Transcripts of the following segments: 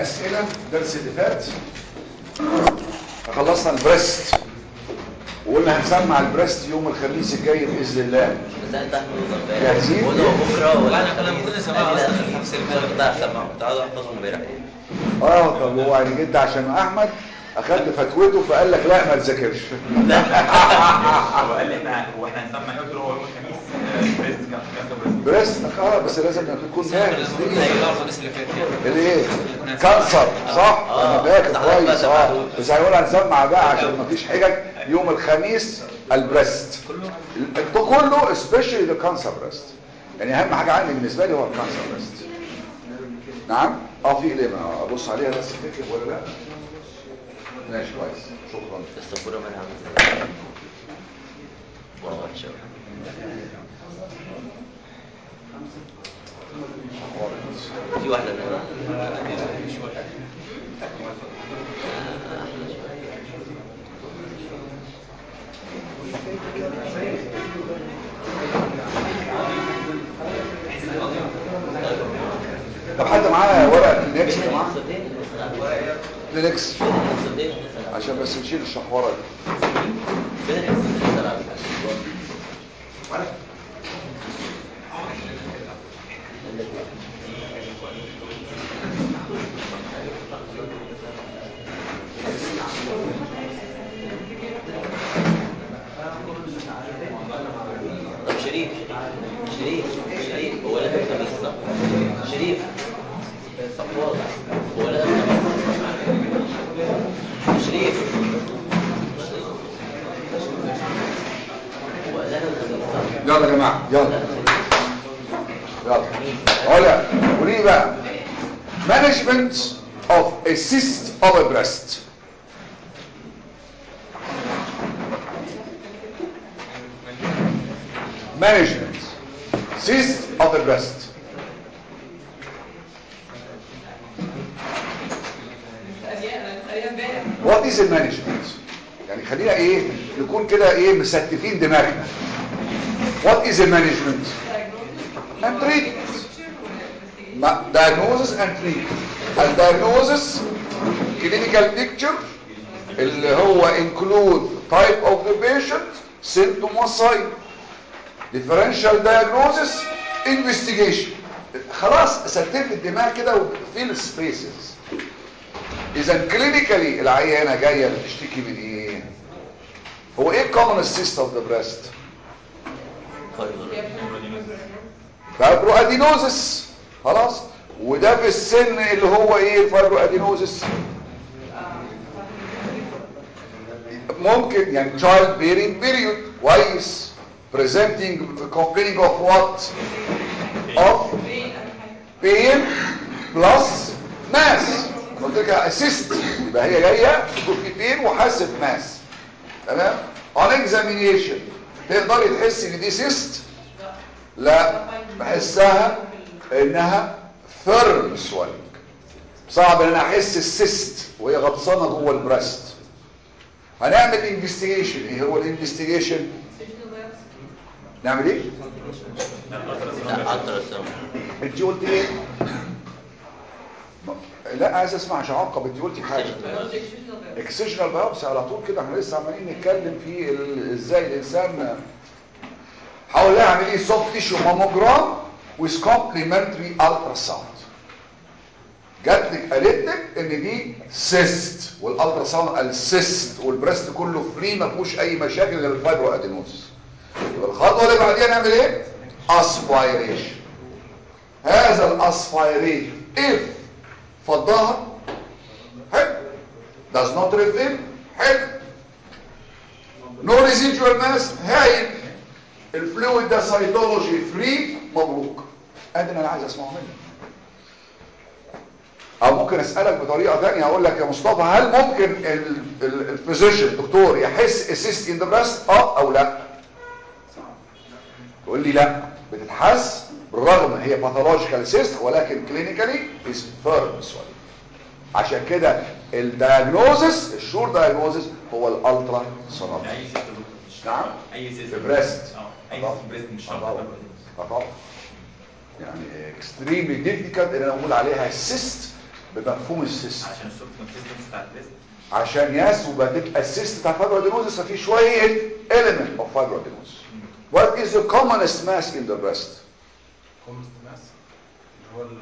اسئله الدرس اللي فات خلصنا البريست وقلنا هنسمع البريست يوم الخميس الجاي باذن الله سألت أحمد امبارح جاهزين؟ بقول له بكرة ولا وأنا كلام كل سماع أصلاً في نفس البلد. بتاع سماع كنت عاوز أحفظه امبارح اه طب هو يعني جد عشان احمد اخدت فتوته فقال لك لا ما تذاكرش هو قال لي احنا هو احنا هنسمع قلت له هو يوم الخميس آه، بريست كان كان بريست بريست اه بس لازم تكون جاهز زي الخميس اللي فات كده الايه كانسر صح آه. انا فاكر صح، كويس بس اه معلوم. بس هنقول هنسمع بقى عشان مفيش حجج يوم الخميس البريست كله ال- كله سبيشالي ذا كانسر بريست يعني اهم حاجه عندي بالنسبه لي هو الكانسر بريست نعم اه في لما ابص عليها بس افتكر ولا لا ماشي كويس شكرا السبورة منها عامل ازاي والله وحشة أوي. في واحدة منها طب حد معاه ورقه كلينكس يا جماعه كلينكس عشان بس نشيل الشحوره دي طب شريف شريف شريف هو لازم خميس صح شريف صفوات هو لازم خميس شريف هو لازم خميس صح يلا يا جماعه يلا يلا علا قولي بقى management of a cyst of a breast management cyst of a breast what is a management يعني خلينا ايه نكون كده ايه مستفين دماغنا what is a management and treatment Ma- diagnosis and treatment الdiagnosis clinical picture اللي هو include type of the patient symptom وsign differential diagnosis investigation خلاص ستف الدماغ كده وفيل سبيسز اذا كلينيكالي العيانه جايه بتشتكي من ايه هو ايه common cyst of the breast فايبرو ادينوزس خلاص وده في السن اللي هو ايه الفايبرو ادينوزس ممكن يعني child bearing period كويس presenting complaining of what of pain plus mass قلت لك اسيست يبقى هي جايه يكون في بين وحاسه ماس تمام on examination تقدري تحسي ان دي سيست لا بحسها انها ثيرم سوالينج صعب ان انا احس السيست وهي غطسانه جوه البريست هنعمل انفستيجيشن ايه هو الانفستيجيشن نعمل ايه لا الترا ساوند انت قلت ايه لا عايز اسمع عشان اعقب انت قلتي حاجه اكسجنال بايوبسي على طول كده احنا لسه عمالين نتكلم في ال- ازاي الانسان حاول اعمل ايه سوفت تيشو ماموجرام ويز كومبليمنتري الترا ساوند جات لك قالت لك ان دي سيست والالترا ساوند السيست والبريست كله فري ما فيهوش اي مشاكل غير الفايبرو ادينوز يبقى الخطوه اللي بعديها نعمل ايه اسبايريشن هذا الاسبايريشن if فضها حلو does not refill حلو no residual mass هايل الفلويد ده سيتولوجي فري مبروك ادي اللي انا عايز اسمعه منك او ممكن اسالك بطريقه ثانيه اقول لك يا مصطفى هل ممكن الفيزيشن الدكتور يحس اسيست ان ذا بريست اه او لا تقول لي لا بتتحس بالرغم هي باثولوجيكال سيست ولكن كلينيكالي از فيرم سوالي عشان كده الدايجنوزس الشور دايجنوزس هو الالترا سونوجرافي اي سيستم مش نعم اي سيستم البريست اه اي سيستم بريست مش شرط طبعا طبعا يعني اكستريملي ديفيكالت ان انا اقول عليها سيست بمفهوم السيست عشان السوفت كونسيستنس بتاع البريست عشان ياس وبتبقى السيست بتاع فايبرودينوزس ففي شويه element of fibroadenosis what is the commonest mass in the breast كومست ماس اللي هو ال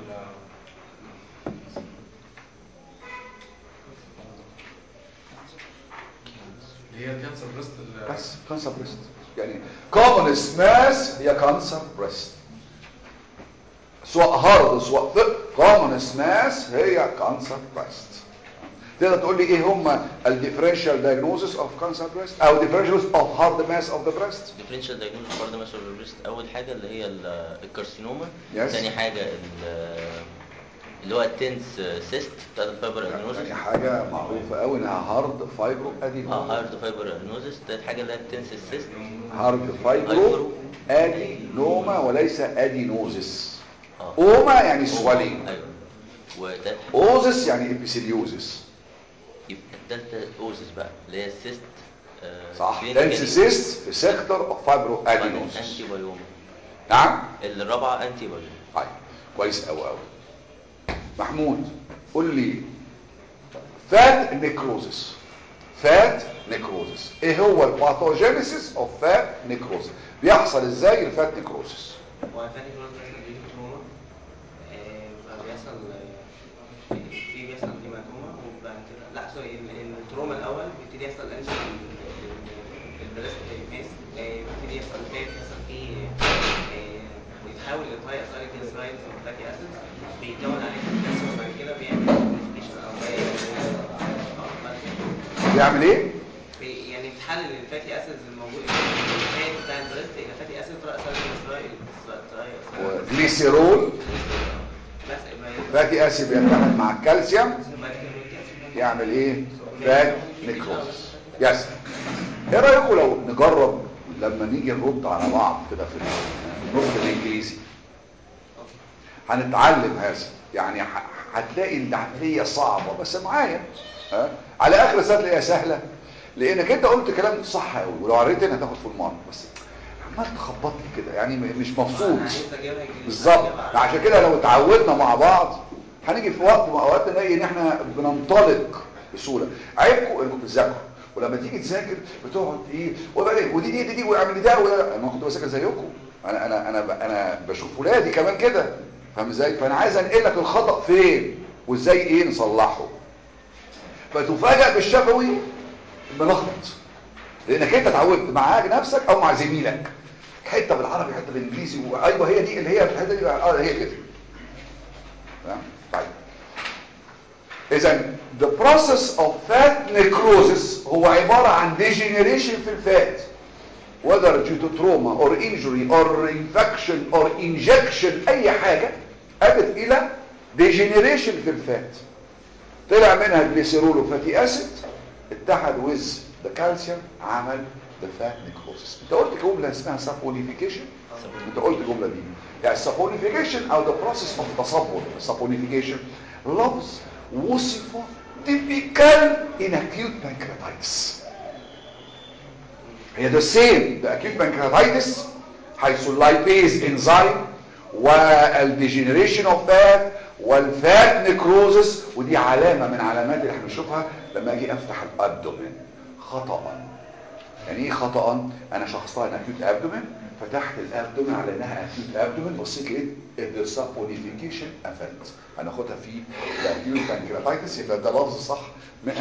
اللي هي الكانسر بريست ال- بس كانسر بريست يعني commonest mass هي كانسر بريست سواء هارد سواء ثق commonest mass هي كانسر بريست تقدر تقول لي ايه هم الديفرنشال diagnosis of cancer breast او differentials of hard mass of the breast ديفرنشال دايجنوز فرد ماسل بريست اول حاجه اللي هي ال- الكارسينوما Yes. ثاني حاجه ال- اللي هو التنس سيست بتاعت الفايبر ادينوزس يعني حاجه معروفه قوي انها هارد فايبرو اه ادينوز هارد فايبر ادينوزس ثالث حاجه اللي هي التنس سيست هارد فايبرو ادينوما وليس ادينوزس اه اوما يعني سوالين ايوه وتالت اوزس يعني ابيسيليوزس يبقى التالتة اوزس بقى اللي هي السيست آه، صح clinically دنسيست في سيكتور اوف فايبرو وبعدين ادينوزس انتي بايوما نعم الرابعه انتي بايوما طيب كويس قوي قوي محمود قول لي فات نيكروزس فات نيكروزس ايه هو الباثوجينيسيس اوف فات نيكروزس بيحصل ازاي الفات نيكروزس هو فاتي كلوز بيحصل بيه تروما آه، بيحصل آه، في بيحصل هيماتوما وبعد كده لا سوري ال- التروما الاول بيبتدي يحصل انجن البريست ماس بيبتدي يحصل فيه يحصل فيه آه، بيتحول للهاي اسايد جليسرايد فاتي اسيد بيتكون عليه كالسيوم وبعد كده بيعمل كونستيشن او اه بعد كده بيعمل ايه بي- يعني بتحلل الفاتي اسيدز الموجود في الفات بتاع البريست الى فاتي اسيد رأس الجليسرايد جليسيرول بس يبقى- فاتي اسيد بيتحد مع الكالسيوم بعد كده الكالسيوم. يعمل ايه فات نيكروزس يس ايه رايكم لو نجرب لما نيجي نرد على بعض كده في النطق الانجليزي هنتعلم هذا يعني ح- هتلاقي العمليه صعبه بس معايا ها على اخر السنه تلاقيها سهله لانك انت قلت كلام صح قوي ولو قريتني هتاخد في المارك بس عمال تخبط لي كده يعني م- مش مبسوط أنا عايز أجيبها جديد. بالظبط أجيبها على- عشان كده لو اتعودنا مع بعض هنيجي في وقت من اوقات نلاقي ان احنا بننطلق بسهوله عيبكم انكم بتذاكروا ولما تيجي تذاكر بتقعد ايه وبعدين ودي دي دي, دي واعمل ده وده انا كنت بذاكر زيكم انا انا انا انا بشوف ولادي كمان كده فاهم ازاي فانا عايز انقل لك الخطا فين وازاي ايه نصلحه فتفاجئ بالشفوي ملخبط لانك انت اتعودت مع نفسك او مع زميلك حته بالعربي حته بالانجليزي وايوه هي دي اللي هي الحته دي اه هي كده تمام؟ طيب اذا the process of fat necrosis هو عباره عن degeneration في الفات whether due to trauma or injury or infection or injection اي حاجه ادت الى degeneration في الفات طلع منها جليسيرول وفاتي اسيد اتحد with the calcium عمل the fat necrosis انت قلت جمله اسمها saponification انت قلت الجمله دي يعني saponification او the process of تصبر saponification لفظ وصف typical in acute pancreatitis هي the same the acute pancreatitis حيث اللايبيز انزيم والديجنريشن اوف فات والفات نيكروزس ودي علامه من علامات اللي هنشوفها لما اجي افتح الابدومين خطا يعني ايه خطا انا شخصتها ان اكيوت ابدومين فتحت الابدومين على انها اكيوت ابدومين بصيت لقيت the saponification افلت هناخدها في الاكيوت بانكرياتايتس يبقى ده لفظ صح 100%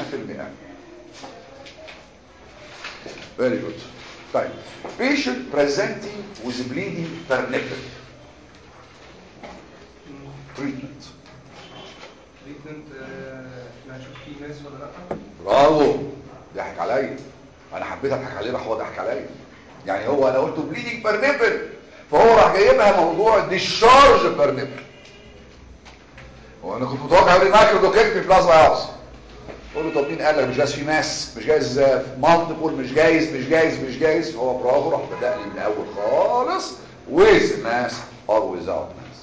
very good طيب patient presenting with bleeding per nipple treatment تريتمنت احنا هنشوف فيه ناس ولا لا برافو ضحك عليا انا حبيت اضحك عليه راح هو ضحك عليا يعني هو انا قلت بليدنج بير نيبل فهو راح جايبها موضوع ديشارج بير نيبل وانا كنت متوقع يقول لي مايكرو دوكيت بلازما هاوس قول له طب مين قال لك مش جايز في ماس مش جايز مالتيبل مش جايز مش جايز مش جايز هو برافو راح بدا لي من الاول خالص with mass or without mass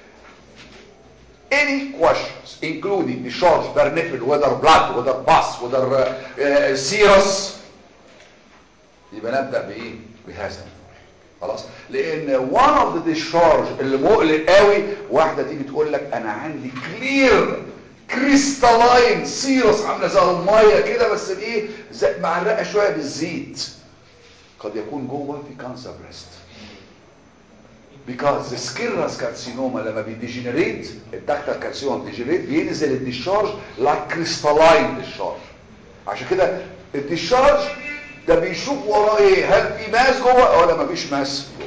any questions including discharge per nipple whether blood whether pus whether uh, uh, serous يبقى نبدأ بايه بهذا خلاص لان one of the discharge اللي مقلق قوي واحدة تيجي تقول لك انا عندي clear كريستالاين سيرس عامله زي الميه كده بس بايه زي- معرقه شويه بالزيت قد يكون جوه في كانسر بريست because the squamous carcinoma لما بيديجنريت الدكتور كارسينوما بيديجنريت بينزل الديشارج like crystalline discharge عشان كده الديشارج ده بيشوف وراه ايه هل في ماس جوه ولا مفيش ماس جوه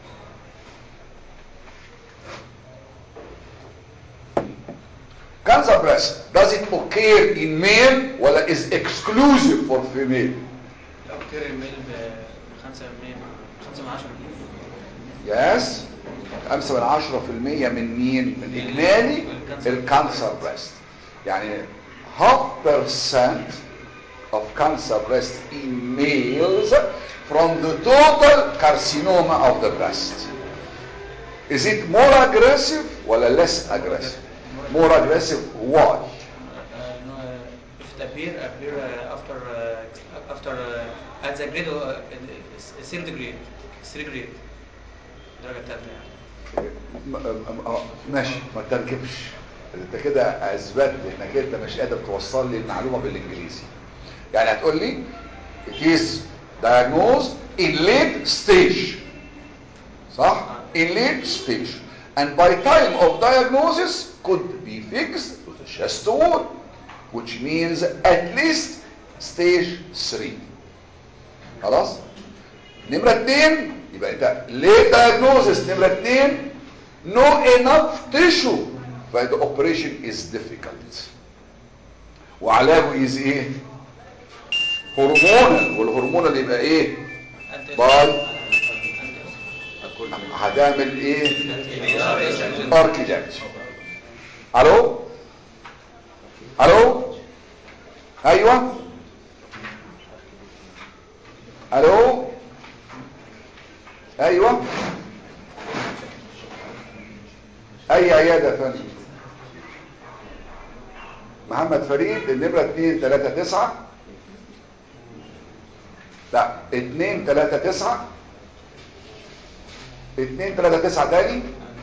cancer breast does it occur in male ولا is exclusive for female لو كتير الميل ب 5 من 5 من 10 يس 5 من 10% من مين من اجمالي الكانسر بريست يعني half percent of cancer breast in males from the total carcinoma of the breast is it more aggressive ولا less aggressive more aggressive why if it appear appear uh, after uh, after uh, at the grade uh, third grade third grade الدرجه الثالثه يعني م- م- آه، ماشي ما تركبش انت كده اثبت انك انت مش قادر توصل لي المعلومه بالانجليزي يعني هتقول لي it is diagnosed in late stage صح in late stage and by time of diagnosis could be fixed to the chest wall which means at least stage 3 خلاص نمرة اتنين يبقى انت ليه diagnosis نمرة اتنين no enough tissue فده operation is difficult وعلاجه is ايه هرمونال والهرمونال يبقى ايه باي هتعمل ايه اركيتكت الو الو ايوه الو ايوه اي عياده يا فندم محمد فريد النمره 2 3 9 لا 2 3 9 2 3 9 تاني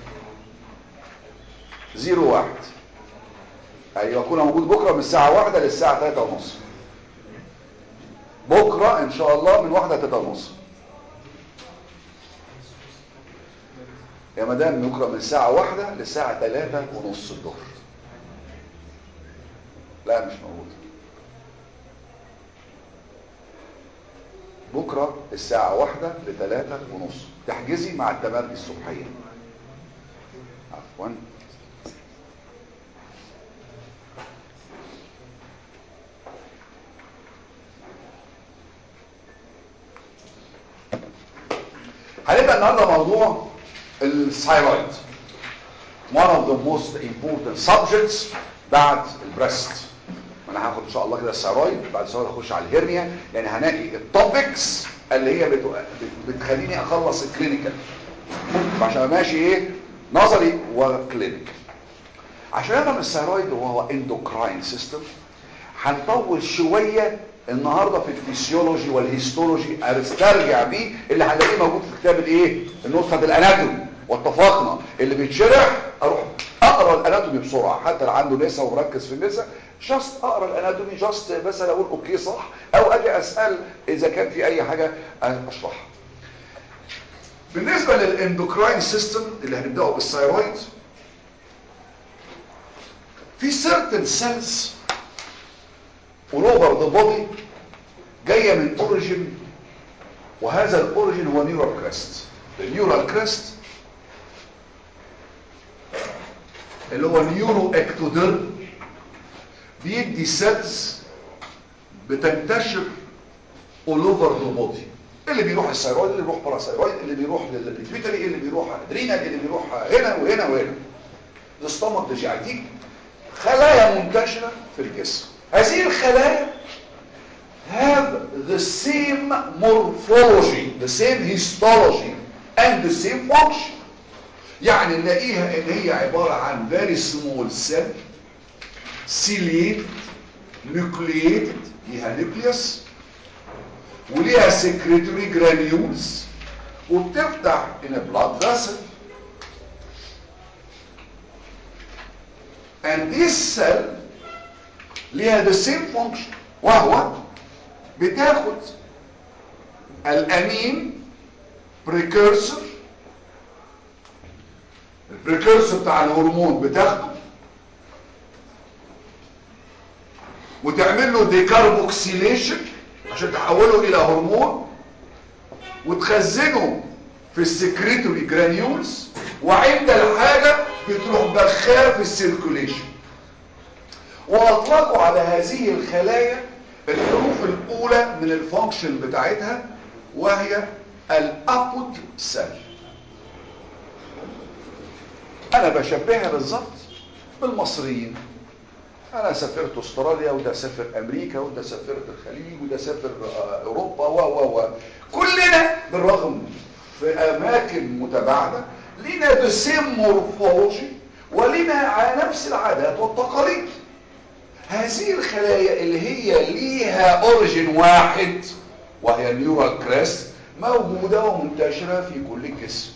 0 1 ايوه اكون موجود بكره من الساعه 1 للساعه 3 ونص بكره ان شاء الله من 1 ل 3 ونص يا مدام بكره من الساعه 1 للساعه 3 ونص الظهر لا مش موجود بكره الساعه 1 ل 3 ونص تحجزي مع التمرجي الصبحيه عفوا هنبدا النهارده موضوع الثايرويد one of the most important subjects بعد البريست انا هاخد ان شاء الله كده الثايرويد بعد الثايرويد هخش على الهرنيا يعني هنلاقي التوبكس اللي هي بتو... بتخليني اخلص الكلينيكال عشان ماشي ايه نظري وكلينيكال عشان افهم الثايرويد وهو اندوكراين سيستم هنطول شويه النهارده في الفسيولوجي والهيستولوجي استرجع بيه اللي هنلاقيه موجود في كتاب الايه النسخه الاناتومي واتفقنا اللي بيتشرح اروح اقرا الاناتومي بسرعه حتى لو عنده نسا ومركز في النسا جاست اقرا الاناتومي جاست مثلا اقول اوكي صح او اجي اسال اذا كان في اي حاجه اشرحها بالنسبه للاندوكراين سيستم اللي هنبداه بالثايرويد في certain cells all over the body جايه من اوريجين وهذا الاوريجين هو نيورال كريست النيورال كريست اللي هو نيورو اكتوديرم بيدي سيلز بتنتشر all over the body اللي بيروح الثيرويد اللي بيروح باراثيرويد اللي بيروح للبيتري اللي بيروح ادرينال اللي بيروح هنا وهنا وهنا الاستومك دي دي خلايا منتشره في الجسم هذه الخلايا have the same morphology the same histology and the same function يعني نلاقيها ان هي عبارة عن very small cell ciliated nucleated ليها nucleus وليها secretory granules وبتفتح in a blood vessel and this cell ليها the same function وهو بتاخد الامين precursor البريكورسور بتاع الهرمون بتاخده وتعمل له ديكاربوكسيليشن عشان تحوله الى هرمون وتخزنه في السكريتوري جرانيولز وعند الحاجة بتروح بخاه في السيركوليشن واطلقوا على هذه الخلايا الحروف الاولى من الفانكشن بتاعتها وهي الابود سيل انا بشبهها بالظبط بالمصريين انا سافرت استراليا وده سافر امريكا وده سافرت الخليج وده سافر آه، اوروبا و و و كلنا بالرغم في اماكن متباعده لنا the same morphology ولنا ع- نفس العادات والتقاليد هذه الخلايا اللي هي ليها اوريجين واحد وهي النيورال كريست موجوده ومنتشره في كل الجسم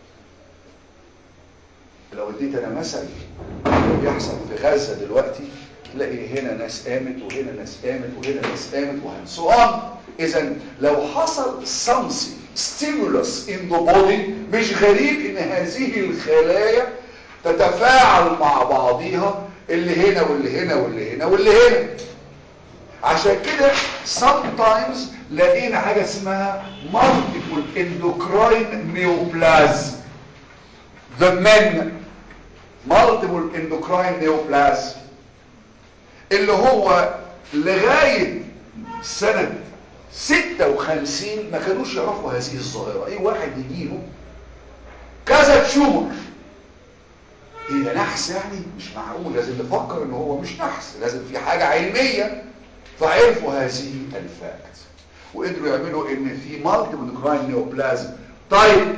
لو اديت انا مثل اللي بيحصل في غزه دلوقتي تلاقي هنا ناس قامت وهنا ناس قامت وهنا ناس قامت وهنا سو on اذا لو حصل something stimulus in the body مش غريب ان هذه الخلايا تتفاعل مع بعضيها اللي هنا واللي هنا واللي هنا واللي هنا عشان كده sometimes لقينا حاجه اسمها multiple endocrine neoplasm the men multiple endocrine neoplasm اللي هو لغاية سنة 56 ما كانوش يعرفوا هذه الظاهرة اي واحد يجيله كذا تشومر ايه ده نحس يعني مش معقول لازم نفكر ان هو مش نحس لازم في حاجة علمية فعرفوا هذه الفاكت وقدروا يعملوا ان في multiple endocrine neoplasm type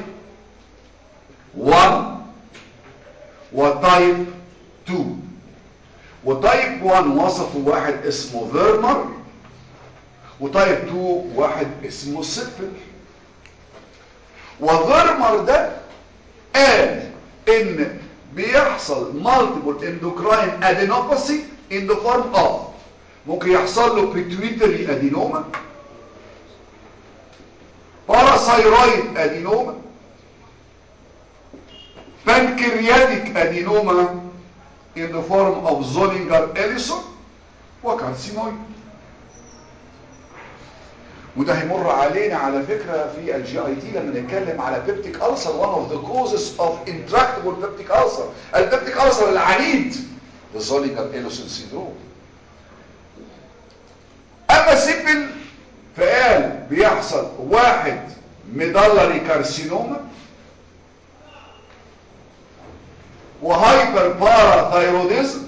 1 وتايب 2 وتايب 1 وصفه واحد اسمه فيرمر وتايب 2 واحد اسمه سيبل وفيرمر ده قال ان بيحصل multiple endocrine adenopathy in the form of ممكن يحصل له pituitary adenoma parasithoid adenoma pancreatic adenoma in the form of Zollinger-Ellison وكارسينويد وده هيمر علينا على فكرة في الجي اي تي لما نتكلم على بيبتيك ألسر one of the causes of intractable peptic ulcer البيبتيك ألسر العنيد الزولينجر-إليسون سيندروم اما سيبل فقال بيحصل واحد ميدالري كارسينوما وهايبر باراثايروديزم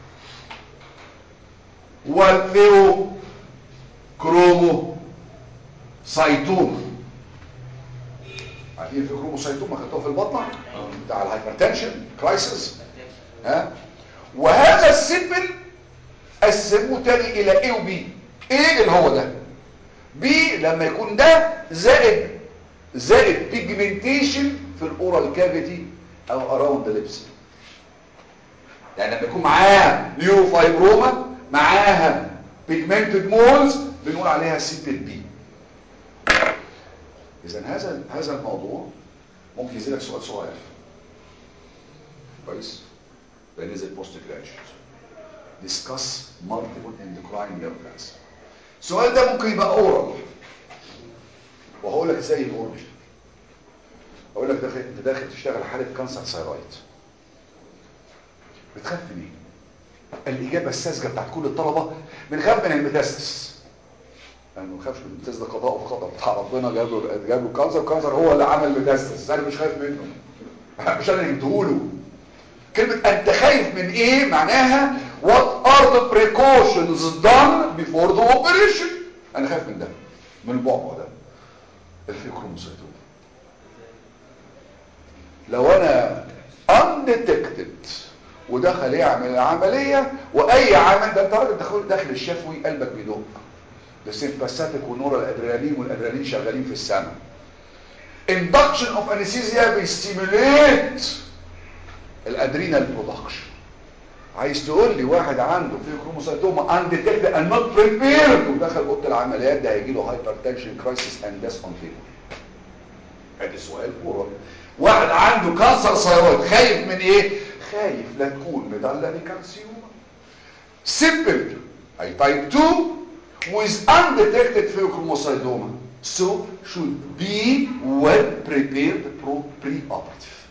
والثيو كرومو سايتوما عارفين في كرومو سايتوما خدتوها في البطنه بتاع الهايبرتنشن كرايسيس ها وهذا السيبل قسموه تاني الى ايه وبي ايه اللي هو ده بي لما يكون ده زائد زائد بيجمنتيشن في الاورال كافيتي او اراوند ذا ليبس يعني لما يكون معاها نيوروفايبروما معاها بيجمنتد مولز بنقول عليها سيبل بي اذا هذا هذا الموضوع ممكن يزيدك سؤال صغير كويس ده نزل بوست جراديويت discuss multiple endocrine neoplasm السؤال ده ممكن يبقى اورال وهقول لك ازاي الاورال اقول لك داخل انت داخل تشتغل حاله كانسر ثايرويد بتخاف من ايه الاجابه الساذجه بتاعت كل الطلبه بنخاف من الميتاستس انا ما بخافش من الميتاستس ده قضاء وقدر بتاع ربنا جاب له جاب له كانسر كانسر هو اللي عمل ميتاستس انا مش خايف منه مش انا اللي جبته كلمه انت خايف من ايه معناها what are the precautions done before the operation انا خايف من ده من البعبع ده الفيكروموسيتوم لو انا undetected ودخل يعمل العملية واي عمل ده انت راجل داخل داخل الشفوي قلبك بيدق ده سيمباثيك ونورال ادرينالين والادرينالين شغالين في السماء induction of anesthesia بيستيموليت الادرينال برودكشن عايز تقول لي واحد عنده في كروموسايتوما انديتكت اند نوت بريبيرد ودخل اوضه العمليات ده هيجي له هايبرتنشن كرايسيس اند ديث اون تيبل ادي سؤال كوره واحد عنده كانسر ثيرويد خايف من ايه خايف لا تكون ميدالري كارسيوما simple اي تايب 2 with undetected pheochromocytoma so should be well prepared pro pre-operative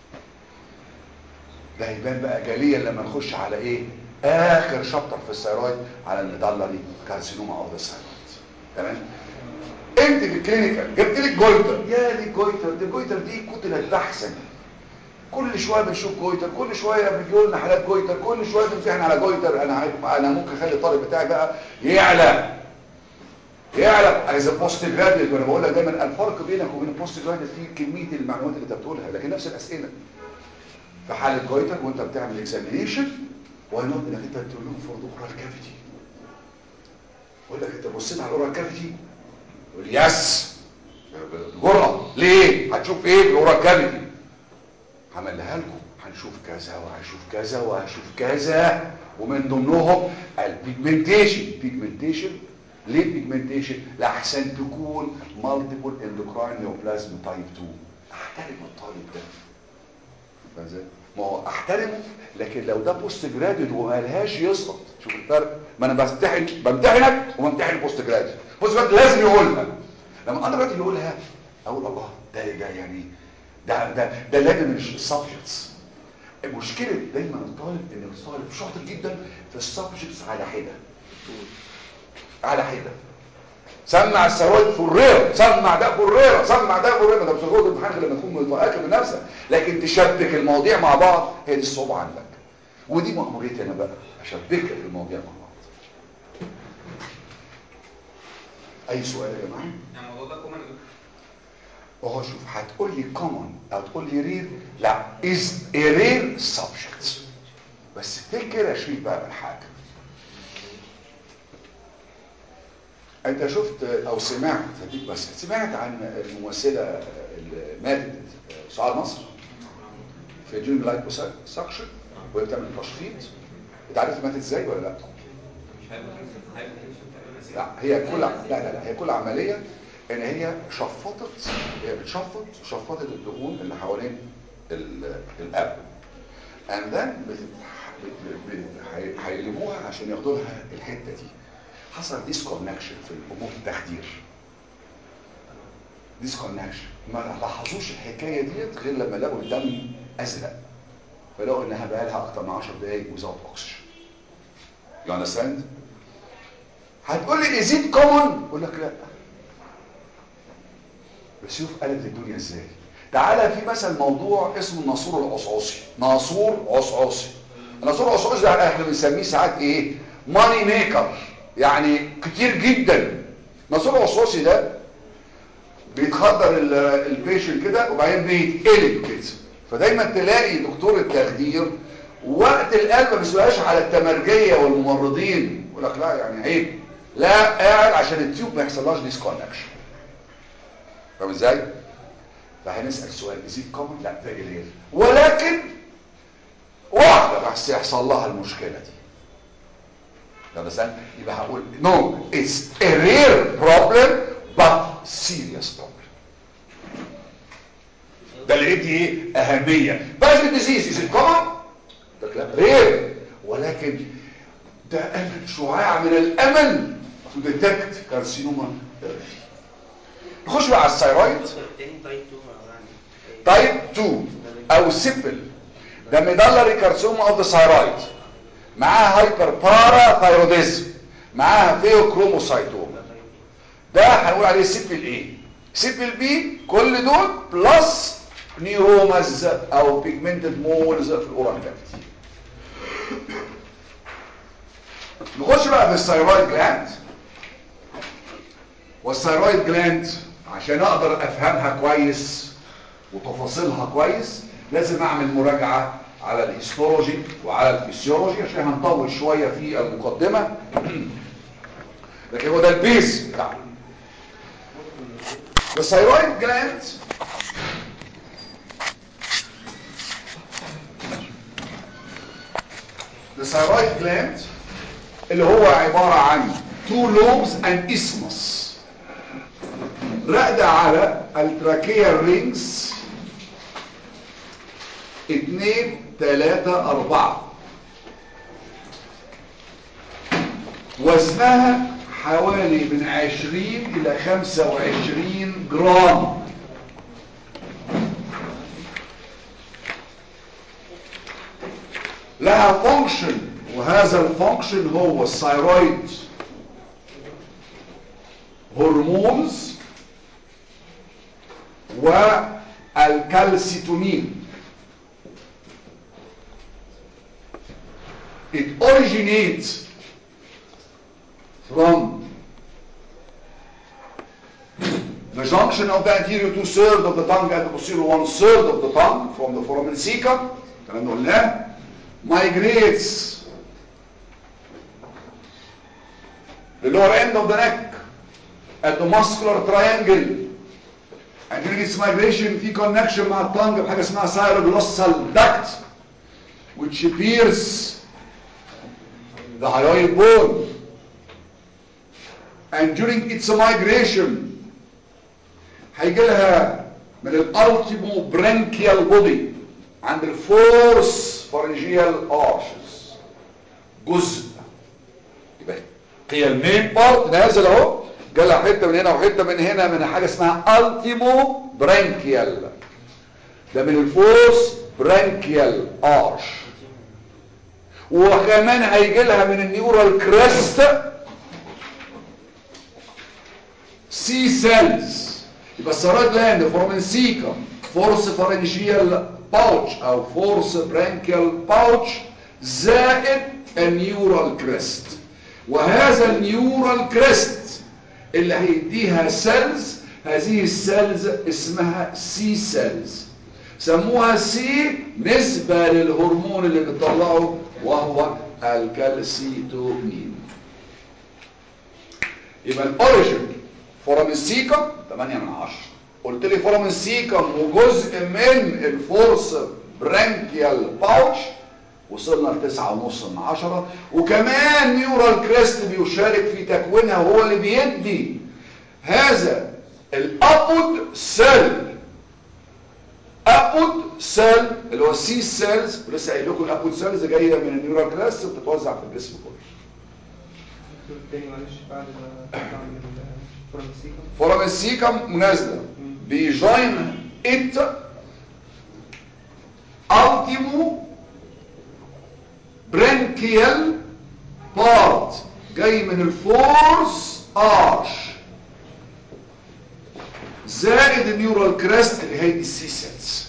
ده هيبان بقى جليا لما نخش على ايه اخر شابتر في الثيرويد على الميدالري كارسينوما اوف ذا ثيرويد تمام انت في الكلينيكال جبت لك جويتر يا دي جويتر دي جويتر دي كتلت بحثا كل شويه بنشوف جويتر كل شويه بيجوا لنا حالات جويتر كل شويه بنمتحن على جويتر انا عارف انا ممكن اخلي الطالب بتاعي بقى يعلى يعلم از بوست جراديويت وانا بقول لك دايما الفرق بينك وبين البوست جراديويت في كميه المعلومات اللي انت بتقولها لكن نفس الاسئله في حاله جويتر وانت بتعمل اكزامينيشن واي نوت انك انت تقول لهم فور اورال كافيتي يقول لك انت بصيت على الاورال كافيتي يقول يس جرأة ليه هتشوف ايه في الاورال كافيتي عملها لكم هنشوف كذا وهنشوف كذا وهنشوف كذا ومن ضمنهم البيجمنتيشن بيجمنتيشن ليه بيجمنتيشن لاحسن تكون مالتيبل اندوكراين نيوبلازم تايب 2 احترم الطالب ده فاهم ازاي ما هو احترمه لكن لو ده بوست جراديوت وما لهاش يسقط شوف الفرق ما انا بمتحن بمتحنك وبمتحن بوست جراديوت بوست جراديوت لازم يقولها لما انا جراديوت يقولها اقول الله ده ده يعني ده ده ده لازم مش السبجكتس المشكله دايما الطالب ان الطالب شاطر جدا في السبجكتس على حده على حده سمع الثروات فريرة سمع ده فريرة سمع ده فريرة ده بسرعة الامتحان لما تكون متأكد من نفسك لكن تشبك المواضيع مع بعض هي دي الصعوبة عندك ودي مأموريتي انا بقى اشبكك المواضيع مع بعض اي سؤال يا جماعه يعني الموضوع ده كومن اهو شوف هتقول لي common او تقول لي رير لا is a rare subject بس فكر يا شريف بقى من حاجه انت شفت او سمعت هديك بس سمعت عن الممثله اللي ماتت سعاد نصر في جون لايبوسكشن وهي بتعمل تشفيط انت عارف ماتت ازاي ولا لا مش هيبقى لا هي كل لا لا لا هي كل عمليه ان هي شفطت هي بتشفط شفطت الدهون اللي حوالين ال- القلب and then بت- بت- هي- هيقلبوها عشان ياخدوا لها الحته دي حصل ديسكونكشن في الامور التخدير ديسكونكشن ما لاحظوش الحكايه ديت غير لما لقوا الدم ازرق فلقوا انها بقى لها اكتر من 10 دقائق وزاوت اوكسجين يو اندرستاند هتقول لي ازيد كومن اقول لك لا بس شوف قلبت الدنيا ازاي تعالى في مثلا موضوع اسمه الناسور العصعصي ناسور عصعصي الناسور العصعصي ده احنا بنسميه ساعات ايه ماني ميكر يعني كتير جدا ناسور العصعصي ده بيتخدر ال- البيشن كده وبعدين بيتقلب كده فدايما تلاقي دكتور التخدير وقت القلب ما بيسوقهاش على التمرجيه والممرضين يقول لك لا يعني عيب لا قاعد عشان التيوب ما يحصلهاش ديسكونكشن فاهم ازاي فهنسال سؤال يزيد كومن لا فيري رير ولكن واحده بس يحصل لها المشكله دي ده بس يبقى هقول نو اتس a rare problem but serious problem ده اللي يدي ايه اهميه بس الديزيز از كومن ده كلام رير ولكن ده امل شعاع من الامل to detect carcinoma early نخش بقى على الثيرويد تاني تايب 2 عبارة عن إيه؟ تايب 2 او سيبل ده ميدالري كارسوما اوف ذا ثايرويد معاها هايبر بارا ثايروديزم معاها فيوكروموسايتوما ده هنقول عليه سيبل ايه سيبل بي كل دول بلس نيوروماز او بيجمنتد مولز في الاورال كافيتي نخش بقى في الثايرويد جلاند والثايرويد جلاند عشان اقدر افهمها كويس وتفاصيلها كويس لازم اعمل مراجعة على الهيستولوجي وعلى الفسيولوجي عشان هنطول شوية في المقدمة لكن هو ده البيز بتاعنا الثايرويد جلاند the thyroid gland اللي هو عبارة عن two lobes and isthmus راقدة على التراكية رينجز اتنين تلاتة اربعة وزنها حوالي من عشرين الى خمسة وعشرين جرام لها فانكشن وهذا الفانكشن هو الثايرويد هرمونز والكالسيتونين it originates from the junction of the anterior two third of the tongue and the posterior one third of the tongue from the foramen cecum الكلام ده قلناه migrates the lower end of the neck at the muscular triangle and during its migration في connection مع الtongue بحاجة اسمها cyroglossal duct which appears the hyoid bone and during its migration هيجي لها من الالتيمو برانكيال بودي عند الفورس فارنجيال ارشز جزء يبقى هي المين بارت نازل اهو جالها حته من هنا وحته من هنا من حاجه اسمها التيمو برانكيال ده من الفورس برانكيال ارش وكمان هيجي لها من النيورال كريست سي سيلز يبقى السراج لاند فورمنسيكا فورس فارنجيال باوتش او فورس برانكيال باوتش زائد النيورال كريست وهذا النيورال كريست اللي هيديها سيلز هذه السيلز اسمها سي سيلز سموها سي نسبة للهرمون اللي بتطلعه وهو الكالسيتونين يبقى الاوريجن فورامنسيكم 8 من 10 قلت لي فورامنسيكم وجزء من الفورس برانكيال باوتش وصلنا ل 9 ونص من 10 وكمان نيورال كريست بيشارك في تكوينها وهو اللي بيدي هذا الابود سيل ابود سيل اللي هو السي سيلز ولسه قايل لكم الابود سيلز جايه من النيورال كريست بتتوزع في الجسم كله دكتور تاني معلش بعد ما تطلع من الفورمسيكا فورامنسيكم نازله بيجوين ات التيمو برانكيال بارت جاي من الفورس ارش زائد النيورال كريست اللي هي السي سيلز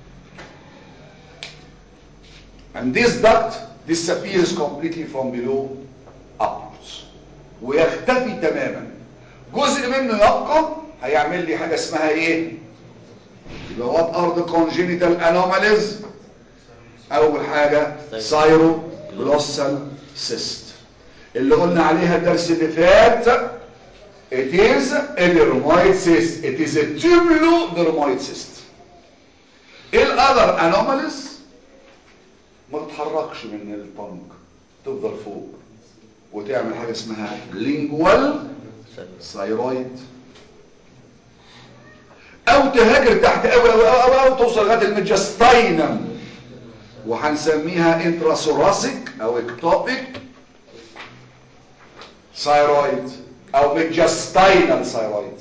and this duct disappears completely from below upwards ويختفي تماما جزء منه يبقى هيعمل لي حاجة اسمها ايه يبقى what are the congenital anomalies اول حاجة سايرو جلوسال cyst اللي قلنا عليها الدرس اللي فات it is a dermoid cyst it is a tubulodermoid cyst ايه الاذر anomalies ما تتحركش من الطنج تفضل فوق وتعمل حاجة اسمها lingual ثايرويد او تهاجر تحت قوي قوي قوي قوي توصل لغايه الميجستاينم وهنسميها انتراسوراسيك او اكتوبيك ثايرويد او ميجستاينال ثايرويد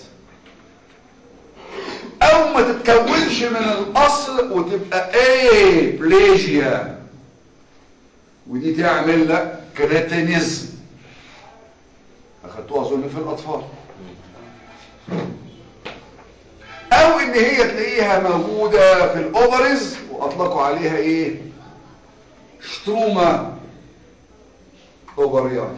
او ما تتكونش من الاصل وتبقى ايه بليجيا ودي تعمل لك كريتينيزم اخدتوها اظن في الاطفال او ان هي تلاقيها موجودة في الاوفرز واطلقوا عليها ايه شتروما اوفريان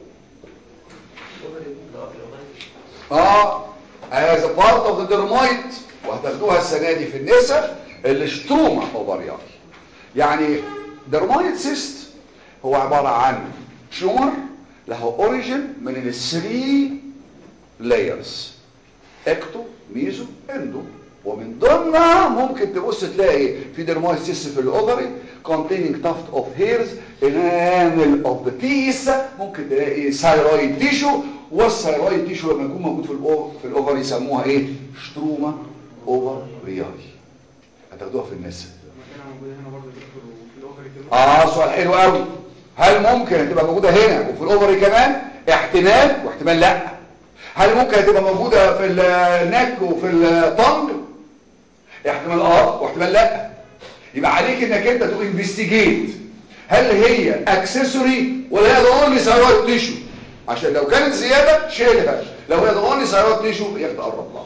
اه as a part of the dermoid وهتاخدوها السنة دي في النساء الشتروما اوفريان يعني dermoid cyst هو عبارة عن تيومر له اوريجين من الثري لايرز اكتو ميزو اندو ومن ضمنها ممكن تبص تلاقي في درمويد سيست في الاوفري containing tuft of hairs enamel of the teeth ممكن تلاقي ثايرويد تيشو والثايرويد تيشو لما يكون موجود في الأو في الاوفر يسموها ايه شتروما اوفر رياي هتاخدوها في النساء مكانها موجودة هنا برضه يا دكتور وفي الأوفري كمان اه سؤال حلو قوي هل ممكن تبقى موجودة هنا وفي الاوفري كمان احتمال واحتمال لا هل ممكن تبقى موجودة في النك وفي الطنج احتمال اه واحتمال لا يبقى عليك انك انت تو انفستيجيت هل هي اكسسوري ولا هي ذا اونلي ثايرويد تيشو عشان لو كانت زيادة شيلها لو هي ذا اونلي ثايرويد تيشو يبقى تقرب لها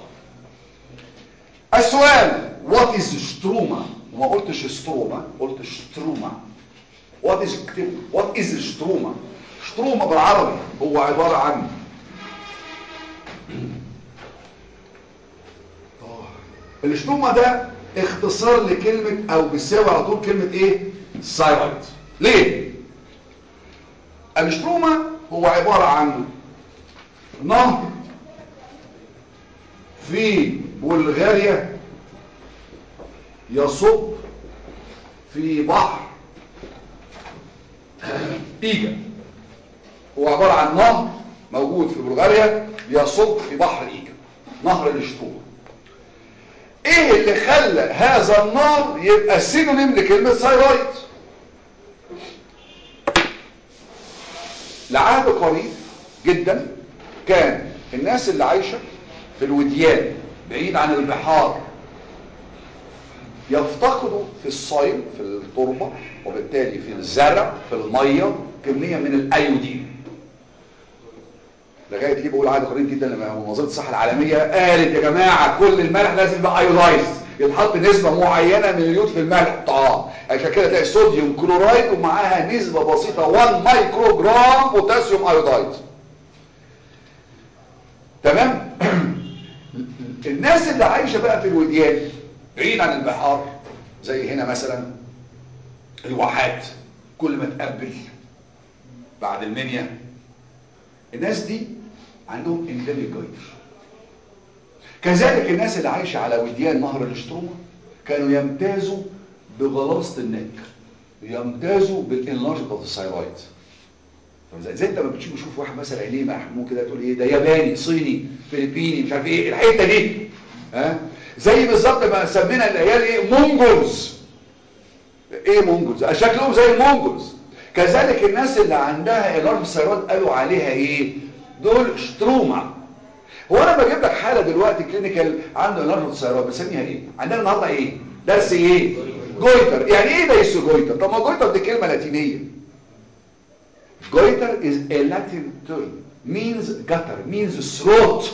السؤال وات از ستروما وما قلتش ستروما قلت شتروما وات از وات از شتروما شتروما بالعربي هو عبارة عن الشتروما ده اختصار لكلمة او بيساوي على طول كلمة ايه ثايرويد ليه الشتروما هو عبارة عن نهر في بلغاريا يصب في بحر ايجا هو عبارة عن نهر موجود في بلغاريا يصب في بحر ايجا نهر الاشتوما ايه اللي خلى هذا النهر يبقى سينونيم لكلمة ثايرويد لعهد قريب جدا كان الناس اللي عايشة في الوديان بعيد عن البحار يفتقدوا في الصيل في التربة وبالتالي في الزرع في المية كمية من الايودين لغايه دي بقول عهد قريب جدا لما منظمه الصحه العالميه قالت يا جماعه كل الملح لازم يبقى ايودايز يتحط نسبه معينه من اليود في الملح الطعام عشان كده تلاقي صوديوم كلورايد ومعاها نسبه بسيطه 1 مايكرو جرام بوتاسيوم ايودايد تمام الناس اللي عايشه بقى في الوديان بعيد عن البحار زي هنا مثلا الواحات كل ما تقبل بعد المنيا الناس دي عندهم اندمج جيتر كذلك الناس اللي عايشة على وديان نهر الاشتروما كانوا يمتازوا بغلاصة النك يمتازوا بالانلارج اوف الثايرويد زي انت ما بتشوف شوف واحد مثلا عينيه محمود كده تقول ايه ده ياباني صيني فلبيني مش عارف ايه الحته دي ها زي بالظبط ما سمينا العيال ايه مونجولز ايه مونجولز شكلهم زي المونجولز كذلك الناس اللي عندها انارم الثيرويد قالوا عليها ايه دول شتروما هو انا بجيب لك حاله دلوقتي كلينيكال عنده انارم الثيرويد بسميها ايه عندنا النهارده ايه درس ايه جويتر يعني ايه ده يسو جويتر طب ما جويتر دي كلمه لاتينيه جويتر is a Latin term means gutter means throat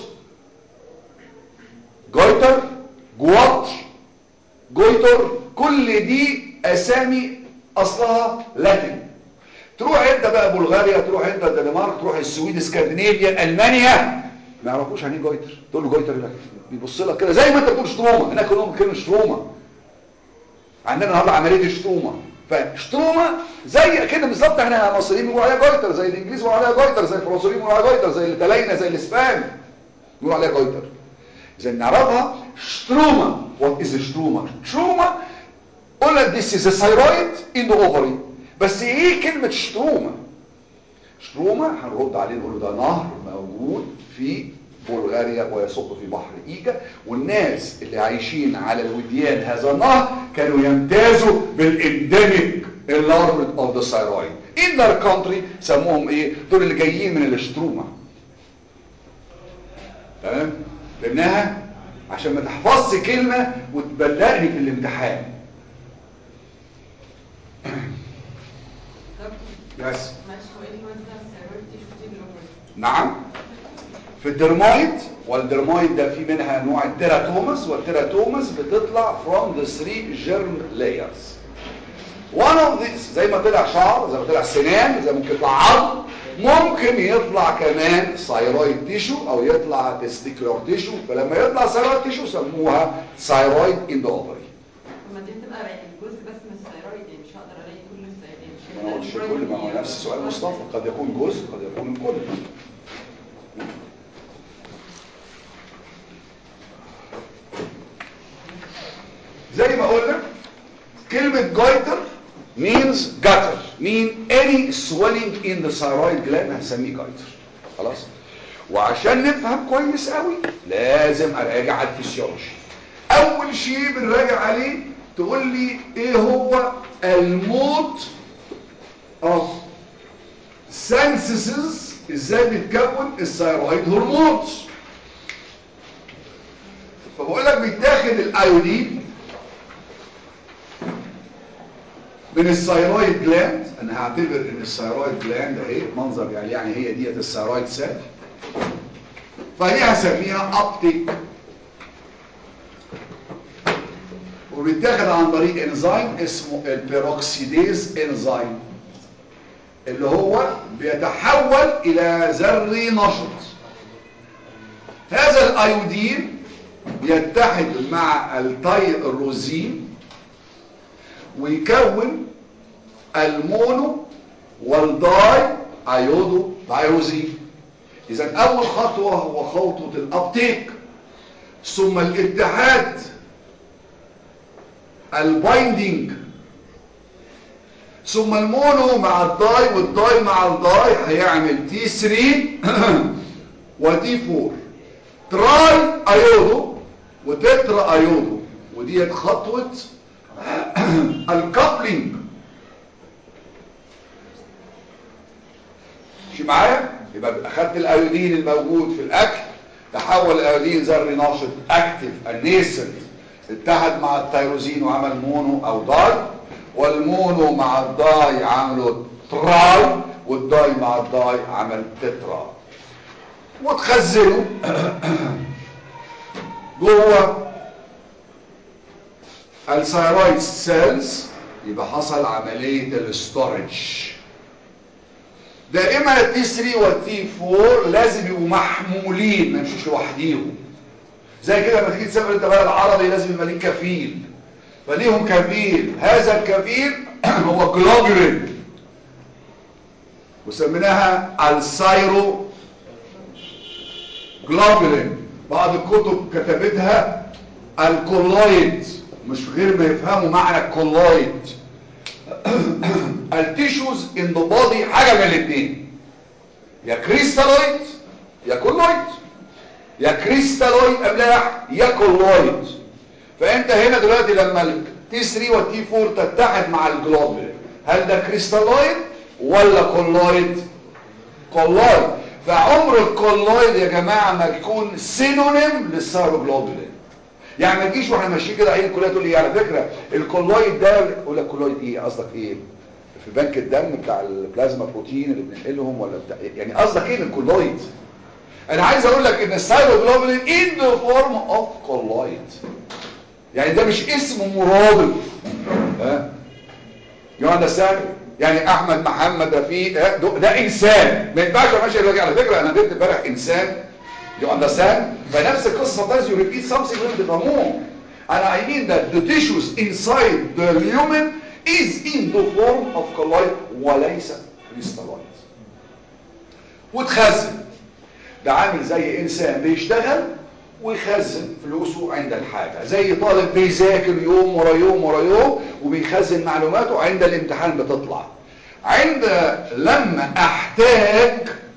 جويتر جواتر جويتر كل دي اسامي اصلها لاتين تروح انت بقى بلغاريا تروح انت الدنمارك تروح السويد اسكندنافيا المانيا ما يعرفوش يعني ايه جويتر تقول له جويتر لك بيبص لك كده زي ما انت بتقول شتروما هناك كلهم كلمه شتروما عندنا النهارده عمليه شتروما فشتروما زي كده بالظبط احنا مصريين بنقول عليها جويتر زي الانجليز بيقولوا عليها جويتر زي الفرنسيين بيقولوا عليها جويتر زي الايطاليين زي الاسبان بيقولوا عليها جويتر اذا نعرفها شتروما وات از شتروما شتروما قلنا this is a thyroid in the ovary بس ايه كلمة شتروما شتروما هنرد عليه نقول له ده نهر موجود في بلغاريا ويصب في بحر ايجا والناس اللي عايشين على الوديان هذا النهر كانوا يمتازوا بالانديميك enlargement of the thyroid in their country سموهم ايه دول اللي جايين من الشتروما تمام لانها عشان ما تحفظش كلمة وتبلغني في الامتحان بس نعم في الدرمويد والدرمويد ده في منها انواع التيراتومس والتيراتومس بتطلع from the three germ layers one of these زي ما طلع شعر زي ما طلع سنان زي ممكن يطلع عظم ممكن يطلع كمان ثايرويد تيشو او يطلع تستيكولار تيشو فلما يطلع ثايرويد تيشو سموها ثايرويد ان ذا اوفري طب ما دي بتبقى جزء بس من الثيرويد يعني مش هقدر الاقي كل الثيرويد مش ما قلتش كل ما هو نفس سؤال مصطفى قد يكون جزء قد يكون الكل زي ما قلنا كلمة جايتر any swelling in the thyroid gland هنسميه جايتر خلاص وعشان نفهم كويس قوي لازم اراجع على الفسيولوجي اول شيء بنراجع عليه تقول لي ايه هو الموت اوف سنسسز ازاي بيتكون الثيرويد هرمونز فبقول لك بيتاخد الايودين من الثيرويد جلاند انا هعتبر ان الثيرويد جلاند اهي منظر يعني يعني هي ديت الثيرويد سيل فدي هسميها ابتيك وبيتاخد عن طريق انزيم اسمه البيروكسيديز انزيم اللي هو بيتحول الى ذري نشط هذا الايودين يتحد مع التيروزين ويكون المونو والداي ايودو تيروزين اذا اول خطوه هو خطوه الابتيك ثم الاتحاد البايندينج ثم المونو مع الداي والداي مع الداي هيعمل تي 3 وتي 4 تراي ايودو وتترا ايودو وديت خطوه الكابلينج مش معايا يبقى اخدت الايودين الموجود في الاكل تحول الايودين ذري ناشط اكتف النيسنت اتحد مع التيروزين وعمل مونو او داي والمونو مع الداي عملوا تراي والداي مع الداي عمل تترا وتخزنوا جوه الثيرويد سيلز يبقى حصل عملية الاستورج دائما التي 3 والتي 4 لازم يبقوا محمولين ما يمشوش لوحديهم زي كده لما تيجي تسافر انت بلد عربي لازم يبقى ليك كفيل فليهم كفيل هذا الكفيل هو جلوبولين وسميناها السايرو جلوبولين بعض الكتب كتبتها الكولويد مش غير ما يفهموا معنى الكولويد التيشوز ان ذا بودي حاجه من الاثنين يا كريستالويد يا كولويد يا كريستالويد املاح يا كولويد فانت هنا دلوقتي لما التي 3 والتي 4 تتحد مع الجلوبولين هل ده كريستالويد ولا كولويد كولويد فعمر الكولويد يا جماعه ما يكون سينونيم للسيروجلوبولين يعني ما تجيش واحنا ماشيين كده عين كلها تقول لي على فكره الكولويد ده اقول لك كولويد ايه قصدك ايه في بنك الدم بتاع البلازما بروتين اللي بننقلهم ولا بتاع يعني قصدك ايه بالكولويد انا عايز اقول لك ان السيروجلوبولين ان ذا فورم اوف كولويد يعني ده مش اسم مرادف ها يو اندرستاند يعني احمد محمد رفيق ده, ده انسان ما ينفعش ماشي على فكره انا جبت امبارح انسان You understand? فنفس القصة sometimes you repeat something غير تفهموه. And I mean that the tissues inside the human is in the form of colloid وليس crystalloid. وتخزن. ده عامل زي انسان بيشتغل ويخزن فلوسه عند الحاجة زي طالب بيذاكر يوم ورا يوم ورا يوم وبيخزن معلوماته عند الامتحان بتطلع عند لما احتاج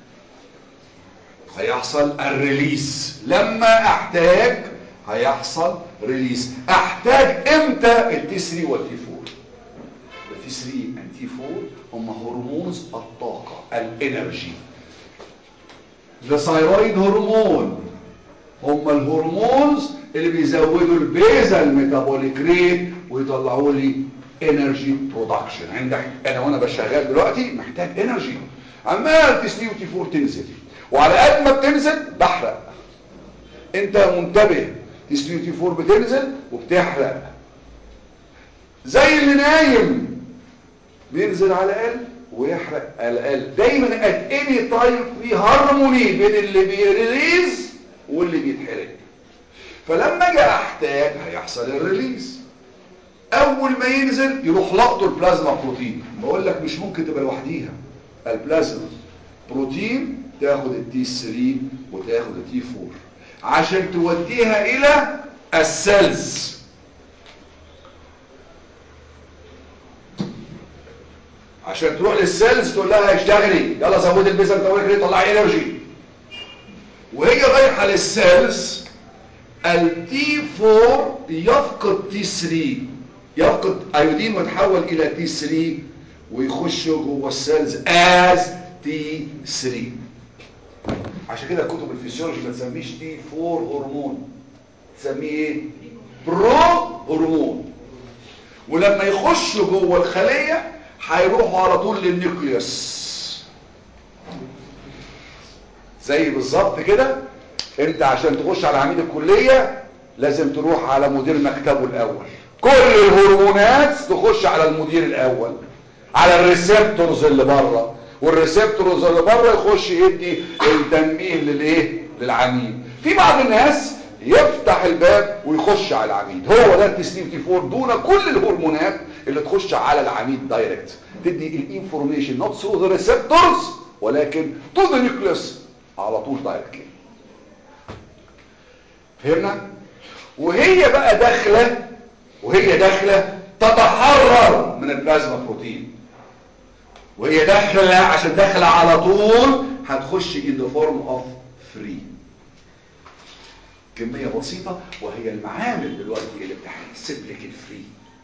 هيحصل الريليس لما احتاج هيحصل ريليس احتاج امتى التي 3 والتي 4 التي 3 والتي 4 هم هرمونز الطاقة الانرجي الثايرويد هرمون هم الهرمونز اللي بيزودوا البيزال ميتابوليك ريت ويطلعوا لي انرجي برودكشن عندك انا وانا بشغال دلوقتي محتاج انرجي عمال تي 3 وتي 4 تنزل وعلى قد ما بتنزل بحرق انت منتبه تي 3 وتي 4 بتنزل وبتحرق زي اللي نايم بينزل على الاقل ويحرق على الاقل دايما ات اني تايم في هارموني بين اللي بيريليز واللي بيتحرق فلما اجي احتاج هيحصل الريليز اول ما ينزل يروح لقطه البلازما بروتين بقول لك مش ممكن تبقى لوحديها البلازما بروتين تاخد التي 3 وتاخد التي 4 عشان توديها الى السيلز عشان تروح للسيلز تقول لها اشتغلي يلا زودي البيزا بتاعك ليه طلعي انرجي وهي رايحه للسيلز التي 4 يفقد تي 3 يفقد ايودين ويتحول الى تي 3 ويخش جوه السيلز از تي 3 عشان كده كتب الفسيولوجي ما تسميش تي 4 هرمون تسميه ايه برو هرمون ولما يخش جوه الخليه هيروحوا على طول للنيوكليوس زي بالظبط كده انت عشان تخش على عميد الكليه لازم تروح على مدير مكتبه الاول كل الهرمونات تخش على المدير الاول على الريسبتورز اللي بره والريسبتورز اللي بره يخش يدي التنبيه للايه للعميد في بعض الناس يفتح الباب ويخش على العميد هو ده التسليم تي 4 دون كل الهرمونات اللي تخش على العميد دايركت تدي الانفورميشن نوت ثرو ذا ريسبتورز ولكن تو ذا نيوكليوس على طول دايركتلي فهمنا وهي بقى داخله وهي داخله تتحرر من البلازما بروتين وهي داخله عشان داخله على طول هتخش in the form of free كمية بسيطة وهي المعامل دلوقتي اللي بتحسب لك الفري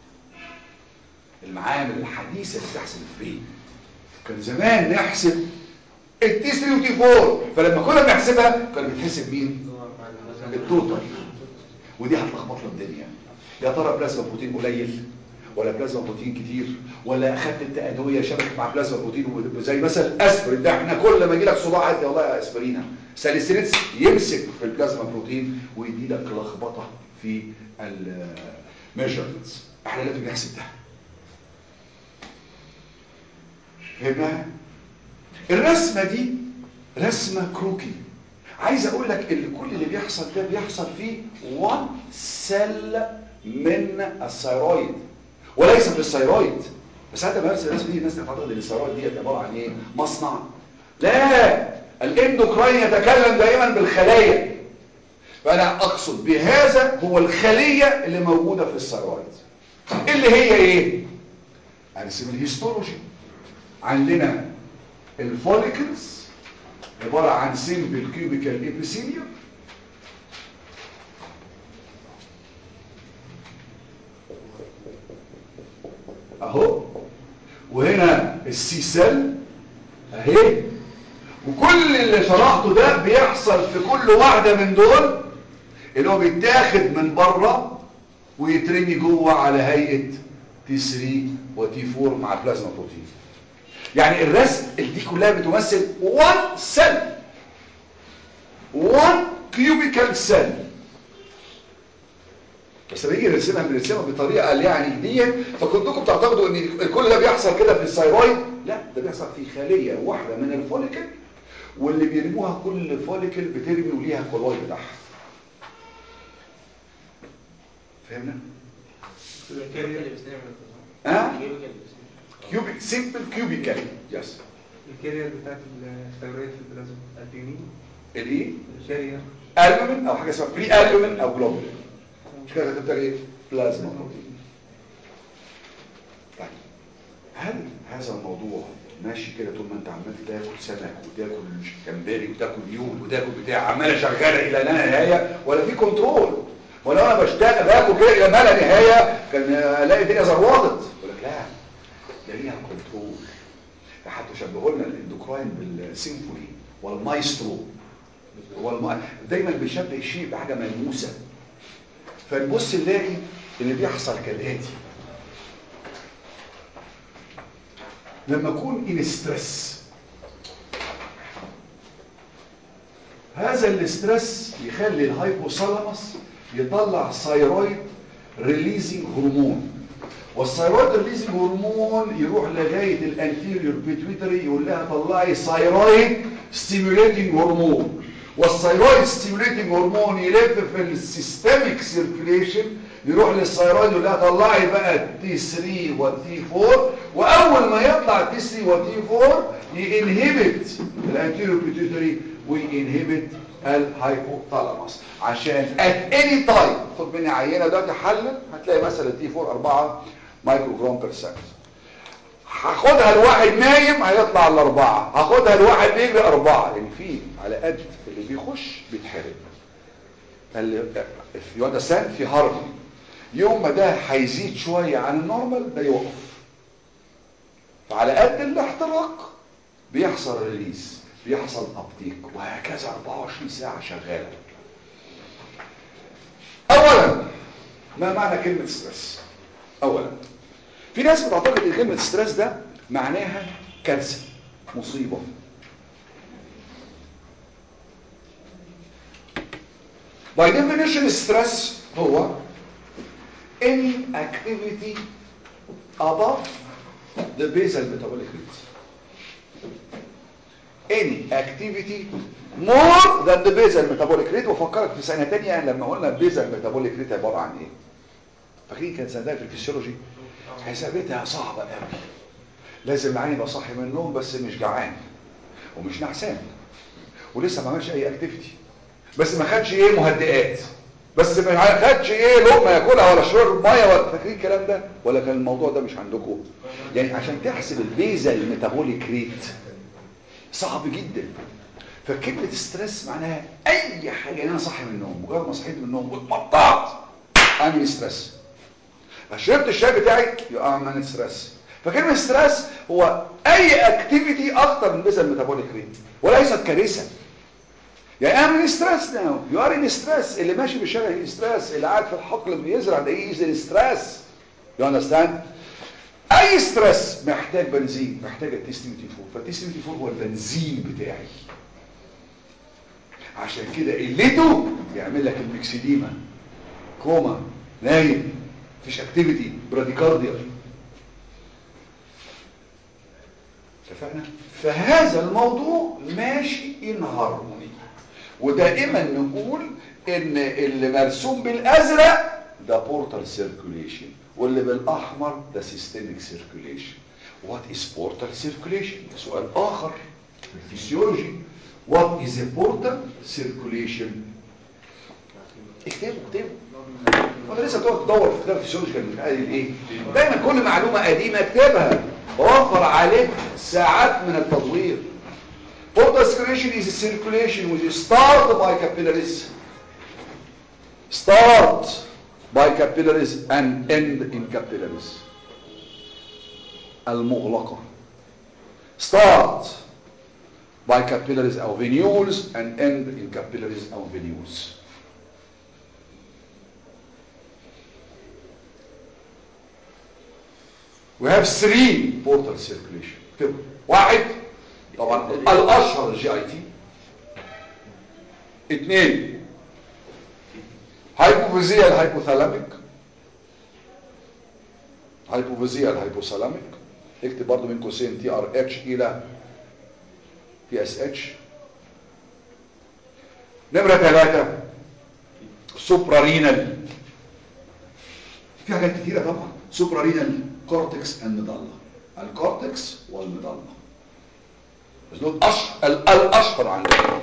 المعامل الحديثة اللي بتحسب الفري كان زمان نحسب التي 3 وتي 4 فلما كنا بنحسبها كان بيتحسب مين التوتال ودي هتلخبط له الدنيا يا ترى بلازما بروتين قليل ولا بلازما بروتين كتير ولا اخدت انت ادويه شبكت مع بلازما بروتين زي مثلا اسبرين ده احنا كل ما يجي لك صداع عادي والله اسبرينا ساليسيليتس يمسك في البلازما بروتين ويدي لك لخبطه في الميجرمنتس احنا لازم نحسب ده فهمنا الرسمه دي رسمه كروكي عايز اقول لك ان كل اللي بيحصل ده بيحصل فيه 1 سيل من الثيرويد وليس في الثيرويد بس حتى ما نفس الناس دي الناس تعتقد ان الثيرويد دي عباره عن ايه مصنع لا الاندوكراين يتكلم دائما بالخلايا فانا اقصد بهذا هو الخليه اللي موجوده في الثيرويد اللي هي ايه ارسم الهيستولوجي عندنا الفوليكلز عباره عن سيمبل كيوبيكال ابيثيليوم اهو وهنا السي سيل اهي وكل اللي شرحته ده بيحصل في كل واحدة من دول اللي هو بيتاخد من بره ويترمي جوه على هيئة تي 3 وتي 4 مع البلازما بروتين يعني الرسم دي كلها بتمثل 1 سيل 1 كيوبيكال سيل بس لما نيجي نرسمها بنرسمها بطريقه قال يعني ديت فكنتكم بتعتقدوا ان كل ده بيحصل كده في الثيرويد لا ده بيحصل في خليه واحده من الفوليكل واللي بيرموها كل فوليكل بترمي وليها كولويد بتاعها فهمنا ها كيوبيك سيمبل كيوبيكال يس الكارير بتاعت الثيرويد في البلازما البيونين الايه الكارير البومين او حاجه اسمها بري البومين او جلوبولين مش كده كتبت ايه بلازما بروتين طيب هل هذا الموضوع ماشي كده طول ما انت عمال تاكل سمك وتاكل جمبري وتاكل يود وتاكل بتاع عماله شغاله الى لا نهايه ولا في كنترول ولو انا بشتاق باكل كده الى ما لا نهايه كان الاقي الدنيا زروطت يقول لك لا ده ليها كنترول ده حتى شبهوا لنا الاندوكراين بالسيمفوني والمايسترو والم... دايما بيشبه الشيء بحاجه ملموسه فنبص نلاقي اللي بيحصل كالاتي لما اكون ان ستريس هذا الاسترس يخلي الهايبوثالاموس يطلع ثايرويد ريليزنج هرمون والثايرويد ريليزنج هرمون يروح لغايه الانتيريور بيتويتري يقول لها طلعي ثايرويد ستيموليتنج هرمون والثايرويد ستيموليتنج هرمون يلف في السيستميك سيركيليشن يروح للثايرويد يقول لها طلعي بقى تي 3 وتي 4 واول ما يطلع تي 3 وتي 4 ينهبت الانتيريور بيتويتري وينهبت الهايبوثالاموس عشان ات اني تايم خد مني عينه دلوقتي حلل هتلاقي مثلا تي 4 4 مايكرو جرام بير سكند هاخدها الواحد نايم هيطلع الاربعة هاخدها الواحد بيجري اربعة يعني في على قد اللي بيخش بيتحرق اللي في واد سان في هارموني يوم ما ده هيزيد شوية عن النورمال ده يوقف فعلى قد الاحتراق بيحصل ريليز بيحصل ابتيك وهكذا 24 ساعة شغالة اولا ما معنى كلمة ستريس اولا في ناس بتعتقد ان كلمة ستريس ده معناها كارثة مصيبة by definition stress هو any activity above the basal metabolic rate any activity more than the basal metabolic rate وفكرك في سنة تانية لما قلنا basal metabolic rate عبارة عن ايه فاكرين كانت سنة في الفسيولوجي حسابتها صعبة قوي لازم العين يبقى صاحي من النوم بس مش جعان ومش نعسان ولسه ما عملش اي اكتيفيتي بس ما خدش ايه مهدئات بس ما خدش ايه لقمه ياكلها ولا شرب ميه ولا فاكرين الكلام ده ولا كان الموضوع ده مش عندكم يعني عشان تحسب البيزا الميتابوليك ريت صعب جدا فكلمه ستريس معناها اي حاجه يعني انا صاحي من النوم مجرد ما صحيت من النوم واتمطعت اعمل ستريس شربت الشاي بتاعي يبقى من ستريس فكلمه ستريس هو اي اكتيفيتي اكتر من بيزا الميتابوليك ريت وليست كارثه يعني اعمل ستريس ناو يو ار ان ستريس اللي ماشي في الشارع ان ستريس اللي قاعد في الحقل بيزرع ده ايه ستريس يو اندرستاند اي ستريس محتاج بنزين محتاج التي 74 فالتي 74 هو البنزين بتاعي عشان كده قلته يعمل لك الميكسيديما كوما نايم مفيش اكتيفيتي براديكارديا اتفقنا فهذا الموضوع ماشي ان هارموني ودائما نقول ان اللي مرسوم بالازرق ده بورتال سيركوليشن واللي بالاحمر ده سيستميك سيركوليشن وات از بورتال سيركوليشن سؤال اخر في الفسيولوجي وات از بورتال سيركوليشن اكتبوا اكتبوا وانا لسه تقعد تدور في كتاب الفسيولوجي كان قايل ايه دايما كل معلومه قديمه اكتبها بوفر عليك ساعات من التدوير Portal circulation is a circulation which start by capillaries start by capillaries and end in capillaries المغلقة start by capillaries أو venules and end in capillaries أو venules we have three portal circulation اكتبوا واحد طبعا الاشهر الجي اي تي اثنين هايبوفيزيا الهايبوثالاميك هايبوفيزيا الهايبوثالاميك اكتب برضو من قوسين تي ار اتش الى تي اس اتش نمرة ثلاثة سوبرارينال في حاجات كتيرة طبعا سوبرارينال كورتكس اند ميدالا الكورتكس والميدالا دول أشهر الاشهر عندنا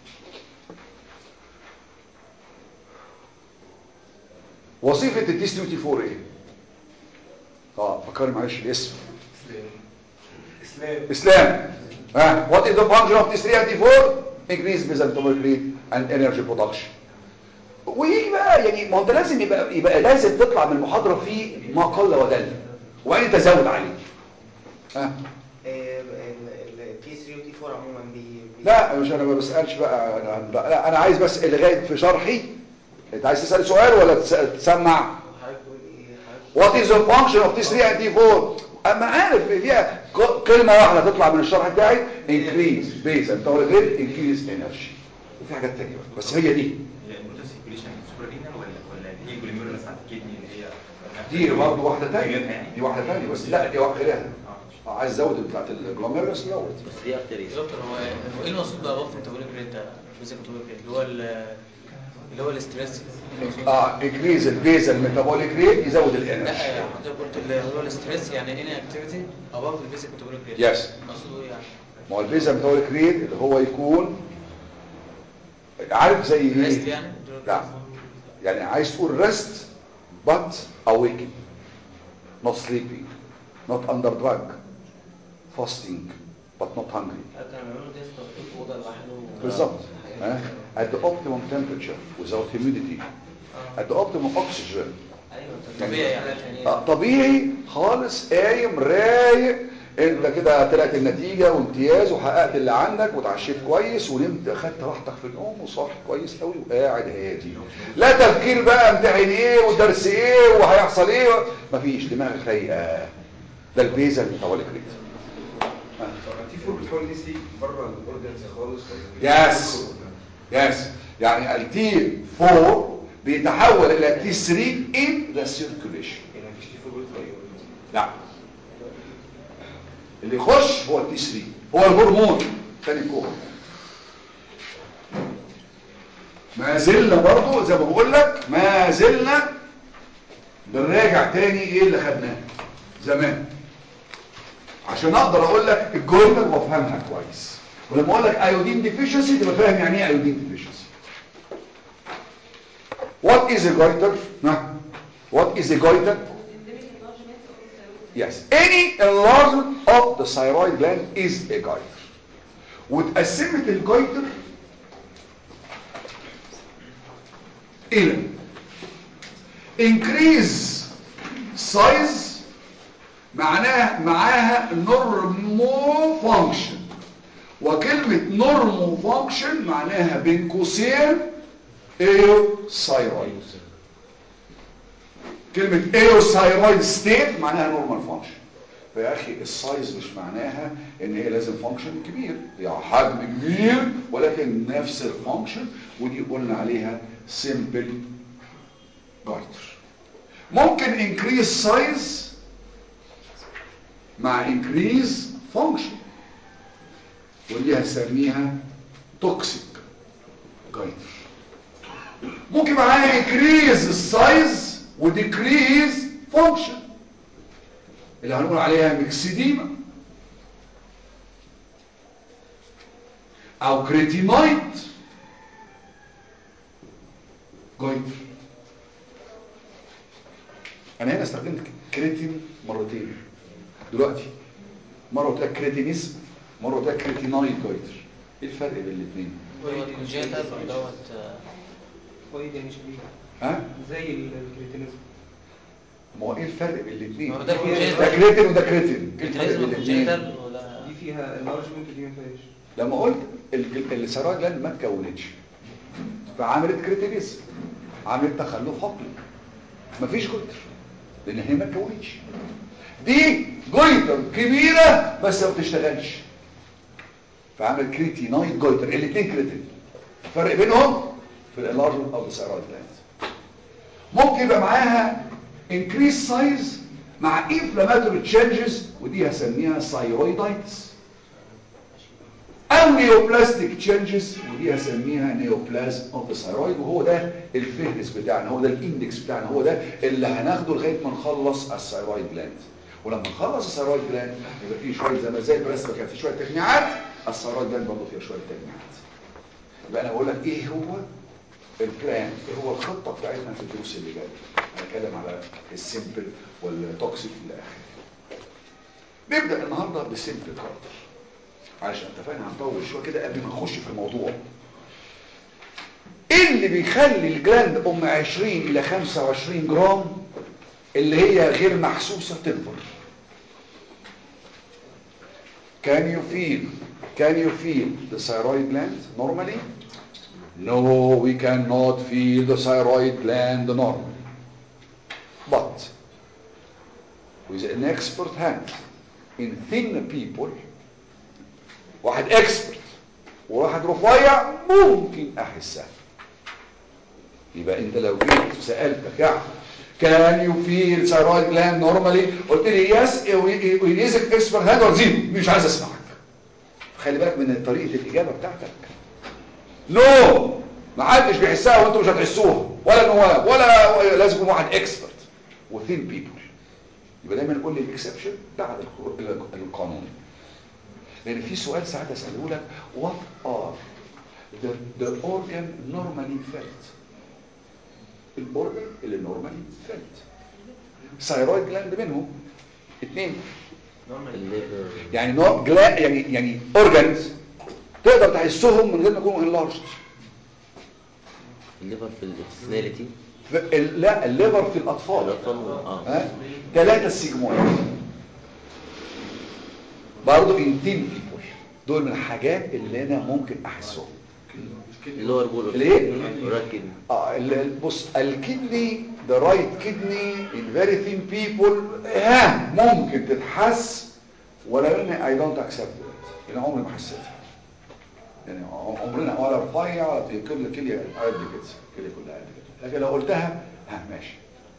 وظيفة التي 74 ايه اه فكرني معلش الاسم اسلام اسلام ها what is the function of T3 and T4 increase mesenteric rate and energy production ويجي بقى يعني ما هو انت لازم يبقى يبقى لازم تطلع من المحاضره في ما قل ودل وبعدين تزود عليه ها التي 3 وتي 4 عموما بي بي- لا مش انا ما بسالش بقى انا لا انا عايز بس لغايه في شرحي انت عايز تسال سؤال ولا تس- تسمع حضرتك بتقول ايه حضرتك what is the function of T3 and T4 اما عارف فيها ك- كلمه واحده تطلع من الشرح بتاعي increase base and total rate increase energy وفي حاجات تانية بقى. بس هي دي هي البروتين سيركيوليشن سوبرينال ولا ولا دي جلوميرولس بتاعت الكدني اللي هي دي برضه واحده غيرها تانية يعني؟ دي واحده تانية بس لا دي واحده غيرها اه آه، عايز ازود بتاعت الجلوميرولس زود بس دي اكتر يا دكتور هو هو ايه المقصود بقى بوفر ميتابوليك ريت ده بيزك ميتابوليك ريت اللي هو ال- اللي هو الاستريس اه increase البيزل ميتابوليك ريت يزود الانرجي لا حضرتك قلت اللي هو الاستريس يعني اني اكتيفيتي اباف البيزك ميتابوليك ريت Yes. مقصوده ايه يعني ما هو البيزل ميتابوليك ريت اللي هو يكون عارف زي ريست ايه يعني لا يعني عايز تقول ريست but awakening not sleeping not under drug fasting but not hungry كانوا بيعملوا تيست في اوضه لوحده بالظبط ها؟ at the optimum temperature without humidity at the optimum oxygen ايوه طبيعي يعني آه، طبيعي خالص قايم رايق انت كده طلعت النتيجة وامتياز وحققت اللي عندك وتعشيت كويس ونمت اخدت راحتك في النوم وصاحي كويس قوي وقاعد هادي لا تفكير بقى امتحن ايه ودرس ايه وهيحصل ايه مفيش دماغك رايقه ده البيزل بتاع الكريت تي 4 بتحاول دي سي بره الاوردينس خالص ولا يس يس يعني التي 4 بيتحول الى تي 3 in the circulation يعني مفيش تي 4 بيدخل ايه لا اللي يخش هو التي 3 هو الهرمون ثاني كوره ما زلنا برضو زي ما بقول لك ما زلنا بنراجع تاني ايه اللي خدناه زمان عشان اقدر اقول لك الجمله وافهمها كويس ولما اقول لك ايودين ديفيشنسي تبقى فاهم يعني ايه ايودين ديفيشنسي what is a goiter ها what is a goiter Yes. Any enlargement of the thyroid gland is a goiter. واتقسمت الجويتر إلى increase size معناها معاها normal function وكلمة normal function معناها بين قوسين ايوثايرويد كلمة ايوثايرويد ستيت معناها نورمال فانكشن فيا اخي السايز مش معناها ان هي لازم فانكشن كبير هي حجم كبير ولكن نفس الفانكشن ودي قلنا عليها سيمبل جايتر ممكن انكريز سايز مع انكريز فانكشن ودي هنسميها توكسيك جايتر ممكن معاها انكريز السايز وديكريز فانكشن اللي هنقول عليها ميكسيديما او كريتينايت جويتر انا هنا استخدمت كريتين مرتين دلوقتي مره قلت لك كريتينيزم مره قلت لك كريتينايت جويتر ايه الفرق بين الاثنين دوت كونجيتال ودوت وايه ده مش بيه ها زي الكريتينيزم ما هو ايه الفرق بين الاثنين ما هو ده ده كونجيتال كريتين وده كريتين ايه الفرق بين كونجيتال الاثنين كونجيتال ولا دي فيها اللارجمنت ودي ما فيهاش لما قلت السراج جلاند ما اتكونتش فعملت كريتينيزم عملت تخلف عقلي مفيش جويتر لان هي ما اتكونتش دي جويتر كبيره بس ما بتشتغلش فعمل كريتينايت جويتر الاثنين كريتين الفرق بينهم في الانلارجمنت اوف السراج جلاند ممكن يبقى معاها increase size مع inflammatory changes ودي هسميها thyroiditis او نيوبلاستيك تشينجز ودي هسميها نيوبلازم اوف ذا ثايرويد وهو ده الفهرس بتاعنا هو ده الاندكس بتاعنا هو ده اللي هناخده لغايه ما نخلص الثايرويد جلاند ولما نخلص الثايرويد جلاند يبقى فيه شويه زي ما زي الرسمه كان فيه شويه تجميعات الثايرويد جلاند برضه فيها شويه تجميعات يبقى انا بقول لك ايه هو البلان ايه هو الخطه بتاعتنا في الدروس اللي جايه هنتكلم على السيمبل والتوكسيك الى اخره نبدا النهارده بالسيمبل كارتر علشان اتفقنا هنطول شويه كده قبل ما نخش في الموضوع ايه اللي بيخلي الجراند ام 20 الى 25 جرام اللي هي غير محسوسه تكبر can you feel can you feel the thyroid gland normally no we cannot feel the thyroid gland normally but with an expert hand in thin people واحد اكسبرت وواحد رفيع ممكن احسها يبقى انت لو جيت سالتك يعني كان يو فيل ثايرويد جلاند نورمالي قلت لي يس وينيزك اكسبرت هاند اور زيرو مش عايز اسمعك خلي بالك من طريقه الاجابه بتاعتك نو ما حدش بيحسها وانتوا مش هتحسوها ولا نواب ولا لازم يكون واحد اكسبرت وثين بيبل يبقى دايما نقول لي الاكسبشن بعد القانون لان في سؤال ساعات اساله لك what are the, the organ normally felt الاورجن اللي normally felt thyroid gland منهم اثنين الليفر يعني نوع جلا يعني يعني اورجانز تقدر تحسهم من غير ما يكونوا انلارجد الليفر في الاكسناليتي لا الليفر في الاطفال الاطفال اه ها ثلاثة سيجمويد برضه انتين بيبول دول من الحاجات اللي انا ممكن احسهم اللور بول الايه؟ الرايت كدني اه ال- ال- بص الكدني the right kidney in very thin people ها ممكن تتحس ولكن I don't accept it يعني عمري ما حسيتها يعني عمرنا ولا رفيع ولا في كل كلية قد كده كلية كلها قد كده لكن لو قلتها ها ماشي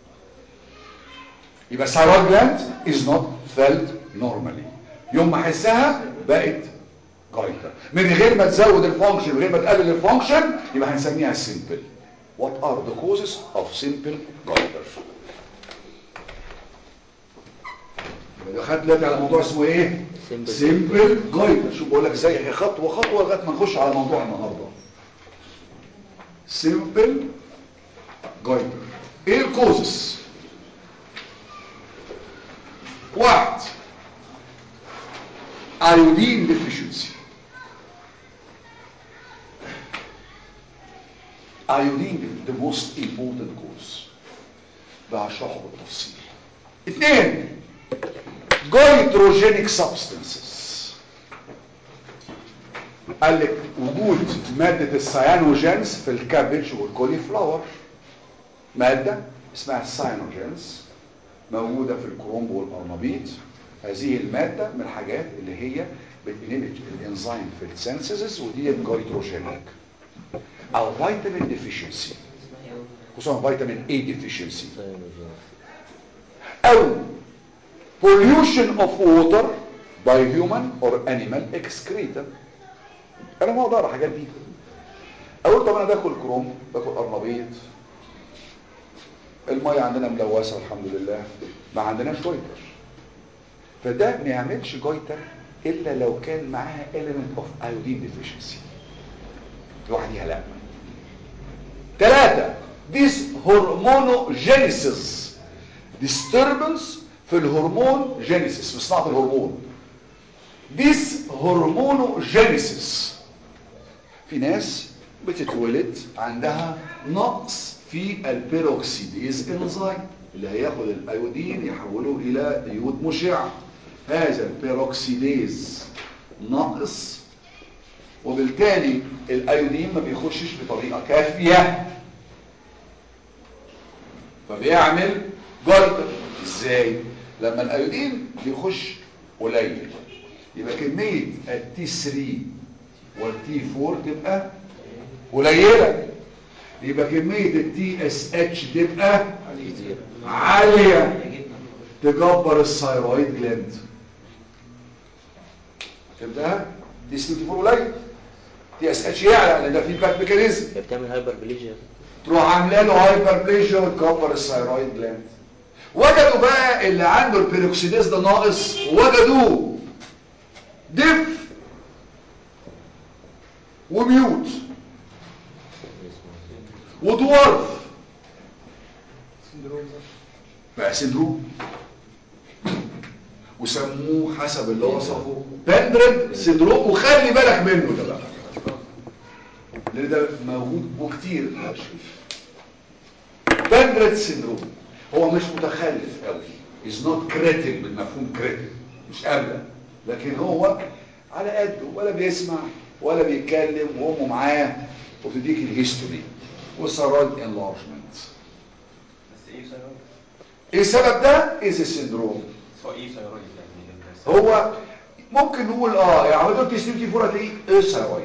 يبقى thyroid gland is not felt normally يوم ما احسها بقت جايتر من غير ما تزود الفانكشن من غير ما تقلل الفانكشن يبقى هنسميها simple what are the causes of simple goiter يبقى دخلت دلوقتي على موضوع اسمه ايه Simple. simple goiter شوف بقول لك ازاي خطوه خطوه لغايه ما نخش على موضوع النهارده simple goiter ايه الكوزس واحد iodine deficiency iodine the most important cause ده هشرحه بالتفصيل اثنين goitrogenic substances قال لك وجود مادة السيانوجينز في الكابج والكولي فلاور مادة اسمها السيانوجينز موجودة في الكرومب والقرنبيط هذه المادة من الحاجات اللي هي بتنمج الانزيم في السنسز ودي جويتروجينيك او فيتامين ديفيشنسي خصوصا فيتامين اي ديفيشنسي او pollution of water by human or animal excreta انا ما اقدر على الحاجات دي اقول طب انا باكل كروم باكل قرنبيط الميه عندنا ملوثه الحمد لله ما عندناش جويتر فده ما يعملش جويتر الا لو كان معاها element of iodine deficiency لوحديها لا ثلاثة this hormonogenesis disturbance في الهرمون جينيسيس في صناعة الهرمون this hormonogenesis في ناس بتتولد عندها نقص في البيروكسيديز انزيم اللي هياخد الايودين يحوله الى ايود مشع هذا البيروكسيديز ناقص وبالتالي الايودين ما بيخشش بطريقه كافيه فبيعمل جلطه ازاي لما الايودين بيخش قليل يبقى كميه التي 3 والتي 4 تبقى قليله يبقى كميه التي اس اتش تبقى عاليه تجبر الثايرويد جلاند فهمتها دي 64 قليل تي اس اتش يعلى لان ده فيدباك ميكانيزم هي بتعمل هايبر بليجيا تروح عامله له هايبر بليجيا وتكبر الثايرويد جلاند وجدوا بقى اللي عنده البيروكسيديز ده ناقص وجدوه دف وميوت ودوارف بقى سندروم وسموه حسب اللي وصفه بندرد سندروم وخلي بالك منه ده بقى لان ده موجود وكتير بندرد سندروم هو مش متخلف قوي is not creative بالمفهوم creative مش قابله لكن هو على قده ولا بيسمع ولا بيتكلم وامه معاه وبتديك الهيستوري والثيرويد انلارجمنت بس ايه ثيرويد؟ ايه السبب ده از السندروم هو ايه ثيرويد يعني هو ممكن نقول اه يعني عمليه تسليم فور هتلاقيه الثيرويد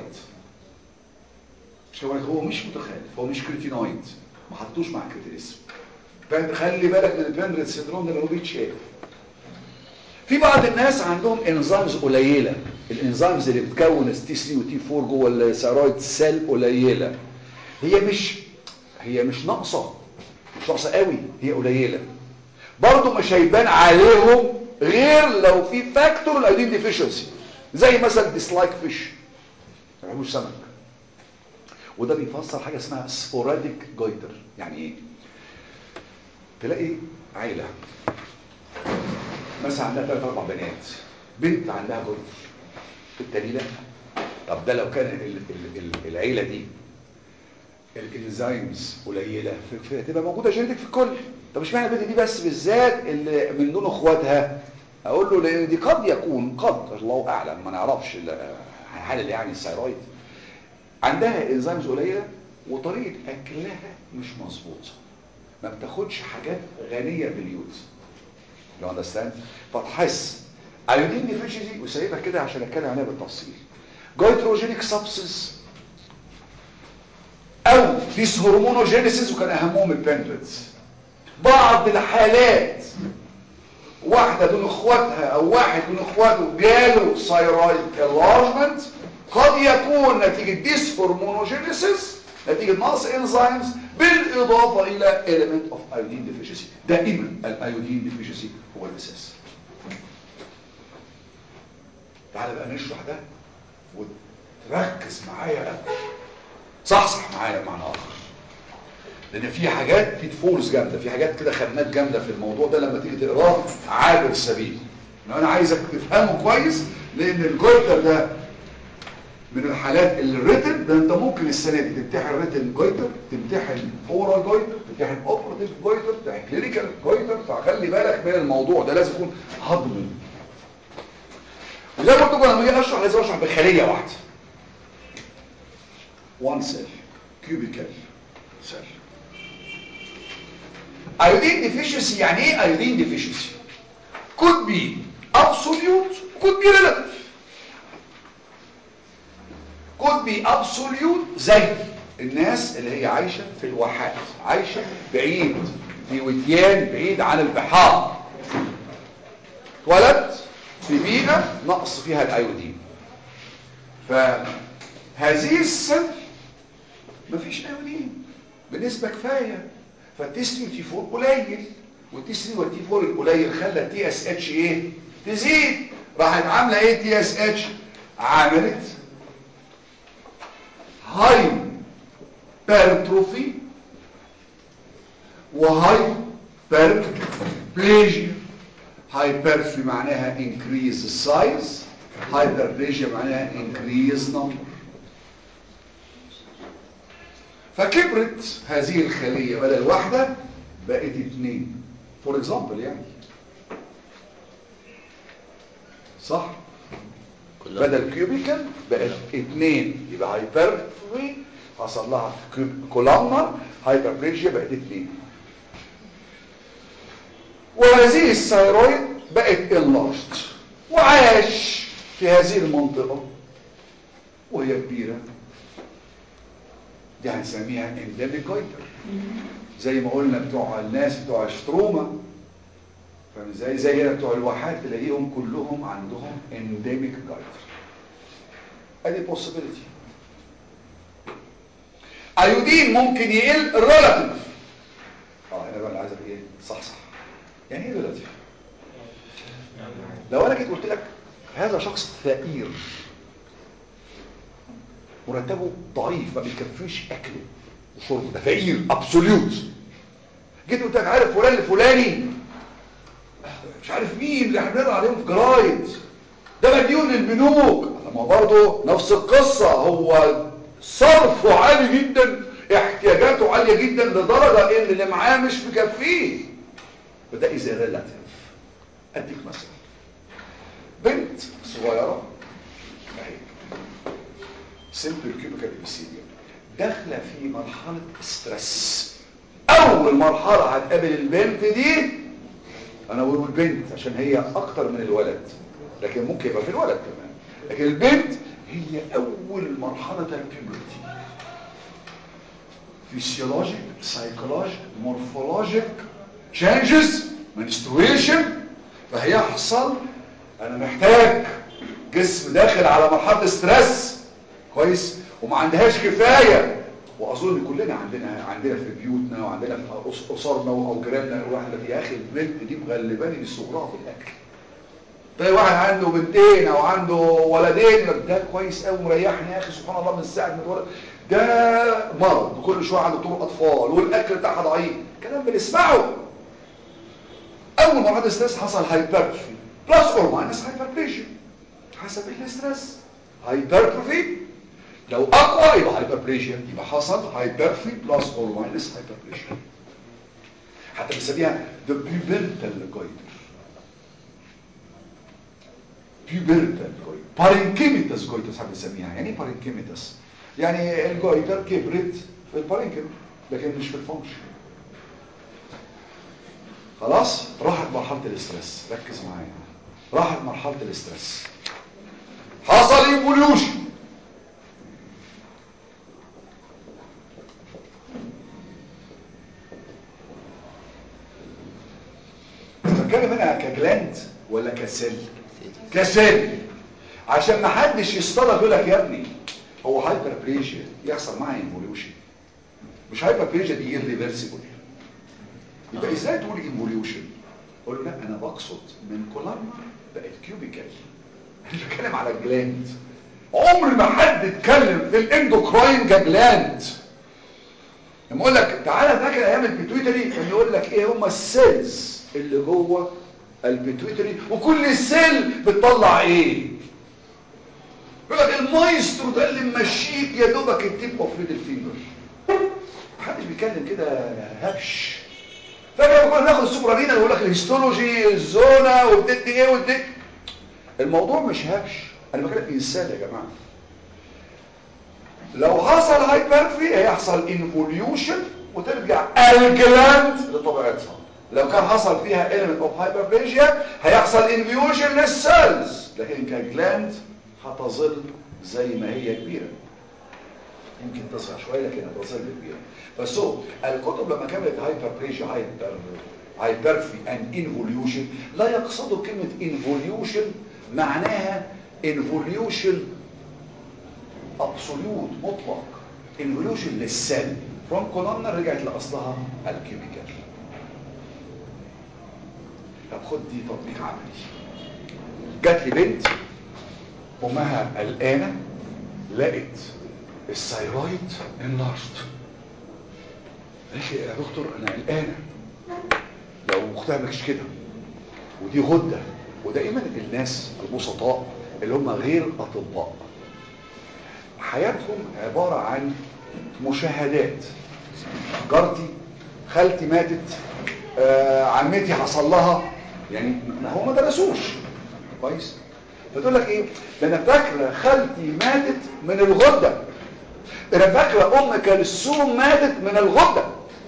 مش كمان هو مش متخلف هو مش كريتينويد ما حطوش مع كريتينيزم خلي بالك من البندريت سيندروم ده اللي هو بيتشاف في بعض الناس عندهم انزيمز قليله الانزيمز اللي بتكون تي 3 وتي 4 جوه الثيرويد سيل قليله هي مش هي مش ناقصه مش ناقصه قوي هي قليله برضه مش هيبان عليهم غير لو في فاكتور الايودين ديفيشنسي زي مثلا ديسلايك فيش ما بيحبوش سمك وده بيفسر حاجه اسمها سبوراديك جويتر يعني ايه تلاقي عيله مثلا عندها ثلاث اربع بنات بنت عندها جويتر التاني لا طب ده لو كان ال- ال- ال- العيله دي الانزيمز قليله في- في- تبقى موجوده جينيتك في الكل طب اشمعنى البنت دي بس بالذات اللي من دون اخواتها اقول له لان دي قد يكون قد الله اعلم ما نعرفش ال- هنحلل يعني الثايرويد عندها انزيمز قليله وطريقه اكلها مش مظبوطه ما بتاخدش حاجات غنيه باليود لو اندرستاند فتحس ايودين ديفيشنسي وسايبها كده عشان اتكلم عليها بالتفصيل جايتروجينيك سبسس او ديس هرمونوجينيسيس وكان اهمهم البنتلتس بعض الحالات واحدة دون اخواتها او واحد دون اخواته جاله ثايرويد انلارجمنت قد يكون نتيجة ديس هرمونوجينيسيس نتيجة نقص انزيمز بالاضافة الى element of iodine deficiency دائما الايودين deficiency هو الاساس تعال بقى نشرح ده وتركز معايا بقى صحصح معايا بمعنى اخر لان في حاجات في فولز جامده في حاجات كده خدمات جامده في الموضوع ده لما تيجي تقراه عابر سبيل انا عايزك تفهمه كويس لان الجويتر ده من الحالات اللي الريتن ده انت ممكن السنه دي تمتحن ريتن جويتر تمتحن اورال جويتر تمتحن اوبراتيف جويتر تمتحن كلينيكال جويتر فخلي بالك من الموضوع ده لازم يكون هضمي وزي ما قلت لكم لما اجي اشرح لازم اشرح بخليه واحده one cell cubical cell iodine deficiency يعني ايه iodine deficiency could be absolute could be relative could be absolute زي الناس اللي هي عايشة في الواحات عايشة بعيد في وديان بعيد عن البحار اتولد في بيئة نقص فيها الايودين فهذه السن مفيش ايودين بنسبة كفاية فالتي 3 والتي 4 قليل والتي 3 والتي 4 القليل خلى التي اس اتش ايه تزيد راحت عامله ايه تي اس اتش عملت هاي بيرتروفي وهاي بيربليجيا هايبرتروفي معناها increase size هايبربليجيا معناها increase number فكبرت هذه الخلية بدل واحدة بقت اتنين فور اكزامبل يعني صح كلها بدل كيوبيكال بقت اتنين يبقى هايبرتروفي حصل لها كولامنر هايبربليجيا بقت اتنين وهذه الثيرويد بقت انلارجد وعاش في هذه المنطقة وهي كبيرة دي هنسميها انديميك جويتر زي ما قلنا بتوع الناس بتوع الشتروما فاهم ازاي زي هنا بتوع الواحات تلاقيهم كلهم عندهم انديميك جويتر ادي بوسيبيليتي ايودين ممكن يقل ريلاتيف اه هنا بقى اللي عايزك ايه صح صح يعني ايه ريلاتيف لو انا جيت قلت لك هذا شخص فقير مرتبه ضعيف ما بيكفيش اكله وشربه ده فقير ابسوليوت جيت قلت لك عارف فلان الفلاني مش عارف مين اللي احنا بنقرا عليهم في جرايد ده مديون للبنوك ما برضه نفس القصه هو صرفه عالي جدا احتياجاته عاليه جدا لدرجه ان اللي معاه مش مكفيه فده از ريلاتيف اديك مثلا بنت صغيره اهي سيمبل كيوبيكال ابيثيليوم داخله في مرحله ستريس اول مرحله هتقابل البنت دي انا بقول البنت عشان هي اكتر من الولد لكن ممكن يبقى في الولد كمان لكن البنت هي اول مرحله البيوبرتي فيسيولوجيك سايكولوجيك مورفولوجيك changes menstruation فهيحصل انا محتاج جسم داخل على مرحله ستريس كويس وما عندهاش كفايه واظن كلنا عندنا عندنا في بيوتنا وعندنا في أس- اسرنا او جيراننا واحد يا اخي البنت دي مغلباني صغرها في الاكل تلاقي واحد عنده بنتين او عنده ولدين يقول لك ده كويس قوي مريحني يا اخي سبحان الله من ساعه ما اتولد ده مرض وكل شويه عنده طول اطفال والاكل بتاعها ضعيف كلام بنسمعه اول ما بعد ستريس حصل هايبرتروفي بلس اور ماينس هايبربليجيا حسب الاسترس هايبرتروفي لو اقوى يبقى هايبربليجيا يبقى حصل هايبرتروفي بلس اور ماينس هايبربليجيا حتى بنسميها the pubertal goiter pubertal goiter parenchymatous goiter ساعات بنسميها يعني ايه parenchymatous يعني الجويتر كبرت في البارينكيما لكن مش في الفانكشن خلاص راحت مرحله الاسترس ركز معايا راحت مرحله الاسترس حصل ايفوليوشن بتكلم هنا كجلاند ولا كسل كسل عشان ما حدش يصطدم يقول لك يا ابني هو هايبربليجيا يحصل معاه انفوليوشن مش هايبربليجيا دي irreversible يبقى ازاي تقول انفوليوشن اقول له لا انا بقصد من كولارما بقت كيوبيكال انا بتكلم على الجلاند عمر ما حد اتكلم في الاندوكراين كجلاند لما اقول لك تعالى فاكر ايام البيتويتري كان يقول لك ايه هم السيلز اللي جوه البيتويتري وكل سيل بتطلع ايه يقول لك المايسترو ده اللي ممشيك يا دوبك التيب اوف ليدل فينجر محدش بيتكلم كده هبش فاكر لما كنا بناخد السوبرالينا يقول لك الهيستولوجي الزونا وبتدي ايه وبتدي الموضوع مش هبش انا بكلم انسان يا جماعه لو حصل هايبرفي هيحصل انفوليوشن وترجع الجلاند لطبيعتها لو كان حصل فيها element of hyperplasia هيحصل انفيوجن للسيلز لكن كجلاند هتظل زي ما هي كبيرة يمكن تصغر شوية لكن هتظل كبيرة فسو الكتب لما كملت هايبربليجيا هايبر هايبرفي and involution لا يقصدوا كلمة involution معناها involution absolute مطلق involution للسيل from columnar رجعت لأصلها الكيوبيكال طب خد دي تطبيق عملي جات لي بنت امها قلقانه لقت الثايرويد انلارجد قالت لي يا دكتور انا قلقانه لو اختها مش كده ودي غده ودائما الناس البسطاء اللي هم غير اطباء حياتهم عباره عن مشاهدات جارتي خالتي ماتت آه عمتي حصل لها يعني ما هو ما درسوش كويس فتقول لك ايه ده انا فاكره خالتي ماتت من الغده ده انا فاكره ام كلثوم ماتت من الغده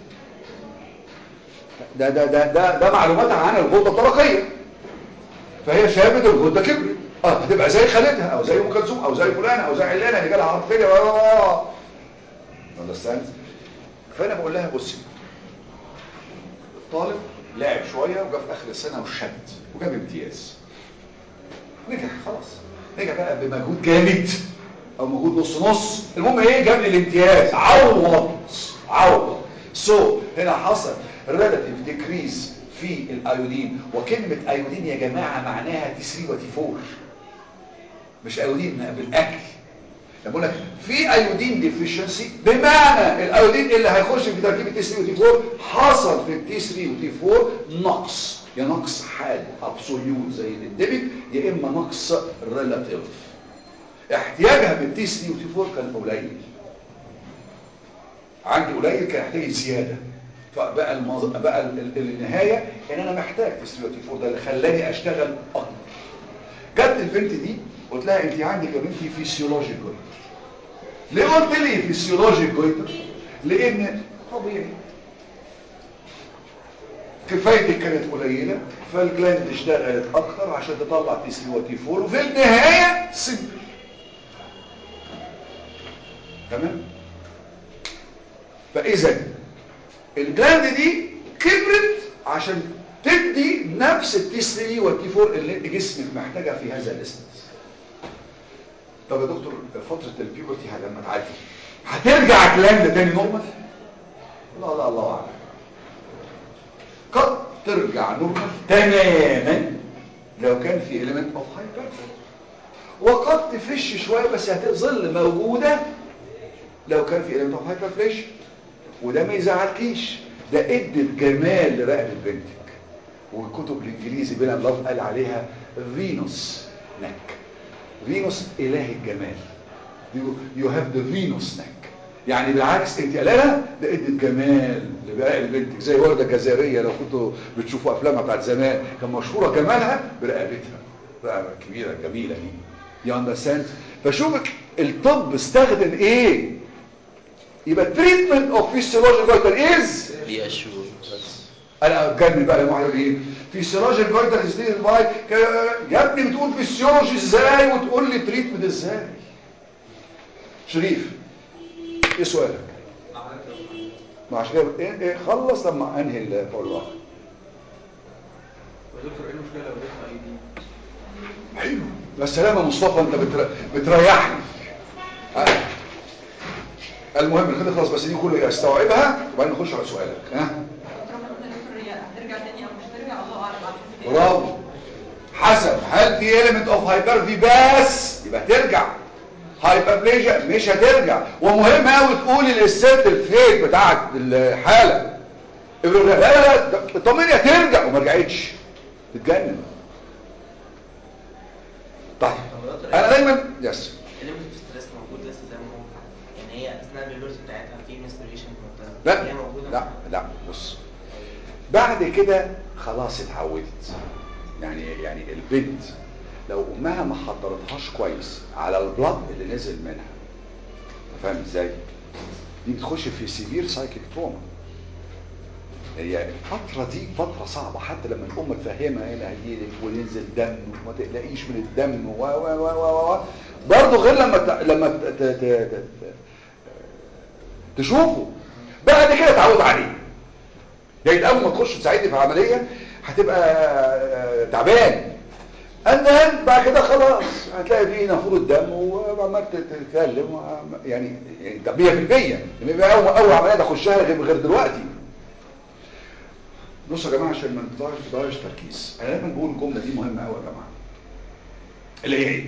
ده ده ده ده, ده معلوماتها عن الغده الطبقيه فهي شافت الغده كبرت اه هتبقى زي خالتها او زي ام كلثوم او زي فلانه او زي علانه اللي جالها عرض فيليا اندرستاند فانا بقول لها بصي الطالب لعب شويه وجا في اخر السنه وشد وجاب امتياز نجح خلاص نجح بقى بمجهود جامد او مجهود نص نص المهم ايه جاب لي الامتياز عوض عوض سو so, هنا حصل relative decrease في الايودين وكلمة ايودين يا جماعة معناها تي 3 وتي 4 مش ايودين بالاكل بقول لك في ايودين ديفيشنسي بمعنى الايودين اللي هيخش في تركيب التي 3 وتي 4 حصل في التي 3 وتي 4 نقص يا نقص حاد ابسوليوت زي الانديميك يا اما نقص ريلاتيف احتياجها بالتي 3 وتي 4 كان قليل عندي قليل كان احتاج زياده فبقى المز... بقى ال... ال... النهايه ان انا محتاج تي 3 وتي 4 ده اللي خلاني اشتغل اكتر جت البنت دي قلت لها انت عندك يا بنتي فيسيولوجيك جويتر ليه قلت لي فيسيولوجيك جويتر لان طبيعي كفايتك كانت قليله فالجلاند اشتغلت اكتر عشان تطلع تي 3 وتي 4 وفي النهايه سمبل تمام فاذا الجلاند دي كبرت عشان تدي نفس التي 3 والتي 4 اللي جسمك محتاجها في هذا الاستنس طب يا دكتور فتره البيوبرتي لما تعدي هترجع جلاند تاني نورمال لا لا الله اعلم قد ترجع نورمال تماما لو كان في element of hypertrophy وقد تفش شويه بس هتظل موجوده لو كان في element of hyperplasia وده ما يزعلكيش ده ادت جمال لرقبه بنتك والكتب الانجليزي بين الله قال عليها فينوس نك فينوس اله الجمال يو هاف ذا فينوس نك يعني بالعكس انت قلقه ده ادت جمال لبقاء لبنتك زي ورده جزائريه لو كنتوا بتشوفوا افلامها بتاعت زمان كان مشهوره جمالها برقبتها رقبه كبيره جميله دي يو اندرستاند فشوفك الطب استخدم ايه يبقى تريتمنت اوف فيسيولوجيكال از be assured انا اتجنن بقى لما واحد يقول ايه فيسيولوجيكال جويتر از باي يا ابني بتقول فيسيولوجي ازاي وتقول لي تريتمنت ازاي شريف ايه سؤالك ما عشان كده إيه إيه خلص لما انهي الفولو يا دكتور ايه المشكله لو اديتها اي دي حلو يا سلام يا مصطفى انت بتر... بتريحني آه. المهم كده خلاص بس دي كله يستوعبها وبعدين نخش على سؤالك ها طالما مثلا دكتور هي هترجع تاني او مش هترجع الله اعلم على حسب إيه. برافو حسب هل في element of hypertrophy بس يبقى ترجع هايبربليجيا مش هترجع ومهم قوي تقولي للست الفيت بتاعت الحاله ابن لا لا لا ده- اطمني هترجع وما رجعتش تتجنن طيب انا دايما يس الليمت ستريس موجود لسه زي ما هو يعني هي اثناء البيبرتي بتاعتها في مستريشن لا هي موجوده لا لا بص بعد كده خلاص اتعودت يعني يعني البنت لو امها ما حضرتهاش كويس على البلد اللي نزل منها فاهم ازاي دي بتخش في سيفير سايكيك تروما هي الفترة دي فترة صعبة حتى لما الأم تفهمها هنا هيجيلك وينزل دم وما تقلقيش من الدم و و و و و برضه غير لما ت... لما ت... ت... ت... ت... تشوفه بعد كده تعود عليه يعني اول ما تخش تساعدني في عمليه هتبقى آه، تعبان انا بعد كده خلاص هتلاقي فيه نافوره دم وعمال تتكلم وعم- يعني يعني ده 100% يعني يبقى اول اول عمليه تخشها غير غير دلوقتي بصوا يا جماعه عشان ما نضيعش نضيعش تركيز انا دايما بقول الجمله دي مهمه قوي يا جماعه اللي هي ايه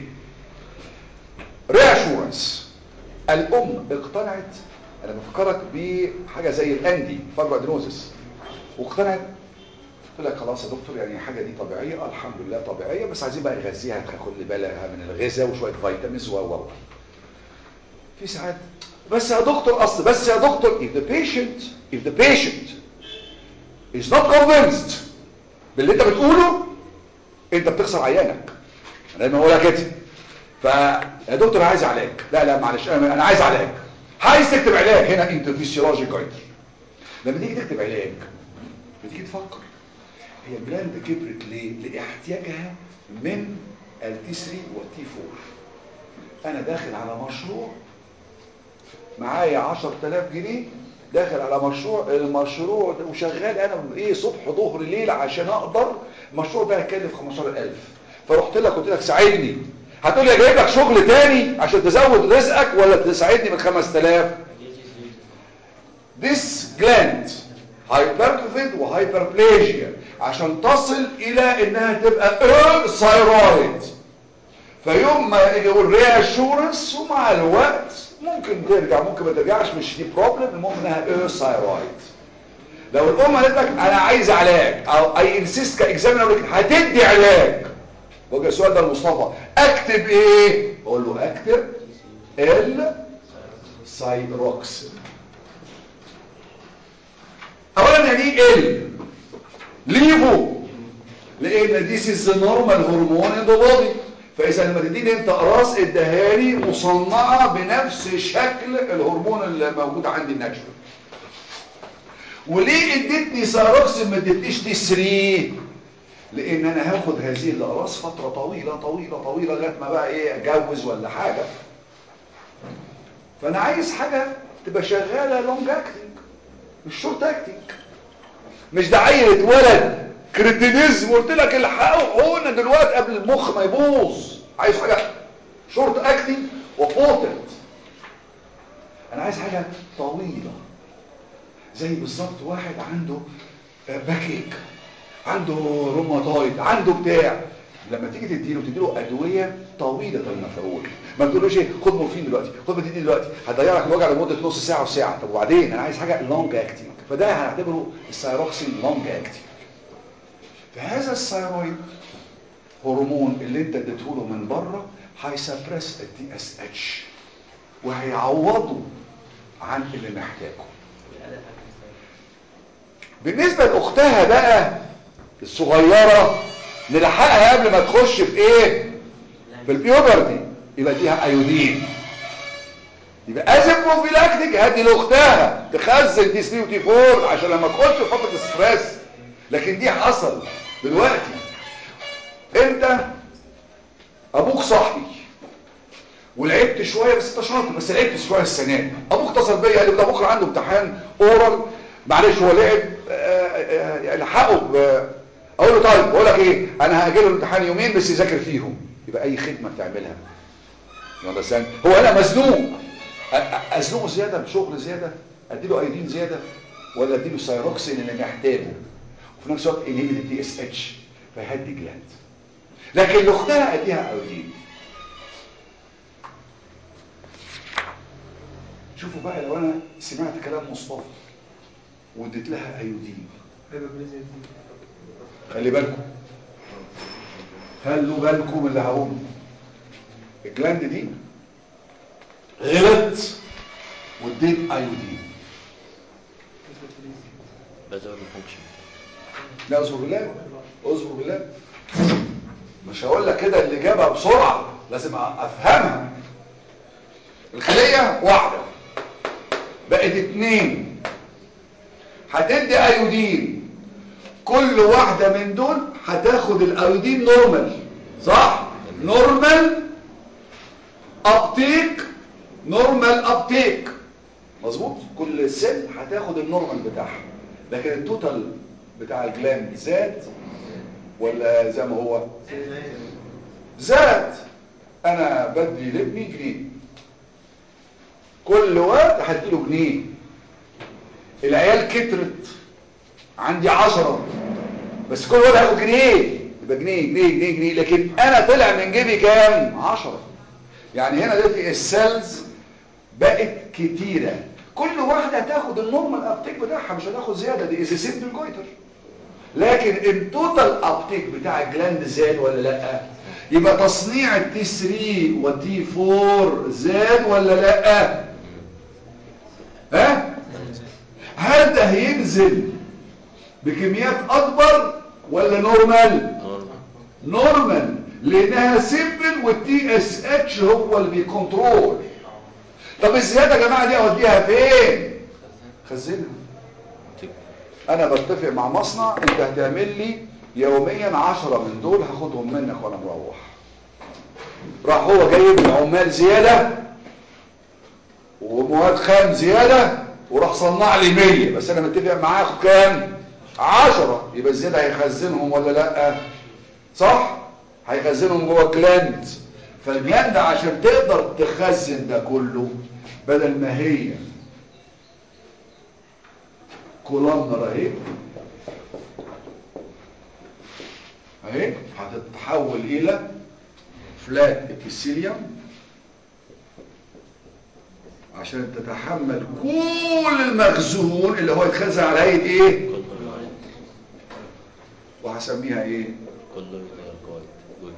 رياشورنس الام اقتنعت انا بفكرك بحاجه زي الاندي فاجوادينوزس واقتنعت قلت لك خلاص يا دكتور يعني حاجه دي طبيعيه الحمد لله طبيعيه بس عايزين بقى نغذيها تاخد لي بالها من الغذاء وشويه فيتامينز و و و. في ساعات بس يا دكتور اصل بس يا دكتور if the patient if the patient is not convinced باللي انت بتقوله انت بتخسر عيانك انا دايما بقولها كده فيا دكتور عايز علاج لا لا معلش انا انا عايز علاج عايز تكتب علاج هنا انت فيسيولوجي جايد لما تيجي تكتب علاج بتيجي تفكر هي البراند كبرت ليه لاحتياجها من التي 3 والتي 4 انا داخل على مشروع معايا 10000 جنيه داخل على مشروع المشروع ده وشغال انا ايه صبح ظهر ليل عشان اقدر المشروع ده هيكلف 15000 فرحت لك قلت لك ساعدني هتقول لي جايب لك شغل تاني عشان تزود رزقك ولا تساعدني بال 5000 this gland hypertrophied وهايبربليجيا عشان تصل الى انها تبقى ثايرويد فيوم ما يجي يقول رياشورنس ومع الوقت ممكن ترجع ممكن ما ترجعش مش دي بروبلم المهم انها ثايرويد لو الام قالت لك انا عايز علاج او اي انسيست كاكزامينر اقول لك هتدي علاج وجه السؤال ده لمصطفى اكتب ايه اقول له اكتب ال سايروكسين اولا يعني ايه ال ليفو لان دي سيز نورمال هرمون ان ذا بودي فاذا لما تديني انت اقراص ادهاني مصنعه بنفس شكل الهرمون اللي موجود عندي الناتشورال وليه اديتني سايروكسين ما اديتنيش تي 3 لان انا هاخد هذه الاقراص فتره طويله طويله طويله لغايه ما بقى ايه اتجوز ولا حاجه فانا عايز حاجه تبقى شغاله لونج اكتنج مش شورت اكتنج مش ده عيل اتولد كريتينيزم قلت لك الحقوا هنا دلوقتي قبل المخ ما يبوظ عايز حاجه شورت اكتنج وبوتنت انا عايز حاجه طويله زي بالظبط واحد عنده باكيك عنده روماتويد عنده بتاع لما تيجي تديله تديله ادويه طويله المفعول ما تقولوش ايه خد مورفين دلوقتي خد بديل دلوقتي هتضيع لك الوجع لمده نص ساعه وساعه طب وبعدين انا عايز حاجه لونج اكتنج فده هنعتبره السايروكسين لونج اكتنج فهذا الثيرويد هرمون اللي انت اديته له من بره هيسبرس الدي اس اتش وهيعوضه عن اللي محتاجه بالنسبه لاختها بقى الصغيره نلحقها قبل ما تخش في ايه في البيوبرتي يبقى اديها ايودين يبقى ازم بروفيلاكتيك هدي لاختها تخزن تي 3 وتي 4 عشان لما تخش في فتره الستريس لكن دي حصل دلوقتي انت ابوك صاحبي ولعبت شويه بس انت شاطر بس لعبت شويه السنه دي ابوك اتصل بيا قال لي ده بكره عنده امتحان اورال معلش هو لعب آه، آه، الحقه ب- اقول له طيب بقول لك ايه انا هاجي له الامتحان يومين بس يذاكر فيهم يبقى اي خدمه بتعملها يلا سان هو انا مزنوق أ- أ- ازنقه زياده بشغل زياده اديله ايودين زياده ولا اديله سايروكسين اللي محتاجه وفي نفس الوقت انهبت التي اس اتش فيهدي جلاند لكن لاختها اديها ايودين شوفوا بقى لو انا سمعت كلام مصطفى واديت لها ايودين هيبقى بليزي دي خلي بالكم خلوا بالكم من اللي هقوله الجلاند دي غلط واديت ايودين بزود الفانكشن لا اصبر بالله اصبر بالله مش هقول لك كده الاجابه بسرعه لازم افهمها الخليه واحده بقت اتنين هتدي ايودين كل واحده من دول هتاخد الايودين نورمال صح نورمال ابتيك نورمال ابتيك مظبوط كل سن هتاخد النورمال بتاعها لكن التوتال بتاع الجلاند زاد ولا زي ما هو زاد انا بدي لابني جنيه كل وقت هديله جنيه العيال كترت عندي عشرة بس كل واحد هياخد جنيه يبقى جنيه جنيه جنيه جنيه لكن انا طلع من جيبي كام عشرة يعني هنا دلوقتي السيلز بقت كتيرة كل واحدة هتاخد النورمال ابتيك بتاعها مش هتاخد زيادة دي از سيمبل جويتر لكن التوتال ابتيك بتاع الجلاند زاد ولا لا يبقى تصنيع التي 3 والتي 4 زاد ولا لا ها هل ده هينزل بكميات اكبر ولا نورمال نورمال نورمال لانها سيمبل والتي اس اتش هو اللي بيكنترول طب الزياده يا جماعه دي اوديها فين خزنها انا بتفق مع مصنع انت هتعمل لي يوميا عشرة من دول هاخدهم منك وانا مروح راح هو جايب لي عمال زيادة ومواد خام زيادة وراح صنع لي 100 بس انا متفق معاه اخد كام عشرة يبقى الزيادة هيخزنهم ولا لا صح هيخزنهم جوه الجلاند فالجلاند عشان تقدر تخزن ده كله بدل ما هي كولامنر اهي اهي هتتحول الى فلات ابيثيليوم عشان تتحمل كل المخزون اللي هو يتخزن على هيئه ايه كله واحد وهسميها ايه كله يغير جوه جوه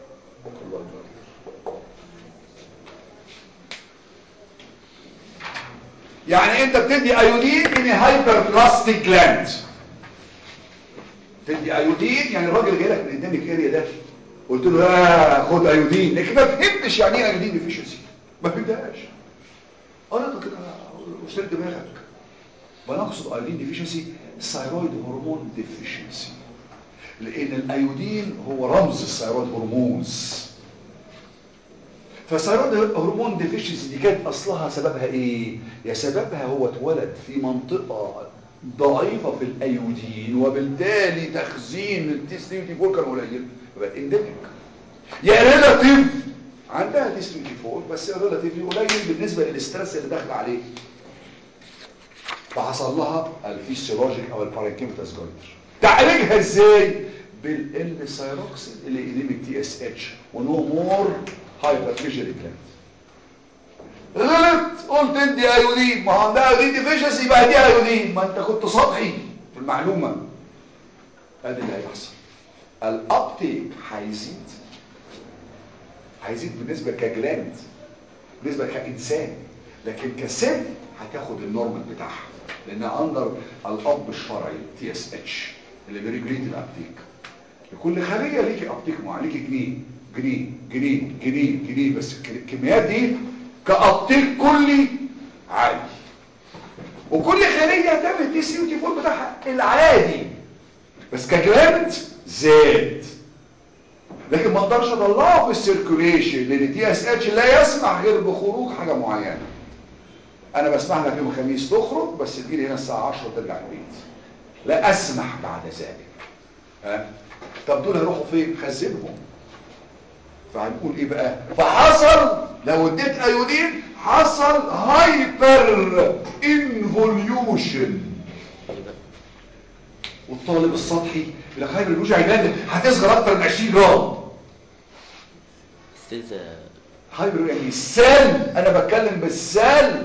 يعني انت بتدي ايودين ان هايبر بلاستيك جلاند تدي ايودين يعني الراجل جاي لك من قدامك اريا ده قلت له اه خد ايودين لكن ما فهمتش يعني ايه ايودين ديفيشنسي ما فهمتهاش انا كده وصلت دماغك وانا اقصد ايودين ديفيشنسي ثايرويد هرمون ديفيشنسي لان الايودين هو رمز الثايرويد هرمونز فثايرويد هرمون ديفيشنسي دي كانت اصلها سببها ايه يا سببها هو اتولد في منطقه ضعيفه في الايودين وبالتالي تخزين التي 3 تي 4 كان قليل يبقى اندمج يا ريلاتيف عندها تي 3 تي 4 بس ريلاتيفلي قليل بالنسبه للاسترس اللي داخل عليه فحصل لها الفيسيولوجيك او البارانكيمتاس جويتر تعالجها ازاي بالال سايروكسين اللي انيميك تي اس اتش ونو مور هايبرفيجيال جلاند غلط قلت ادي ايودين ما هو ده ايودين ديفيشنسي يبقى ادي ايودين ما انت كنت سطحي في المعلومه ادي اللي هيحصل الابتيك هيزيد هيزيد بالنسبه كجلاند بالنسبه كانسان لكن كسن هتاخد النورمال بتاعها لانها اندر الاب الشرعي تي اس اتش اللي بيريجريت الابتيك لكل خليه ليكي ابتيك معين ليكي جنيه جنيه جنيه جنيه جنيه بس الكميات دي كابتيك كلي عالي وكل خليه هتعمل التي سي وتي 4 بتاعها العادي بس كجلاند زاد لكن ما اقدرش اطلعه في السيركوليشن لان التي اس اتش لا يسمح غير بخروج حاجه معينه انا بسمح لك يوم الخميس تخرج بس تجيلي هنا الساعه 10 وترجع البيت لا اسمح بعد ذلك ها طب دول هيروحوا فين خزنهم فهنقول ايه بقى فحصل لو اديت ايودين حصل هايبر انفوليوشن والطالب السطحي يقول لك هايبر انفوليوشن هيبان هتصغر اكتر من 20 جرام ستيل ذا هايبر يعني السل انا بتكلم بالسل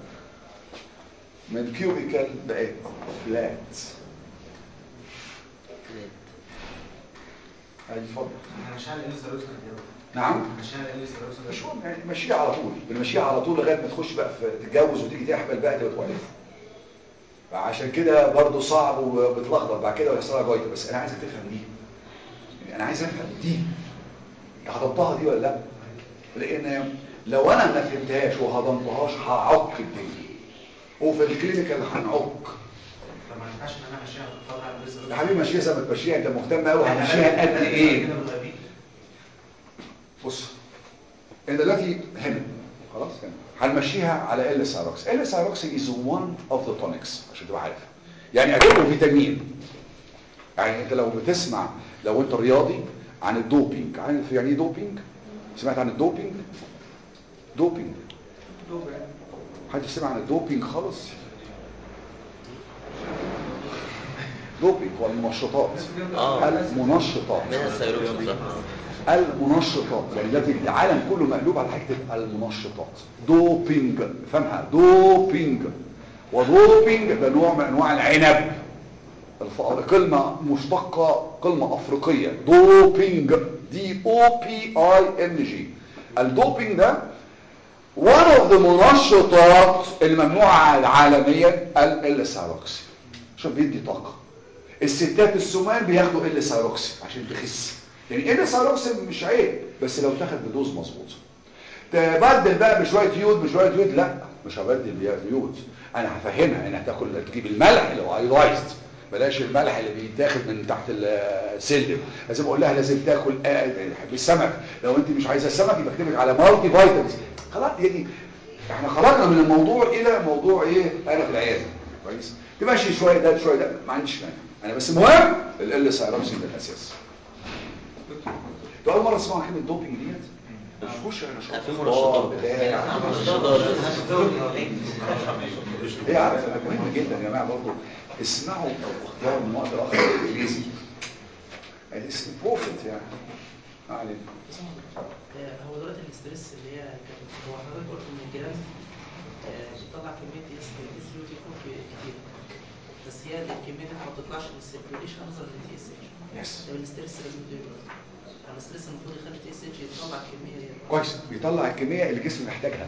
من كيوبيكال بقت فلات هاي اتفضل عشان لسه روسك نعم عشان لسه روسك مش مهم يعني مشيها على طول بنمشيها على طول لغايه ما تخش بقى في تتجوز وتيجي تحمل بقى تبقى توقف فعشان كده برضه صعب وبتلخبط بعد كده ويحصل لها جايده بس انا عايزك تفهم دي يعني انا عايز افهم دي هضمتها دي ولا لا لان لو انا ما فهمتهاش وهضمتهاش هعك الدنيا وفي الكلينيكال هنعك طب ما ينفعش ان انا امشيها فتره على لسه يا حبيبي ماشيها زي ما تمشيها انت مهتم قوي هتمشيها قد ايه بص انا دلوقتي هنا خلاص هنا هنمشيها على ال سايروكس ال سايروكس از وان اوف ذا تونكس عشان تبقى عارف يعني ادوه فيتامين يعني انت لو بتسمع لو انت رياضي عن الدوبينج عارف يعني ايه دوبينج سمعت عن الدوبينج دوبينج حد سمع عن الدوبينج خالص دوبينج هو المنشطات اه المنشطات منها السيروكس صح المنشطات يعني دلوقتي العالم كله مقلوب على حته المنشطات دوبينج فهمها دوبينج ودوبينج ده نوع من انواع العنب الف- كلمه مشتقه كلمه افريقيه دوبينج دي او بي اي ان جي الدوبينج ده one of the منشطات الممنوعه عالميا ال سايروكسي عشان بيدي طاقه الستات السمان بياخدوا ال سايروكسي عشان تخس يعني ال سايروكسي مش عيب بس لو تاخد بدوز مظبوطه تبدل بقى بشويه يود بشويه يود لا مش هبدل بيها يود انا هفهمها انها تاكل تجيب الملح اللي هو ايودايزد بلاش الملح اللي بيتاخد من تحت السلم لازم اقول لها لازم تاكل آه، بالسمك لو انت مش عايزه السمك يبقى اكتب لك على مالتي فيتامينز خلاص يعني احنا خرجنا من الموضوع الى موضوع ايه انا في العياده كويس تمشي شويه ده شويه ده ما عنديش مانع انا بس المهم ال سايروكسين ده الاساس ده اول مره اسمع كلمه دوبينج ديت ما تشوفوش انا شفت في اخبار منشطات بتاع هي عارفه مهم جدا يا جماعه برضه اسمعوا الاخبار من وقت لاخر بالانجليزي اتس امبورتنت يعني ما علينا هو دلوقتي الاسترس اللي هي كانت هو حضرتك قلت ان الجهاز آه، بيطلع كميه اس اس يو تي كتير بس هي الكميه دي ما بتطلعش من السيركيوليشن نظرا للتي اس اتش يس طب الاسترس لازم يبقى يعني الاسترس المفروض يخلي التي اس اتش يطلع الكميه دي كويس بيطلع الكميه اللي الجسم محتاجها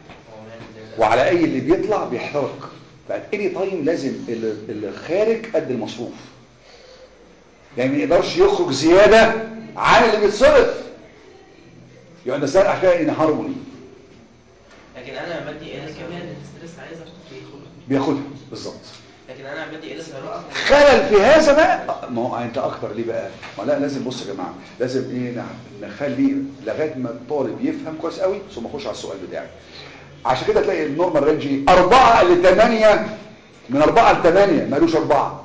وعلى اي اللي بيطلع بيحترق فات اني تايم لازم اللي اللي خارج قد المصروف يعني ما يقدرش يخرج زياده عن اللي بيتصرف يعني ده عشان ان هارموني لكن انا لما ادي يعني ال الكميه اللي الاسترس عايزها بياخدها بياخدها بالظبط لكن انا لما ادي ال خلل في هذا بقى ما هو انت اكتر ليه بقى ما لا لازم بص يا جماعه لازم ايه نع- نخلي لغايه ما الطالب يفهم كويس قوي ثم اخش على السؤال بتاعي عشان كده تلاقي النورمال رينج ايه 4 ل 8 من 4 ل 8 مالوش 4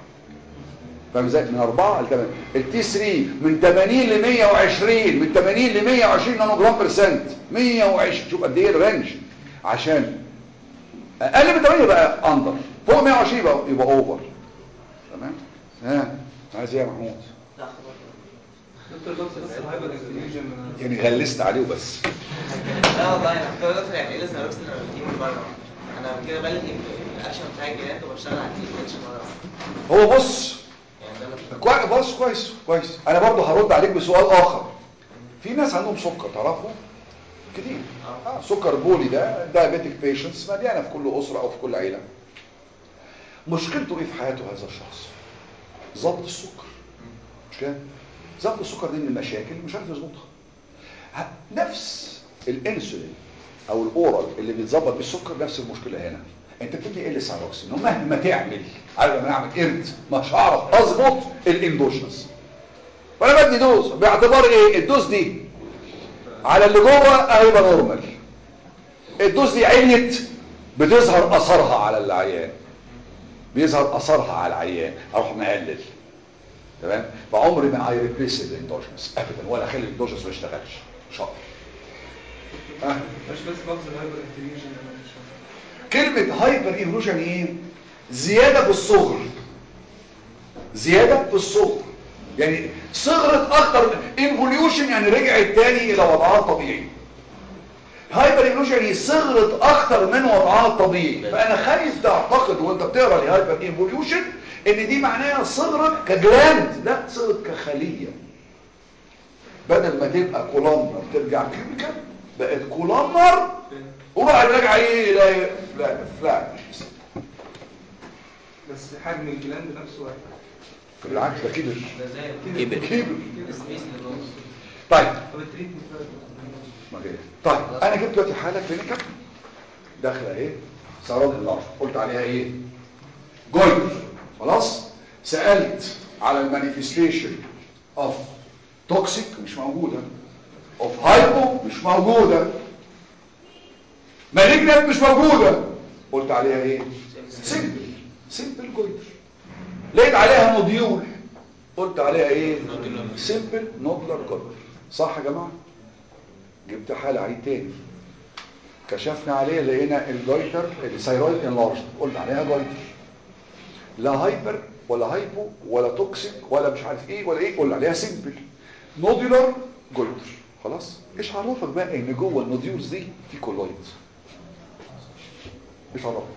فاهم ازاي من 4 ل 8 التي 3 من 80 ل 120 من 80 ل 120 نانو جرام برسنت 120 شوف قد ايه الرينج عشان اقل من 8 يبقى اندر فوق 120 يبقى يبقى اوفر تمام ها عايز ايه يا محمود لا خلاص دكتور دكتور بس الهايبر انفليوجن يعني غلست عليه وبس لا والله انا كنت دكتور يعني ايه لسه بس انا بجيبه من بره انا كده بلغي الاكشن بتاع الجينات وبشتغل على التي اتش مره واحدة. هو بص يعني كويس بص كويس كويس انا برضو هرد عليك بسؤال اخر في ناس عندهم سكر تعرفوا كتير آه سكر بولي ده دايابيتك بيشنتس مليانه في كل اسره او في كل عيله مشكلته ايه في حياته هذا الشخص ضبط السكر مش كده ضبط السكر دي من المشاكل مش عارف يظبطها ه- نفس الانسولين او الاورال اللي بيتظبط بالسكر نفس المشكله هنا انت بتدي ال سايروكسين ومهما تعمل عارف لما اعمل قرد مش هعرف اظبط الاندوشنس فانا بدي دوز باعتبار ايه الدوز دي على اللي جوه هيبقى نورمال الدوز دي عليت بتظهر اثرها على العيان بيظهر اثرها على العيان اروح مقلل تمام فعمري ما اي ريبليس الاندوجنس ابدا ولا اخلي الاندوجنس ما يشتغلش شاطر آه. مش بس لفظ الهايبر انتليجن انا مش كلمة هايبر ايفولوشن ايه زيادة في الصغر زيادة في الصغر يعني صغرت اكتر انفوليوشن يعني رجعت تاني الى وضعها الطبيعي هايبر ايفولوشن يعني صغرت اكتر من وضعها الطبيعي فانا خايف تعتقد وانت بتقرا الهايبر ايفوليوشن ان دي معناها صغرت كجلاند لا صغرت كخلية بدل ما تبقى كولامنر ترجع كيميكال بقت كولامنر وراح راجع ايه الى فلاج فلاج بس حجم الجلاند نفسه واحد بالعكس ده كبر ده زي كبر كبر سبيس للنص طيب طب التريتمنت بقى ما كده. طيب انا جبت دلوقتي حاله كلينيكال داخله ايه سراد النار قلت عليها ايه جولد خلاص سالت على المانيفستيشن اوف توكسيك مش موجوده اوف هايبو مش موجوده مالجنت مش موجوده قلت عليها ايه سيمبل سيمبل جولد لقيت عليها نوديول قلت عليها ايه سيمبل نودلر جولد صح يا جماعه جبت حالة عيد تاني كشفنا عليه لقينا الجويتر الثايرويد انلارج قلنا عليها جويتر لا هايبر ولا هايبو ولا توكسيك ولا مش عارف ايه ولا ايه قلنا عليها سيمبل نودولار جويتر خلاص ايش عرفك بقى ان جوه النوديولز دي في كولويد ايش عرفك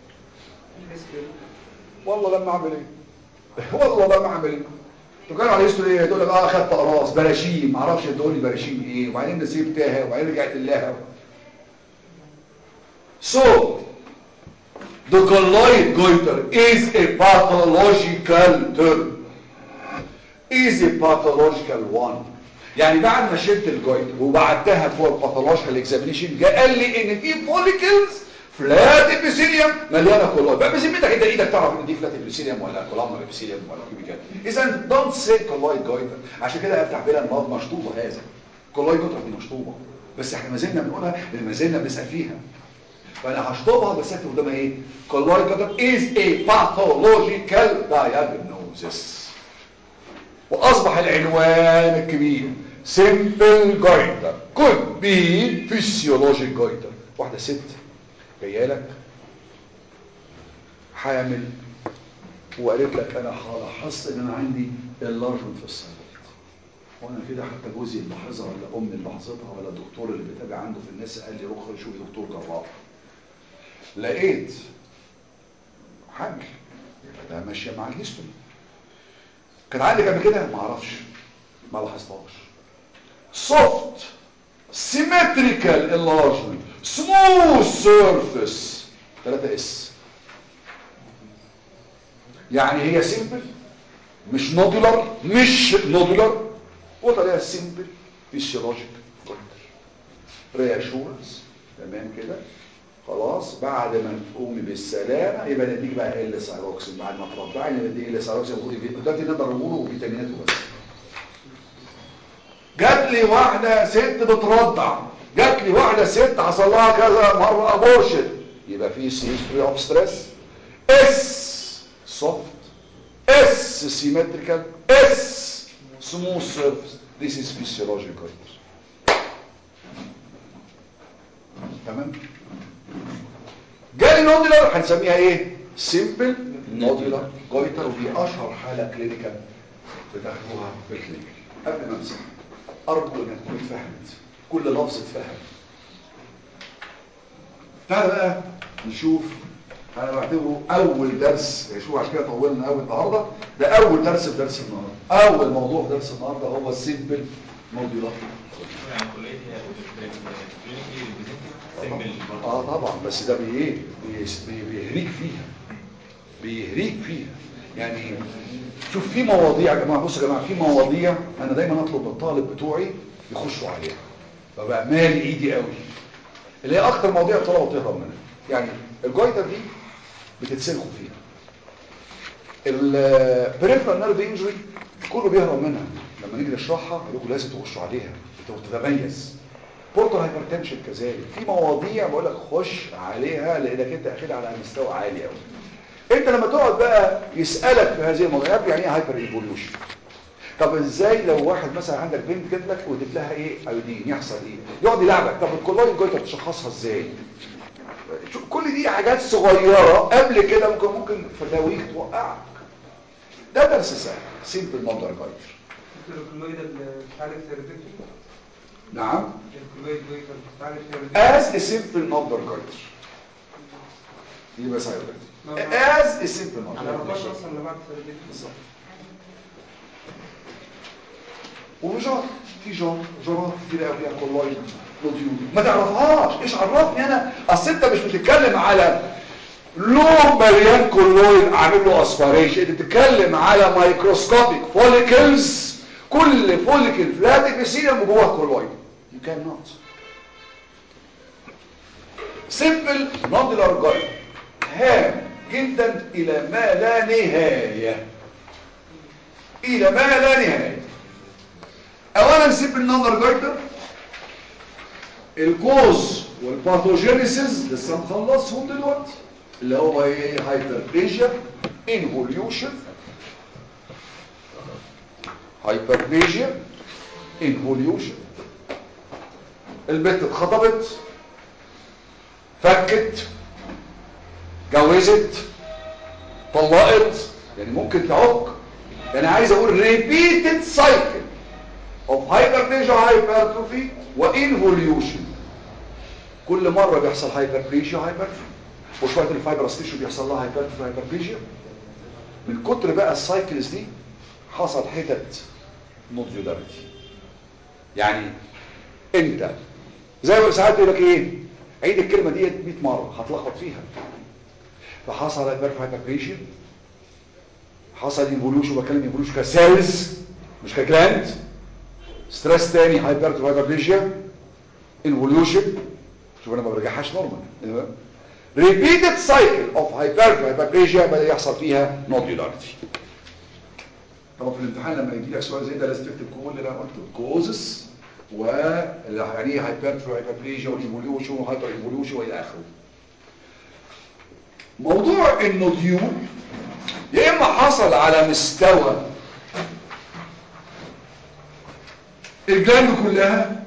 والله لما اعمل ايه والله لما اعمل ايه انتوا كانوا على هيستوري ايه تقول لك اه اخدت اقراص براشيم ما اعرفش تقول لي براشيم ايه وبعدين نسيبتها وبعدين رجعت لها So, the colloid goiter is a pathological term. Is a pathological one. يعني بعد ما شلت الجويتر وبعتها فور باثولوجيكال اكزامينيشن جه قال لي ان في فوليكلز فلات ابيثيليوم مليانه كولويد بقى بذمتك انت ايدك تعرف ان دي فلات ابيثيليوم ولا كولامنر ابيثيليوم ولا كيميكال اذا دونت سي كولويد جويتر عشان كده افتح بلا المرض مشطوبه هذا كولويد جويتر دي مشطوبه بس احنا ما زلنا بنقولها لان ما زلنا بنسال فيها فانا هشطبها بس اكتب قدامها ايه colloid goiter is a pathological diagnosis واصبح العنوان الكبير simple goiter could be physiologic goiter واحده ست جايه لك حامل وقالت لك انا لاحظت ان انا عندي اللارجمنت في الصدر وانا كده حتى جوزي اللي لاحظها ولا امي اللي لاحظتها ولا الدكتور اللي بيتابع عنده في الناس قال لي روح شوفي دكتور جراح لقيت حمل يبقى ده ماشيه مع الهيستوري كان عندك قبل كده ما اعرفش ما لاحظتهاش soft symmetrical enlargement smooth surface 3 اس يعني هي سيمبل مش نودولار مش نودولار قلت عليها سيمبل فيسيولوجيك رياشورنس تمام كده خلاص بعد ما تقومي بالسلامه يبقى نديك بقى ال سايروكسين بعد ما ترضعي نديك ال سايروكسين دلوقتي نقدر نقوله فيتامينات وبس جات لي واحده ست بترضع جات لي واحده ست حصل لها كذا مره ابورشن يبقى في هيستوري اوف ستريس اس سوفت اس سيمتريكال اس سموث سيرفيس ذيس از فيسيولوجيكال تمام جالي نودولار هنسميها ايه سيمبل نودولار جويتر ودي اشهر حاله كلينيكال بتاخدوها في الكلينيك قبل ما امسح ارجو انك تكون فهمت كل لفظ اتفهم تعال بقى نشوف انا بعتبره اول درس شوف عشان كده طولنا قوي النهارده ده اول درس في درس النهارده اول موضوع في درس النهارده هو السيمبل موديولار يعني كلية هي كلينيكي سيمبل اه طبعا بس ده بي ايه بي- بي- بيهريك فيها بيهريك فيها يعني شوف في مواضيع يا جماعه بصوا يا جماعه في مواضيع انا دايما اطلب من الطالب بتوعي يخشوا عليها ببقى مالي ايدي قوي اللي هي اكتر مواضيع الطلبه بتهرب منها يعني الجويتر دي بتتسلخوا فيها البريفرال نيرف انجري كله بيهرب منها لما نيجي نشرحها هقول لكم لازم تخشوا عليها بتتميز بورتال هايبرتنشن كذلك في مواضيع بقول لك خش عليها لانك انت اخدها على مستوى عالي قوي انت لما تقعد بقى يسالك في هذه المواضيع يعني ايه هايبر ايفوليوشن طب ازاي لو واحد مثلا عندك بنت جات لك واديت لها ايه ايودين يحصل ايه يقعد يلعبك طب الكولويد جويتر تشخصها ازاي شو- كل دي حاجات صغيره قبل كده ممكن ممكن فتاويك توقعك ده درس سهل سيمبل مودر جويتر الكلويد اللي بتعالج ثيرابيتي نعم الكلويد جويتر بتعالج ثيرابيتي as a simple number goiter دي بس هاي as a simple انا number بخش اصلا اللي بعد ثيرابيتي بالظبط وجار في جار جارات كتير قوي فيها كولويد نوديول ما تعرفهاش ايش عرفني انا اصل انت مش بتتكلم على لون مليان كولويد عامل له اسبريشن انت بتتكلم على مايكروسكوبيك فوليكلز كل فوليكل فلات ابيثيليوم جواه كولويد you cannot سيمبل نودولار جايد هام جدا الى ما لا نهايه الى ما لا نهايه اولا سيمبل نودولار جايدر الكوز والباثوجينيسيس لسه مخلصهم دلوقتي اللي هو ايه هايبربليجيا انفوليوشن هايبربليجيا انفوليوشن البنت اتخطبت فكت جوزت طلقت يعني ممكن تعق يعني عايز اقول repeated cycle of hyperplasia hypertrophy وinvolution كل مرة بيحصل hyperplasia hypertrophy وشوية الفايبرس تيشو بيحصل لها hypertrophy hyperplasia من كتر بقى السايكلز دي حصل حتت نوديولاريتي يعني انت زي ما ساعات يقول لك ايه عيد الكلمه دي 100 مره هتلخبط فيها فحصل هايبر هايبربيشن حصل انفولوشن بتكلم انفولوشن كسيلز مش كجلاند ستريس تاني هايبر هايبربيشن انفولوشن شوف انا ما برجعهاش نورمال ريبيتد سايكل اوف هايبر هايبربيشن بدا يحصل فيها نوديولاريتي طبعا في الامتحان لما يجي لك سؤال زي ده لازم تكتب كل اللي انا قلته كوزس و يعني ايه هايبرترو هايبربليجيا والايفوليوشن وهايبر ايفوليوشن والى اخره موضوع النوديول يا اما حصل على مستوى الجلاند كلها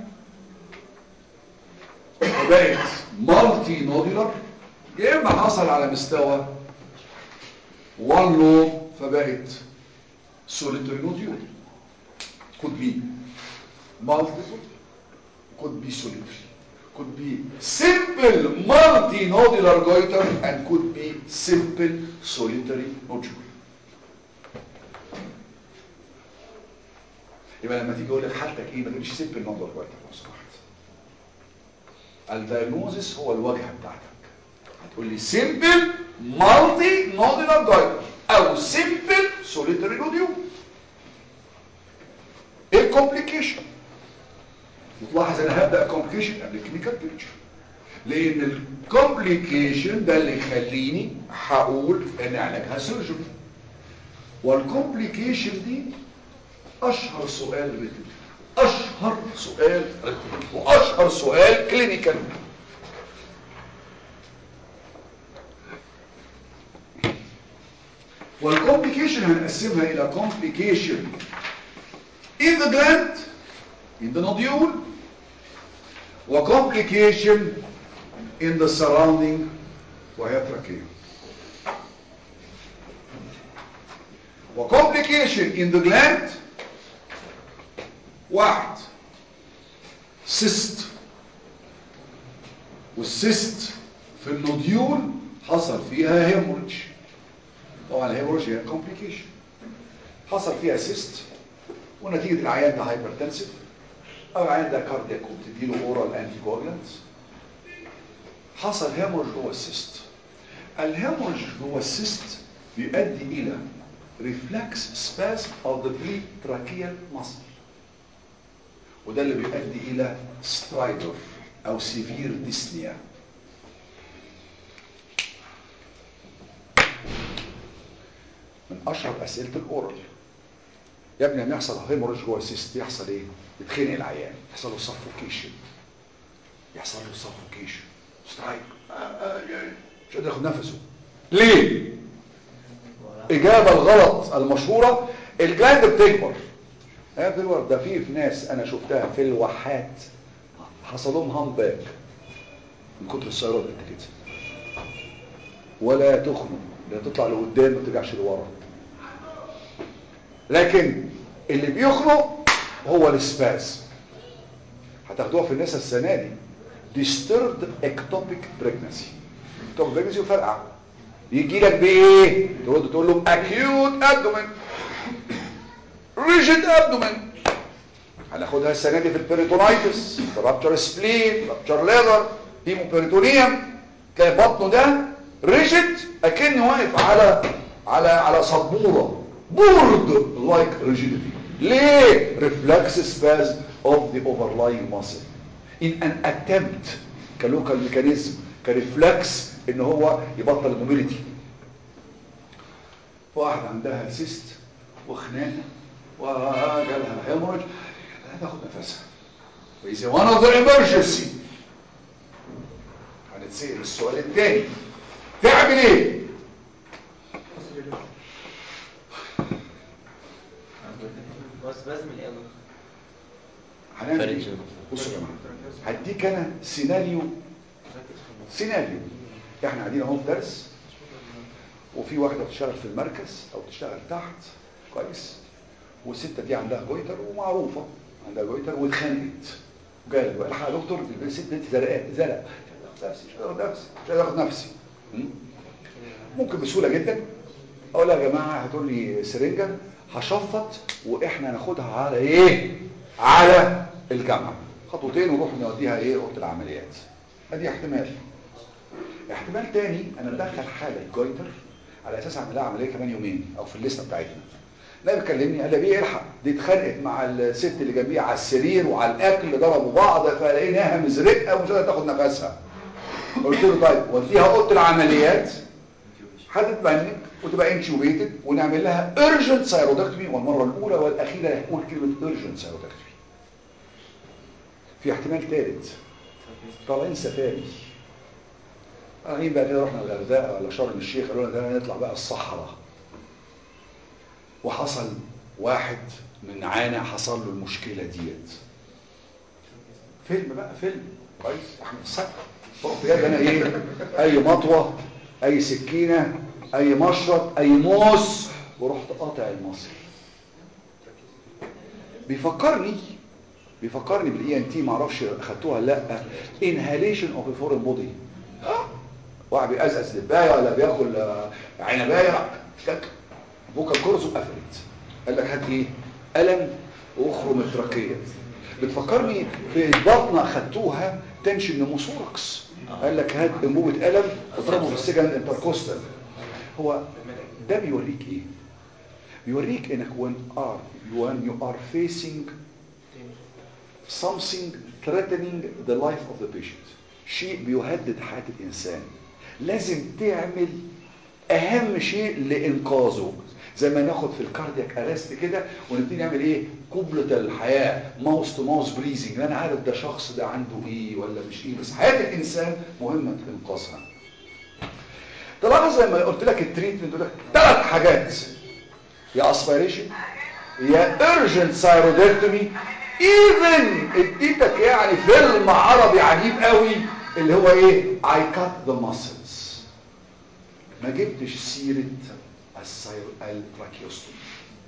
وبقت مالتي نودولار يا اما حصل على مستوى وان لوب فبقت solitary nodule could be multiple could be solitary could be simple multinodular goiter and could be simple solitary nodule يبقى لما تيجي اقول لك حالتك ايه ما تقولش simple nodular goiter لو سمحت الدايجنوزس هو الواجهه بتاعتك هتقول لي simple multi nodular goiter او simple solitary nodule ايه الكومبليكيشن وتلاحظ انا هبدا كومبليكيشن قبل كلينيكال بيكتشر لان الكومبليكيشن ده اللي يخليني هقول ان علاجها سيرجري والكومبليكيشن دي اشهر سؤال ريتم اشهر سؤال ريتم واشهر سؤال كلينيكال والكومبليكيشن هنقسمها الى كومبليكيشن in the gland in the nodule وcomplication in the surrounding وهي trachea وcomplication in the gland واحد cyst والcyst في النوديول حصل فيها هيموريدج طبعا الهيموريدج هي كومبليكيشن حصل فيها سيست ونتيجه العيان ده هايبرتنسيف او العيان ده كاردياك وبتديله اورال انتي كوجلانتس حصل هيموريدج جوه السيست الهيموريدج جوه السيست بيؤدي الى ريفلكس سباسم of the pretracheal muscle وده اللي بيؤدي الى سترايدر او سيفير ديسنيا من اشهر اسئله الاورال يا ابني لما يحصل هيموريج جوه السيست يحصل ايه يتخنق العيان يحصل له سفوكيشن يحصل له سفوكيشن سترايك مش قادر ياخد نفسه ليه اجابه الغلط المشهوره الجلاند بتكبر هي بتكبر ده في في ناس انا شفتها في الواحات حصل لهم هامباك من كتر السيارات قد كده ولا تخنق لا تطلع لقدام ما ترجعش لورا لكن اللي بيخنق هو السباز هتاخدوها في الناس السنه دي disturbed ectopic pregnancy ectopic pregnancy وفرقع يجي لك بايه تقول تقول له acute abdomen rigid abdomen هناخدها السنه دي في البيريتونايتس في رابتشر سبلين رابتشر ليذر هيموبيريتونيوم تلاقي بطنه ده ريجيد اكنه واقف على على على سبوره بورد لايك ريجيديتي ليه ريفلكس سباز اوف ذا overlying muscle in an attempt كلوكال ميكانيزم كريفلكس ان هو يبطل الموبيليتي واحد عندها سيست وخناقه وجالها هيموريج هتاخد نفسها وإذا one of the emergency هنتسأل السؤال الثاني تعمل ايه بس بازم الايه هنعمل ايه فرنجة. بصوا يا جماعه هديك انا سيناريو سيناريو احنا قاعدين اهو في درس وفي واحده بتشتغل في المركز او بتشتغل تحت كويس والسته دي عندها جويتر ومعروفه عندها جويتر واتخانقت وجايه بقى الحق يا دكتور الست دي زرقاء زرق مش قادر اخد نفسي مش قادر اخد نفسي م? ممكن بسهوله جدا اقول لها يا جماعه هاتوا لي سرنجه هشفط واحنا ناخدها على ايه على الجامعه خطوتين ونروح نوديها ايه اوضه العمليات ادي احتمال احتمال تاني انا مدخل حاله جويتر على اساس اعمل لها عمليه كمان يومين او في الليسته بتاعتنا لا بيكلمني قال لي بيه الحق دي اتخانقت مع الست اللي جنبيها على السرير وعلى الاكل ضربوا بعض فلقيناها مزرقه ومش قادره تاخد نفسها قلت له طيب وديها اوضه العمليات هتتبنك وتبقى انتيوبيتد ونعمل لها urgent سيرودكتومي والمره الاولى والاخيره هتقول كلمه urgent سيرودكتومي في احتمال ثالث طالعين سفاري طالعين بقى كده رحنا الغردقه ولا شرم الشيخ قالوا لنا ده نطلع بقى الصحراء وحصل واحد من عانا حصل له المشكله ديت فيلم بقى فيلم كويس احمد السقا فوق بجد انا ايه اي مطوه اي سكينه اي مشرط اي موس ورحت قاطع المصل بيفكرني بيفكرني بالاي ان تي معرفش اخدتوها لا انهاليشن اوف فورين بودي واحد بيقزقز دبايه ولا بياكل آه، عنبايه تك بوكا كورز وقفلت قال لك هات ايه قلم واخرم التراكيه بتفكرني في البطنه اخدتوها تنشن نموثوركس قال لك هات انبوبه قلم واضربه في السجن انتركوستال هو ده بيوريك ايه بيوريك انك when are when you are facing something threatening the life of the patient شيء بيهدد حياة الإنسان لازم تعمل أهم شيء لإنقاذه زي ما ناخد في الكاردياك ارست كده ونبتدي نعمل ايه قبلة الحياة ماوس تو ماوس بريزنج انا عارف ده شخص ده عنده ايه ولا مش ايه بس حياة الانسان مهمة انقاذها تلاحظ زي ما قلت لك التريتمنت يقول لك ثلاث حاجات يا اسبيريشن يا urgent سايرودكتومي ايفن اديتك يعني فيلم عربي عجيب قوي اللي هو ايه I cut the muscles ما جبتش سيرة السير التراكيوستومي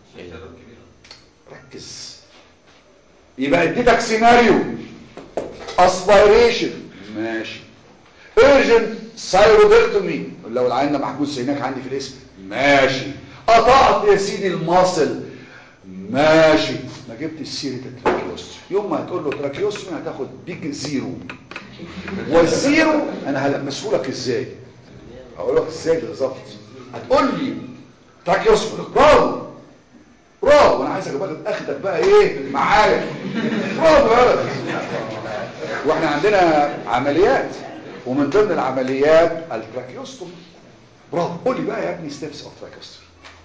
ركز يبقى اديتك سيناريو اسبيريشن ماشي urgent سايرودكتومي لو العين ده محبوس هناك عندي في الاسم ماشي قطعت يا سيدي الماصل ماشي ما جبتش سيره التراكيوستومي يوم ما هتقول له تراكيوستومي هتاخد بيج زيرو والزيرو انا هلمسه لك ازاي هقول لك ازاي بالظبط هتقول لي تراكيوستومي برافو برافو انا عايزك بقى اخدك بقى ايه معايا برافو يا ولد واحنا عندنا عمليات ومن ضمن العمليات التراكيوستومي برافو قول لي بقى يا ابني ستيبس اوف تراكيوستومي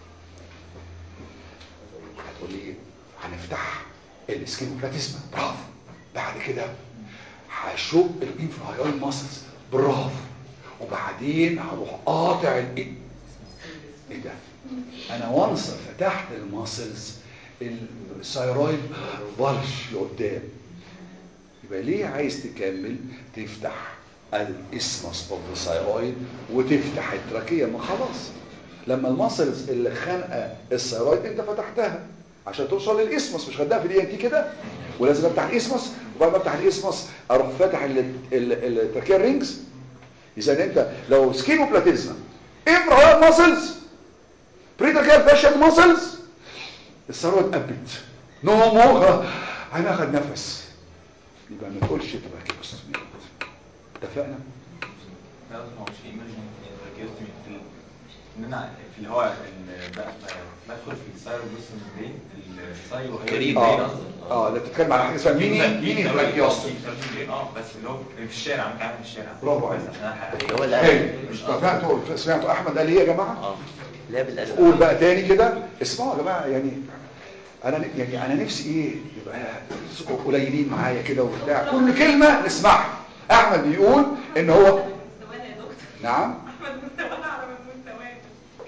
هتقول لي ايه هنفتح السكينوبلاتيزما برافو بعد كده هشق الانفرايال ماسلز برافو وبعدين هروح قاطع الايه ايه ده انا وانس فتحت الماسلز الثايرويد بلش لقدام يبقى ليه عايز تكمل تفتح الاسمس اوف ذا ثايرويد وتفتح التراكيه ما خلاص لما الماسلز اللي خانقه الثايرويد انت فتحتها عشان توصل للاسمس مش خدها في دي انت كده ولازم افتح الاسمس وبعد ما افتح الاسمس اروح فاتح ال- ال- التراكيه رينجز اذا انت لو سكينوبلاتيزما انفرايد ماسلز بريتراكيال فاشل ماسلز الثروه اتقبت نو مو هناخد نفس يبقى ما تقولش تراكيوستومي اتفقنا لا ما هوش ايمرجنت تراكيوستومي في ال- ان انا في اللي هو ال- ب- ب- بدخل في السايرو بص برين السايرو قريب. اه اه ده بتتكلم على حاجه اسمها ميني ميني تراكيوستومي اه بس اللي هو في الشارع ممكن اعمل في الشارع برافو بس عليك. عشان الحق اللي هو حلو القلب مش سمعتوا سمعتوا احمد قال ايه يا جماعه اه لا بالقلب قول بقى تاني كده اسمعوا يا جماعه يعني انا ن- يعني انا نفسي ايه يبقى تبقوا قليلين معايا كده وبتاع كل كلمه نسمعها احمد بيقول ان هو مستوانا يا دكتور نعم احمد مستوانا على من مستوانا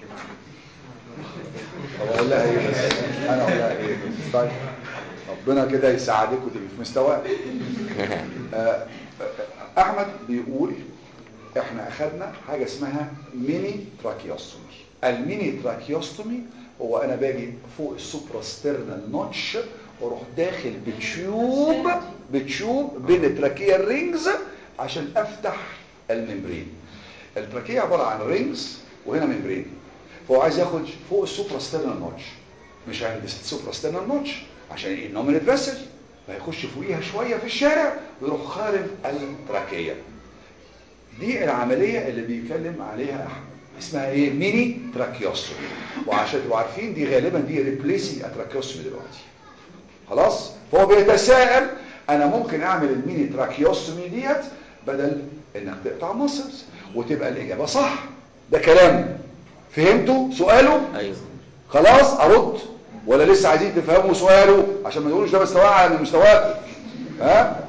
طب اقول لها ايه بس انا اقول لها ايه بس طيب ربنا كده يساعدك وتبقي في مستواك آه، آه، احمد بيقول احنا اخدنا حاجه اسمها ميني تراكيوستومي الميني تراكيوستومي هو انا باجي فوق السوبراسترنال نوتش واروح داخل بتشوب بتشوب بين التراكيه الرينجز عشان افتح الممبرين التراكيه عباره عن رينجز وهنا ممبرين فهو عايز ياخد فوق السوبراسترنال نوتش مش عند السوبراسترنال نوتش عشان ايه نومينال فيسل فيخش فوقيها شويه في الشارع ويروح خارم التراكيه دي العملية اللي بيتكلم عليها احمد اسمها ايه ميني تراكيوستومي وعشان تبقوا عارفين دي غالبا دي ريبليسنج اتراكيوستومي دلوقتي خلاص فهو بيتساءل انا ممكن اعمل الميني تراكيوستومي ديت بدل انك تقطع مصرز وتبقى الاجابه صح ده كلام فهمتوا سؤاله ايوه خلاص ارد ولا لسه عايزين تفهموا سؤاله عشان ما تقولوش ده مستواه انا مستواكم ها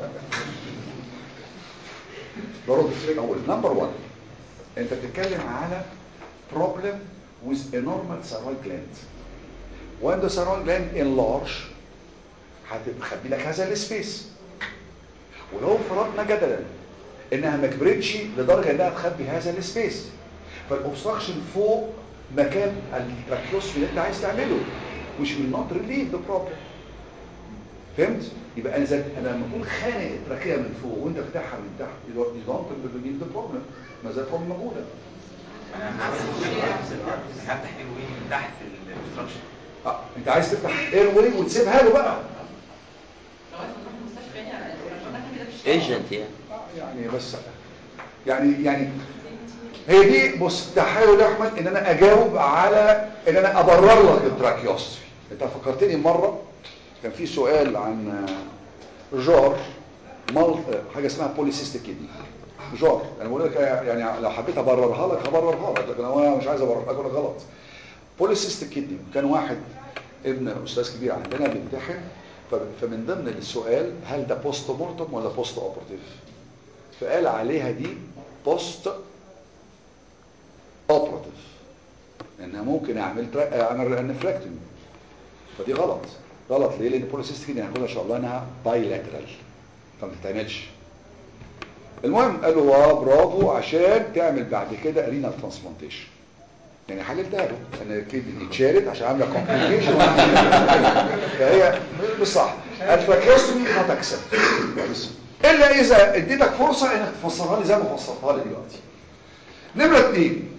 برد اول نمبر 1 انت بتتكلم على problem with a normal thyroid gland when the thyroid gland enlarge هتخبي لك هذا السبيس ولو فرضنا جدلا انها ما كبرتش لدرجه انها تخبي هذا السبيس فالاوبستراكشن فوق مكان التراكيوستومي اللي انت عايز تعمله which will not relieve the problem فهمت يبقى انا زي انا لما اكون خانق التراكيه من فوق وانت فاتحها من تحت you don't- you don't relieve the problem ما زال البروبلم موجوده انا هفتح هفتح ايه من تحت الاوبستراكشن اه انت عايز تفتح اير واي وتسيبها له بقى لو عايز نروح المستشفى يعني على الأقل كده في الشارع. ايجنت يعني آه، يعني بس يعني يعني هي دي بص تحاول يا احمد ان انا اجاوب على ان انا ابرر لك التراكيوستومي انت فكرتني مره كان في سؤال عن آه، جار مال حاجه اسمها بوليسيستيك كيدني جار انا بقول لك يعني لو حبيت ابررها لك هبررها لك لكن انا مش عايز ابررها لك اقول لك غلط بوليسيستيك كيدني كان واحد ابن استاذ كبير عندنا بيمتحن ف- فمن ضمن السؤال هل ده بوست مورتم ولا بوست اوبرتيف فقال عليها دي بوست اوبراتيف انها ممكن اعمل ترا... اعمل انفلاكتومي فدي غلط غلط ليه لان البوليسيستيك دي هناخدها ان شاء الله انها بايلاترال فما تتعملش المهم قالوا اه برافو عشان تعمل بعد كده رينال ترانسبلانتيشن يعني حللتها له ان الكدني اتشالت عشان عامله كومبليكيشن فهي مش صح التراكيوستومي هتكسب كويس الا اذا اديتك فرصه انك تفسرها لي زي ما فسرتها لي دلوقتي نمرة اتنين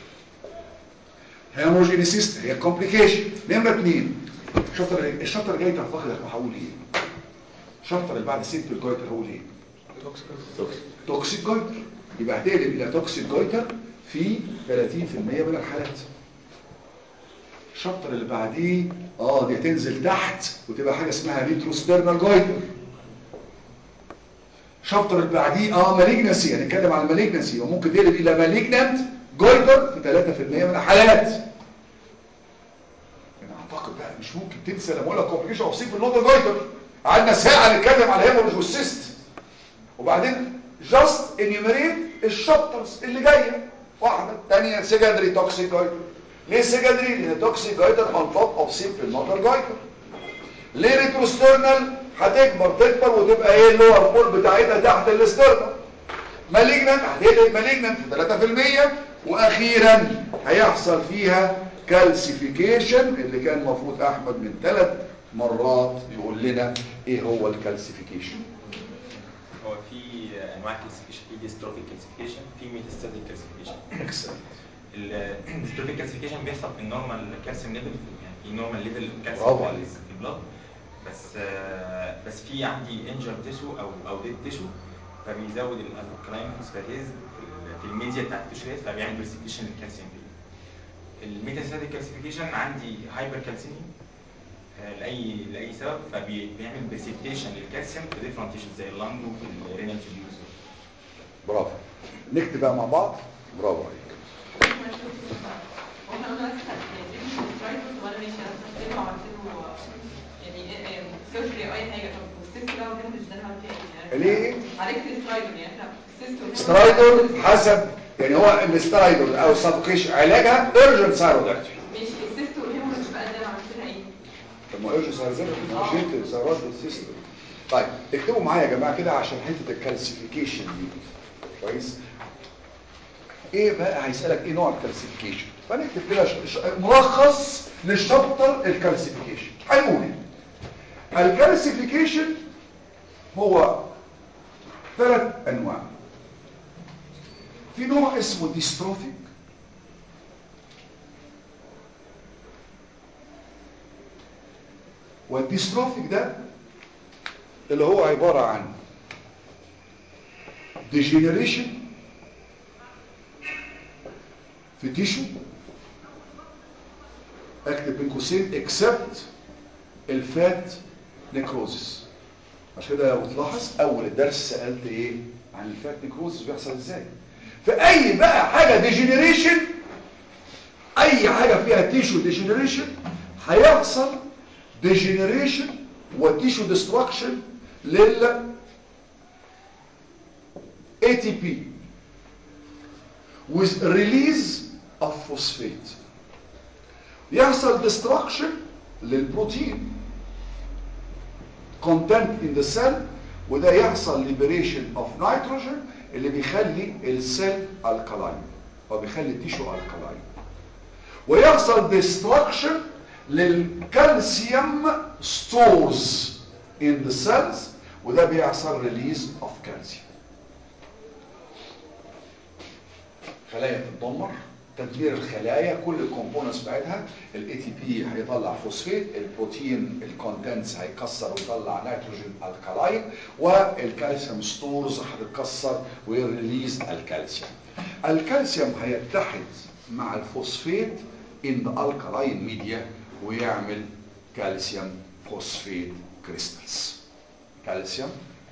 هيموجينيسيست هي كومبليكيشن نمرة اتنين الشابتر الشابتر الجاي تعتقد هقول ايه الشابتر اللي بعد سيمبل جويتر هقول ايه توكسيك جويتر يبقى هتقلب الى توكسيك جويتر في 30% من الحالات الشابتر اللي بعديه اه دي هتنزل تحت وتبقى حاجه اسمها ريتروسترنال جويتر الشابتر اللي بعديه اه مالجنسي هنتكلم عن المالجنسي وممكن تقلب الى مالجنانت جويتر في 3% من الحالات انا اعتقد بقى مش ممكن تنسى لما اقول لك كومبليكيشن اوف سيف النوت جويتر قعدنا ساعه نتكلم على الهيموريج والسيست وبعدين جاست انيميريت الشابترز اللي جايه واحده ثانيه سكندري توكسيك جويتر ليه سكندري لان توكسيك جويتر اون توب اوف سيمبل نوتر جويتر ليه ريتروسترنال هتكبر تكبر وتبقى ايه اللور بول بتاعتها تحت الاسترنال مالجنانت هتقلب مالجنانت في 3% واخيرا هيحصل فيها كالسيفيكيشن اللي كان المفروض احمد من ثلاث مرات يقول لنا ايه هو الكالسيفيكيشن هو في انواع كلاسيفيكيشن في ديستروفيك كلاسيفيكيشن في ميتاستاتيك كلاسيفيكيشن اكسلنت الديستروفيك كلاسيفيكيشن بيحصل في النورمال كالسيوم ليفل يعني في نورمال ليفل برافو كالسيوم عليك. في البلاد بس آه، بس في عندي انجر تيشو او او ديد تيشو فبيزود الالكلاين فوسفاتيز في الميديا بتاعت التيشو ديت فبيعمل بريسبيشن للكالسيوم فيه الميتاستاتيك كلاسيفيكيشن عندي هايبر كالسيمي لاي لاي سبب فبيعمل بريسبيشن للكالسيوم في ديفرنت تيشوز زي اللنج وفي الرينال تيوبيوز برافو نكتب بقى مع بعض برافو عليك واحنا قلنا بس يعني سترايكوس وانا ماشي انا هستخدمه وعملت له يعني سيرجري او اي حاجه طب والسيست ده والهيموريج ده انا عملت ايه؟ يعني ليه؟ عالجت السترايدون يعني احنا السيست والهيموريج- سترايدون حسب يعني هو السترايدون او سافوكيشن علاجها ايرجنت سايرودكتري ماشي السيست والهيموريج بقى ده انا عملت لها ايه؟ طب ما ايرجنت سايرودكتري ما شلت سيرات السيستم طيب اكتبوا معايا يا جماعه كده عشان حته الكالسيفيكيشن دي كويس ايه بقى هيسالك ايه نوع الكالسيفيكيشن فنكتب كده ش- ش- ملخص للشابتر الكالسيفيكيشن هنقول الكالسيفيكيشن هو ثلاث انواع في نوع اسمه ديستروفيك والديستروفيك ده اللي هو عبارة عن degeneration في تيشو اكتب بين قوسين except الفات نيكروزس عشان كده لو تلاحظ اول الدرس سألت ايه عن الفات نيكروزس بيحصل ازاي فاي بقى حاجة ديجينيريشن اي حاجة فيها تيشو ديجينيريشن هيحصل ديجينيريشن وتيشو ديستركشن لل ATP with release of phosphate يحصل destruction للبروتين content in the cell وده يحصل liberation of nitrogen اللي بيخلي السيل alkaline او بيخلي التيشو alkaline ويحصل destruction للكالسيوم stores in the cells وده بيحصل release of calcium خلايا بتتدمر تدمير الخلايا كل الكومبوننتس بتاعتها الاي تي بي هيطلع فوسفيت البروتين الكونتنتس هيكسر ويطلع نيتروجين الكالاين والكالسيوم ستورز هتتكسر ويريليز الكالسيوم الكالسيوم هيتحد مع الفوسفيت in the alkaline media ويعمل كالسيوم فوسفيت كريستالز كالسيوم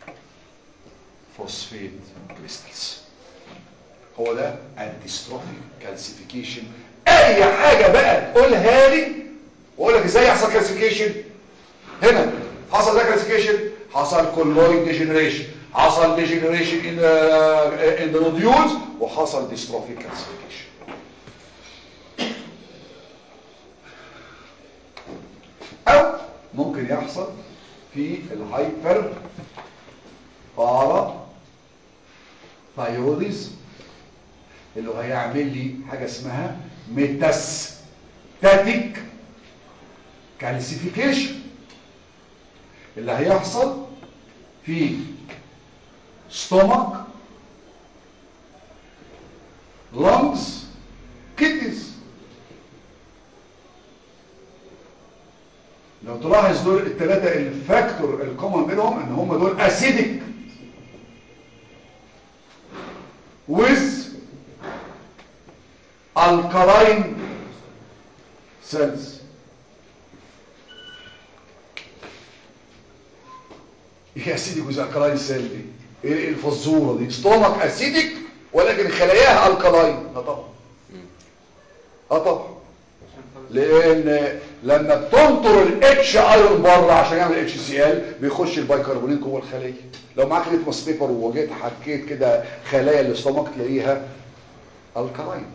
فوسفيت كريستالز هو ده الديستروفيك كالسيفيكيشن اي حاجة بقى تقولها لي واقول لك ازاي يحصل كالسيفيكيشن هنا حصل ده كالسيفيكيشن حصل كولويد ديجنريشن حصل ديجنريشن ان ان ذا نوديولز وحصل ديستروفيك كالسيفيكيشن او ممكن يحصل في الهايبر بارا ثايروديزم اللي هو هيعمل لي حاجة اسمها ميتاستاتيك كالسيفيكيشن اللي هيحصل في ستومك lungs kidneys لو تلاحظ دول الثلاثة الفاكتور الكومن بينهم ان هم دول اسيدك with alkaline cells ايه اسيدك with alkaline cell دي ايه الفزوره دي ستومك اسيدك ولكن خلاياها الكلاين اه طبعا اه طبعا لان لما بتنطر الاتش ايرون بره عشان يعمل اتش سي ال بيخش البيكربونات جوه الخليه لو معاك ليتمس بيبر وجيت حكيت كده خلايا الاستومك تلاقيها الكلاين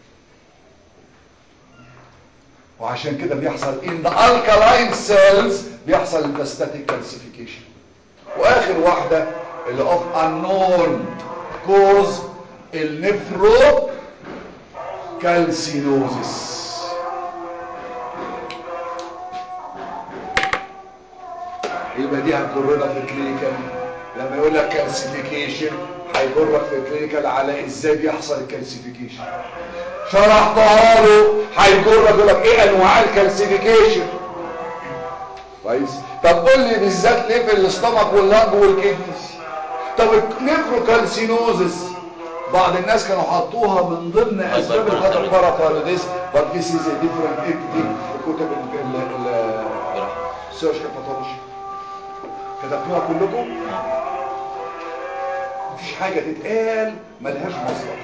وعشان كده بيحصل in the alkaline cells بيحصل الباستاتيك calcification واخر واحده اللي of unknown cause النفرو كالسينوزيس يبقى دي هتجرنا في الكلينيكال لما يقول لك كالسيفيكيشن هيجرك في الكلينيكال على ازاي بيحصل الكالسيفيكيشن شرحتها له هيجرك يقول لك ايه انواع الكالسيفيكيشن كويس طب قول لي بالذات ليه في الاستمك واللنج والكدنس طب النيفروكالسينوزس بعض الناس كانوا حطوها من ضمن اسباب الهايبر باراثايرويديزم but this is a different entity في كتب السيرشكال باثولوجي كتبتوها كلكم مفيش حاجه تتقال ملهاش مصدر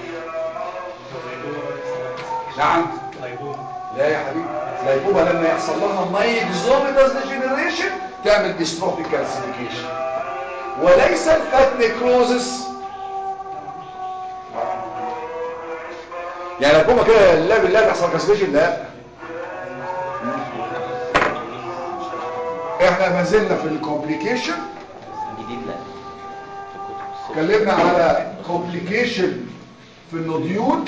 نعم لا يا حبيبي لايبوما لما يحصل لها مايكزوميتاس ديجنريشن تعمل ديستروفيك كالسيفيكيشن وليس الفات نيكروزس يعني لايبوما كده لا بالله بيحصل كالسيفيكيشن لا احنا ما زلنا في الكومبليكيشن جديد لا في الكتب الصبح. اتكلمنا على كومبليكيشن في النوديول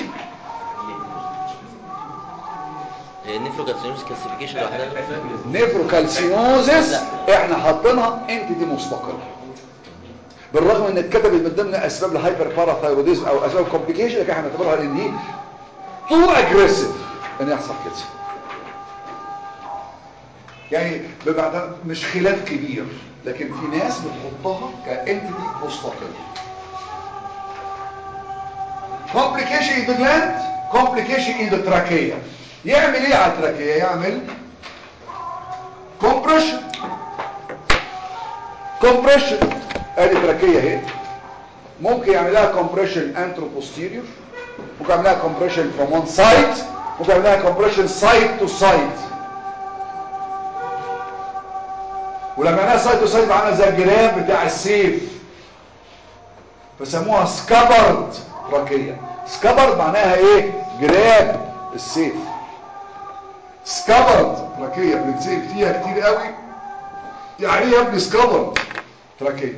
هي النيفروكالسينوس كالسيفيكيشن لوحدها نيفروكالسينوزس احنا حاطينها انتيتي مستقله بالرغم ان اتكتبت من ضمن اسباب الهايبر باراثايروديزم او اسباب كومبليكيشن لكن احنا نعتبرها ان دي تو اجريسيف ان يحصل كده يعني بمعنى مش خلاف كبير لكن في ناس بتحطها كانتيتي مستقله complication in the gland complication in the trachea يعمل ايه على التراكية يعمل compression compression ادي تراكية اهي ممكن يعملها compression antero-posterior ممكن يعملها compression from one side ممكن يعملها compression side to side ولما يعملها side to side عامله زي الجراب بتاع السيف فسموها سكابرد تراكية سكابرد معناها ايه جراب السيف سكابرد تراكية بنتسيب فيها كتير قوي يعني ايه يا ابني سكابرد تراكية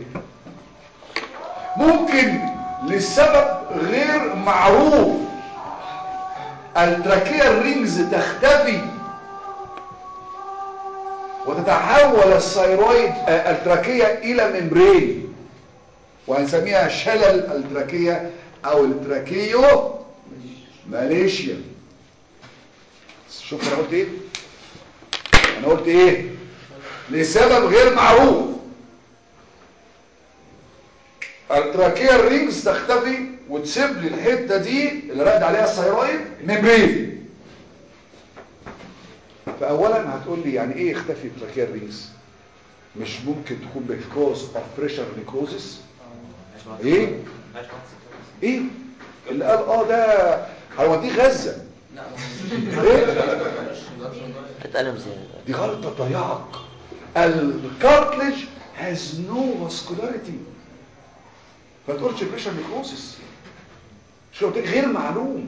ممكن لسبب غير معروف التراكية الرينجز تختفي وتتحول الثيرويد آه، التراكية الى ممبرين وهنسميها شلل التراكية او التراكيو ماليشيا شوف انا قلت ايه انا قلت ايه لسبب غير معروف التراكية الرينجز تختفي وتسيب لي الحتة دي اللي رد عليها الثيرويد ممبرين فاولا هتقول لي يعني ايه يختفي التراكية الرينجز مش ممكن تكون بكوز اوف بريشر نيكروزس ايه ايه اللي قال اه ده هيوديه غزه ايه هتقلم زيادة دي غلطه ضيعك الكارتلج has no vascularity ما تقولش بريشر نيكروزس شو قلت لك غير معلوم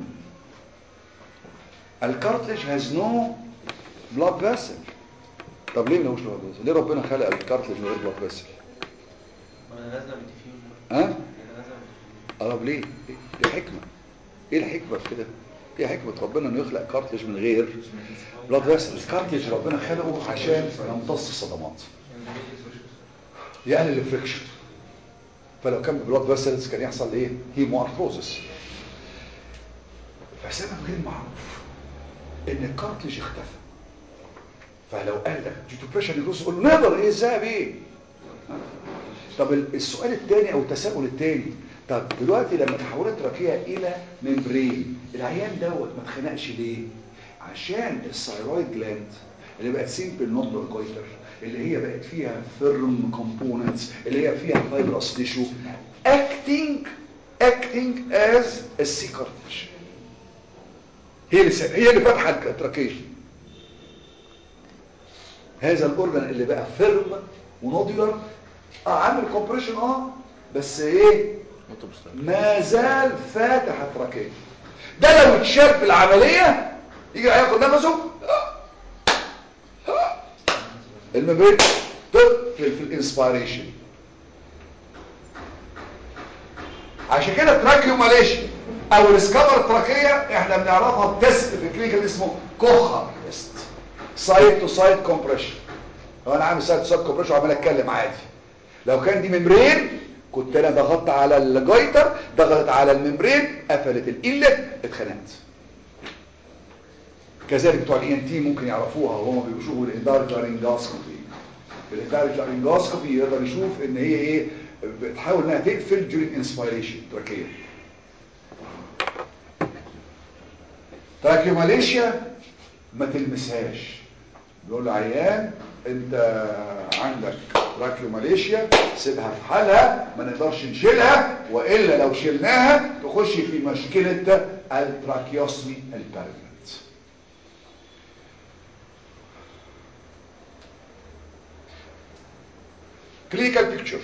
الكارتلج has no blood vessel طب ليه ملوش blood vessel ليه ربنا خلق الكارتلج من غير blood vessel انا لازم بالديفيوجن ها انا لازم اه ليه ايه إيه الحكمه ايه الحكمه في كده ايه حكمه ربنا انه يخلق كارتلج من غير بلاد فيسل الكارتلج ربنا خلقه عشان يمتص الصدمات يقلل الفريكشن فلو كان بلاد فيسلز كان يحصل ايه هيمو ارثروزس فسبب غير معروف ان الكارتلج اختفى فلو قال لك دي بريشر نيكروز قول له نقدر ايه ازاي بايه ها؟ طب ال- السؤال الثاني او التساؤل الثاني طب دلوقتي لما تحولت تراكيه الى ممبرين العيان دوت ما اتخنقش ليه عشان الثايرويد جلاند اللي بقت سيمبل نودلر كويتر اللي هي بقت فيها فيرم كومبوننتس اللي هي فيها فايبرس تيشو اكتنج اكتنج از السي كارتج هي اللي س- هي اللي فاتحه التراكيه هذا الاورجن اللي بقى فيرم ونودولر اه عامل كومبريشن اه بس ايه ما زال فاتح التراكيه ده لو اتشال في العمليه يجي هياخد نفسه الممبرين تقفل في الانسبيريشن عشان كده تراكيوماليشن او الاسكابر التراكيه احنا بنعرفها بتست في الكلينيكال اسمه كوخر تيست سايد تو سايد كومبريشن لو انا عامل سايد تو سايد كومبريشن وعمال اتكلم عادي لو كان دي ممبرين كنت انا ضغطت على الجايتر ضغطت على الممبرين قفلت الانلت اتخنقت كذلك بتوع الاي ان تي ممكن يعرفوها وهم بيشوفوا الاندارج لارنجاسكوبي الاندارج لارنجاسكوبي يقدر يشوف ان هي ايه بتحاول انها تقفل during inspiration تراكيه تراكيوماليشيا ما تلمسهاش بيقول له عيان انت عندك تراكيوماليشيا سيبها في حالها ما نقدرش نشيلها والا لو شلناها تخش في مشكله التراكيوسمي البيرمنت clinical picture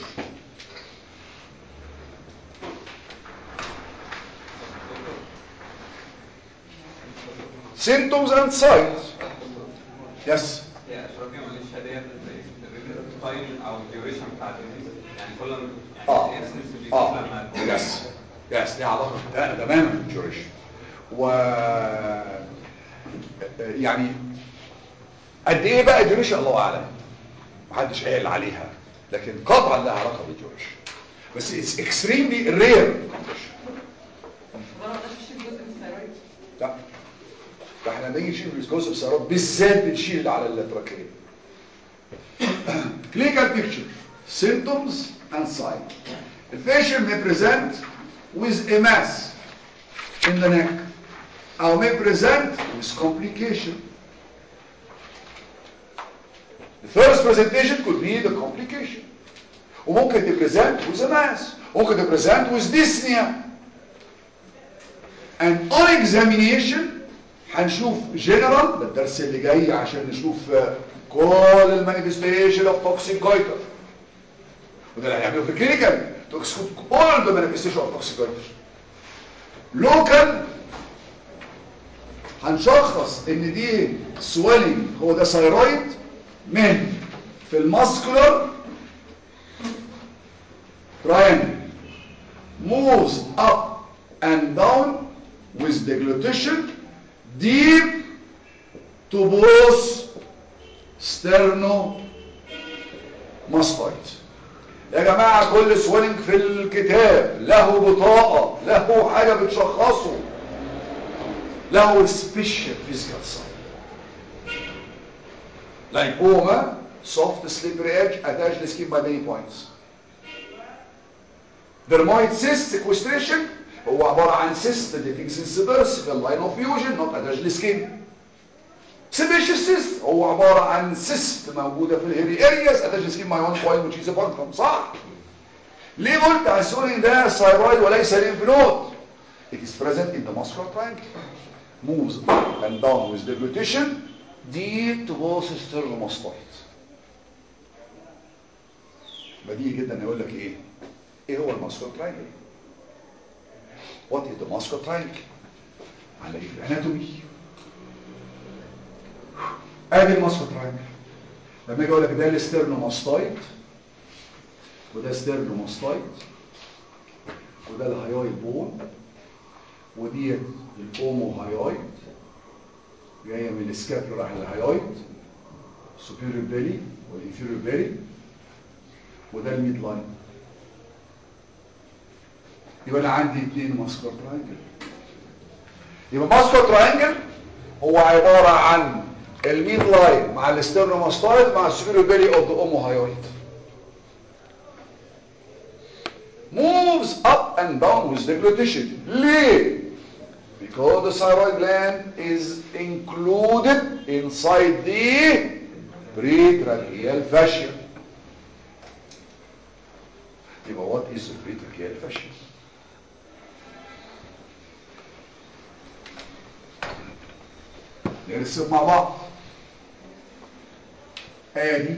symptoms and signs yes هي اشرافية معلش ديت تايم او الديوريشن بتاع الديزيز يعني كل ما اه يعني الانسنس بيزيد اه لما يس يس ليها علاقه ده تماما بالديوريشن و يعني قد ايه بقى الديوريشن الله اعلم محدش قال عليها لكن قطعا لها علاقه بالديوريشن بس اتس اكستريملي رير كونديشن وانا ما اقدرش اشيل جزء من الثيرويد لا ده احنا لما نيجي نشيل الجزء السيارات بالذات بنشيل اللي على التراكيه clinical picture symptoms and signs the patient may present with a mass in the neck or may present with complication the first presentation could be the complication وممكن تبريزنت with a mass ممكن تبريزنت with dyspnea and on examination هنشوف جنرال ده الدرس اللي جاي عشان نشوف آه، كل المانيفستيشن اوف توكسيك جويتر وده اللي هيعمله في الكلينيكال to exclude all the manifestation of toxic goiter لوكال هنشخص ان دي سويلنج هو ده ثايرويد من في الماسكولار triangle moves up and down with deglutition deep to both sternomastoid يا جماعة كل سويلنج في الكتاب له بطاقة له حاجة بتشخصه له special physical sign lipoma soft slippery edge attached to skin by many points dermoid cyst sequestration هو عبارة عن cyst dating since birth في line of fusion not attached to skin sebaceous cyst هو عبارة عن cyst موجودة في الهيري areas attached to skin by one point which is a punctum صح ليه قلت على السؤال ده ثايرويد وليس lymph node it is present in the muscular triangle moves up and down with deglutition deep towards sternomastoid بديهي جدا يقول لك ايه ايه هو الماسكول تراينجل what is the muscle triangle على ايه الاناتومي ادي الماسكول تراينجل لما اجي اقول لك ده الستيرنوماستويد وده ستيرنوماستويد وده الهايويد بون ودي الاوموهايويد جايه من السكابل راح للهايويد superior belly والانفيريور belly وده الميد لاين يبقى انا عندي اثنين ماسكولار تراينجل يبقى ماسكو تراينجل هو عبارة عن الميد لاين مع الاسترنوماستويد مع السوبيريور بيلي اوف ذا اوموهايويد moves up and down with deglutition ليه because the thyroid gland is included inside the pretracheal fascia يبقى what is the pretracheal fascia نرسم مع بعض ادي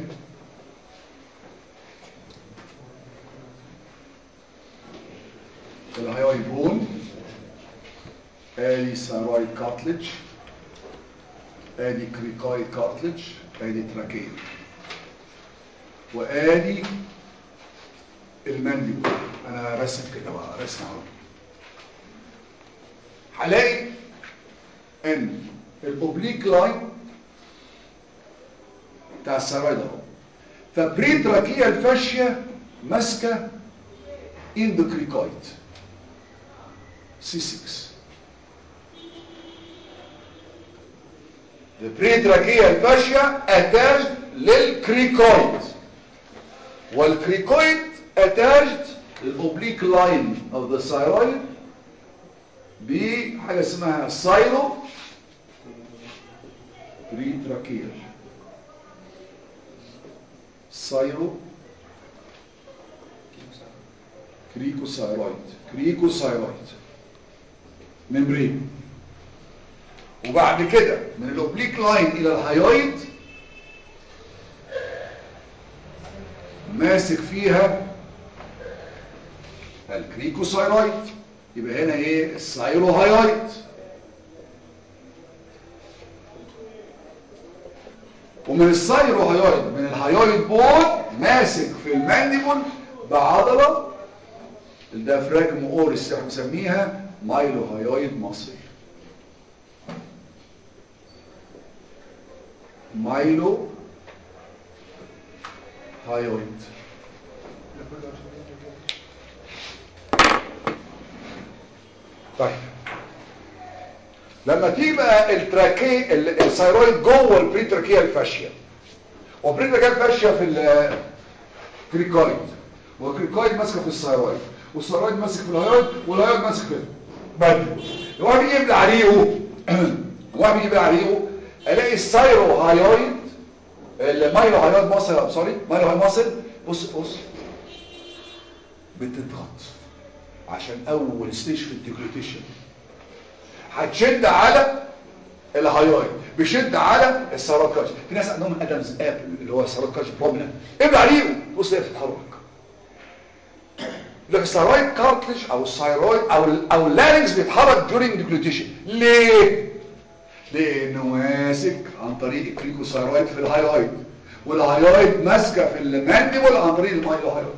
الهيوي بون ادي ثايرويد كارتلج ادي كريكويد كارتلج ادي تراكيه وادي المانديبول انا رسم كده بقى رسم اهو هلاقي ان الاوبليك لاين بتاع الثايرويد اهو فبريتراكيه الفاشيه ماسكه اندوكريكويد C6 The pretracheal fascia attached للكريكويد والكريكويد attached للoblique line of the thyroid بحاجة اسمها سايلو pretracheal سايلو كريكوثايرويد كريكوثايرويد ممبرين وبعد كده من الاوبليك لاين الى الهايويد ماسك فيها الكريكوثايرويد يبقى هنا ايه السايروهايويد ومن السايروهايويد من الهايويد بون ماسك في المانديبول بعضله الديافراجم اورس احنا بنسميها مايلوهايويد ماسل مايلو هايويد طيب لما تيجي بقى التراكي الثايرويد جوه البريتراكيه الفاشيه والبريتراكيه الفاشيه في الكريكويد والكريكويد ماسكه في الثايرويد والثايرويد ماسك في الهايرويد والهايرويد ماسك في البادي الواحد بيجي يبلع ريقه الواحد بيجي يبلع ريقه الاقي الثايرو هايرويد المايلو هايرويد ماسل سوري مايلو هايرويد ماسل بص بص بتضغط عشان اول ستيج في الديجلوتيشن هتشد على الهايرويد بيشد على السيروكاج في ناس عندهم ادمز اب اللي هو السيروكاج بروبلم ابلع ريقه بص هي بتتحرك الثايرويد كارتلج او الثايرويد او ال او اللارنكس بيتحرك during deglutition ليه لانه ماسك عن طريق الكريكوثايرويد في الهايرويد والهايرويد ماسكه في المانديبل عن طريق المايلوهايرويد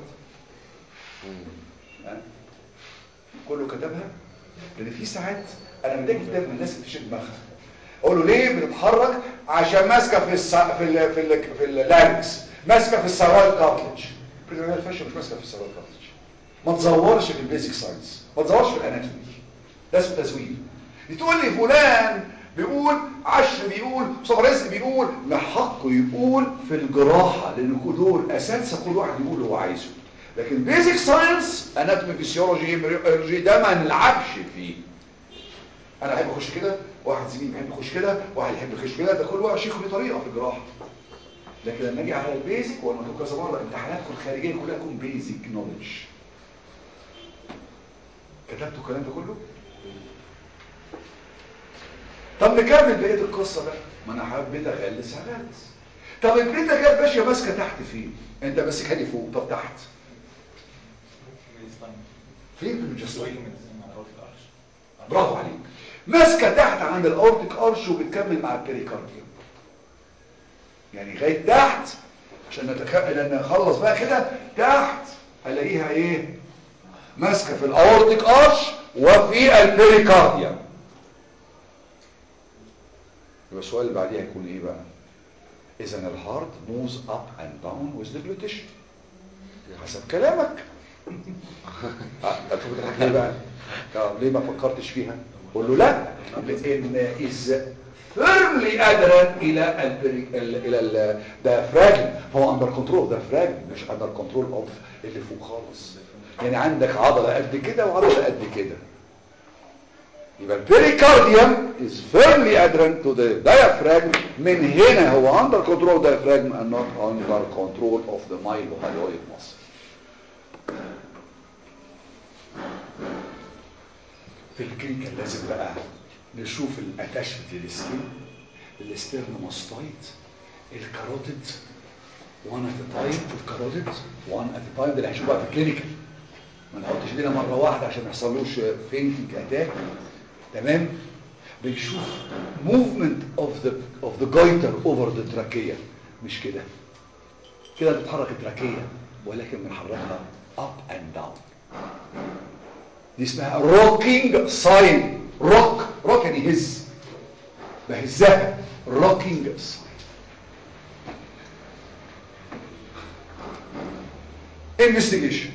كله كتبها لان في ساعات انا متضايق جدا من الناس اللي بتشد دماغها اقول له ليه بتتحرك عشان ماسكه في السا... في ال... في ال... في اللارنكس ماسكه في الثايرويد كارتلج الفاشن مش ماسكه في الثايرويد كارتلج ما تزورش في البيزك ساينس ما تزورش في الاناتومي ده اسمه تزوير بتقول لي فلان بيقول عشر بيقول مصطفى رزق بيقول ما حقه يقول في الجراحه لان دول اساتذه كل واحد يقول اللي هو عايزه لكن بيزك ساينس اناتومي فيسيولوجي امبريولوجي ده ما نلعبش فيه انا احب اخش كده واحد زميلي بيحب يخش كده واحد يحب يخش كده ده كل واحد شيخ له طريقه في الجراحه لكن لما اجي على البيزك وانا قلت كذا مره امتحاناتكم الخارجيه كلها تكون بيزك نوليدج كتبتوا الكلام ده كله طب نكمل بقيه القصه بقى ما انا حبيت اغلس هغلس طب البيتا جت ماشيه ماسكه تحت فين انت ماسكها لي فوق طب تحت فين في الجسوين برافو عليك ماسكه تحت عند الاورتيك ارش وبتكمل مع البريكارديوم يعني لغايه تحت عشان نتخيل نخلص بقى كده تحت الاقيها ايه ماسكه في الاورتيك ارش وفي البريكارديوم يبقى السؤال اللي بعديه هيكون ايه بقى اذا الهارت موز اب اند داون ويز ديجلوتيشن حسب كلامك اشوف بتضحك ليه بقى طب ليه ما فكرتش فيها قول له لا لان is firmly adherent الى ال الى الديافراجم هو اندر كنترول ديافراجم مش اندر كنترول اوف اللي فوق خالص يعني عندك عضله قد كده وعضله قد كده يبقى البريكارديوم is firmly adherent to the diaphragm من هنا هو under control diaphragm and not under control of the myelohyoid muscle في الكلينيكال لازم بقى نشوف الاتاشمنت للسكين الاسترنوماستايد الكاروتيد وان ات تايم الكاروتيد وان ات تايم ده اللي هنشوفه بقى في الكلينيكال ما نحطش ايدينا مره واحده عشان ما يحصلوش فينتنج اتاك تمام بنشوف movement of the of the goiter over the trachea مش كده كده بتتحرك التراكيه ولكن بنحركها up and down دي اسمها rocking sign rock rock يعني هز بهزها rocking sign investigation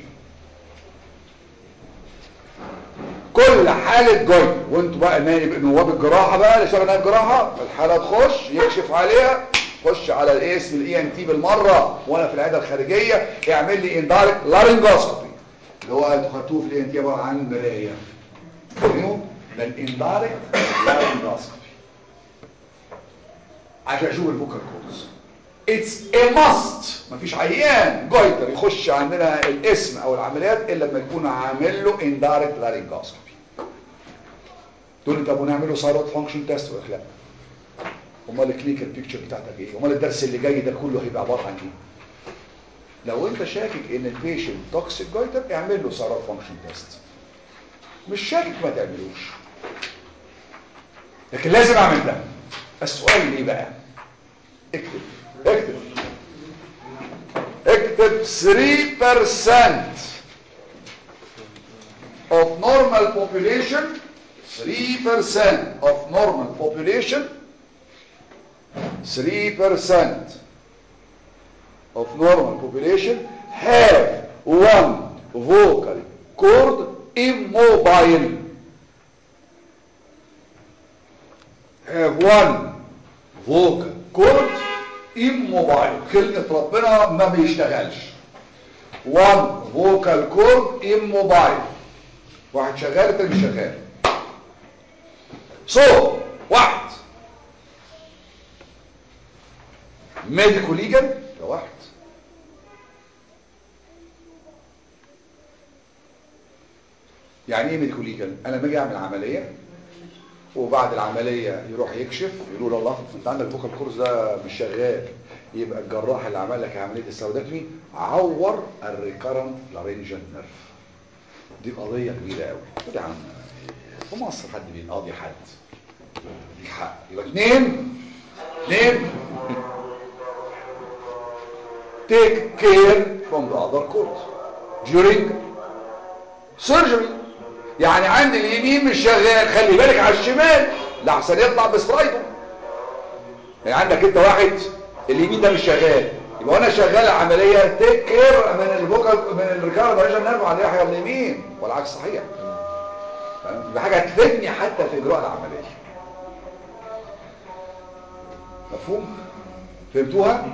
كل حالة جاي وانتوا بقى نائب نواب الجراحة بقى اللي شغال نائب جراحة الحالة تخش يكشف عليها خش على الاسم الاي ان تي بالمرة وانا في العيادة الخارجية يعمل لي اندارك لارنجوسكوبي اللي هو انتوا خدتوه في الاي ان تي عبارة عن مراية فاهموا؟ ده الاندارك لارنجوسكوبي عشان اشوف الفوكال كورس اتس a must مفيش عيان جايتر يخش عندنا الاسم او العمليات الا لما يكون عامل له indirect laryngoscopy تقول لي طب ونعمل له ثايرويد فانكشن تيست ولا لا امال الكلينيكال بيكتشر بتاعتك ايه امال الدرس اللي جاي ده كله هيبقى عباره عن ايه لو انت شاكك ان البيشنت توكسيك جايتر اعمل له ثايرويد فانكشن تيست مش شاكك ما تعملوش لكن لازم اعمل ده السؤال ليه بقى اكتب اكتب اكتب 3% of normal population 3% of normal population 3% of normal population have one vocal cord immobile have one vocal cord immobile خلقة ربنا ما بيشتغلش one vocal cord immobile واحد شغال التاني شغال so واحد ميديكو ليجل ده واحد يعني ايه ميديكو ليجل انا لما اجي اعمل عمليه وبعد العملية يروح يكشف يقولوا له الله انت عندك فوكال كورس ده مش شغال يبقى الجراح اللي عمل لك عملية السوداكمي عور الريكارنت لارنجال نيرف دي قضية كبيرة قوي خد يا عم في مصر حد بيقاضي حد دي حق يبقى اثنين اثنين take care from the other court during surgery يعني عند اليمين مش شغال خلي بالك على الشمال لحسن يطلع بسلايده يعني عندك انت واحد اليمين ده مش شغال يبقى وانا شغال العمليه تيك كير من الفوكال من الريكارد عشان نرفع على الناحيه اليمين والعكس صحيح فاهم؟ يبقى حاجه تفيدني حتى في اجراء العمليه مفهوم فهمتوها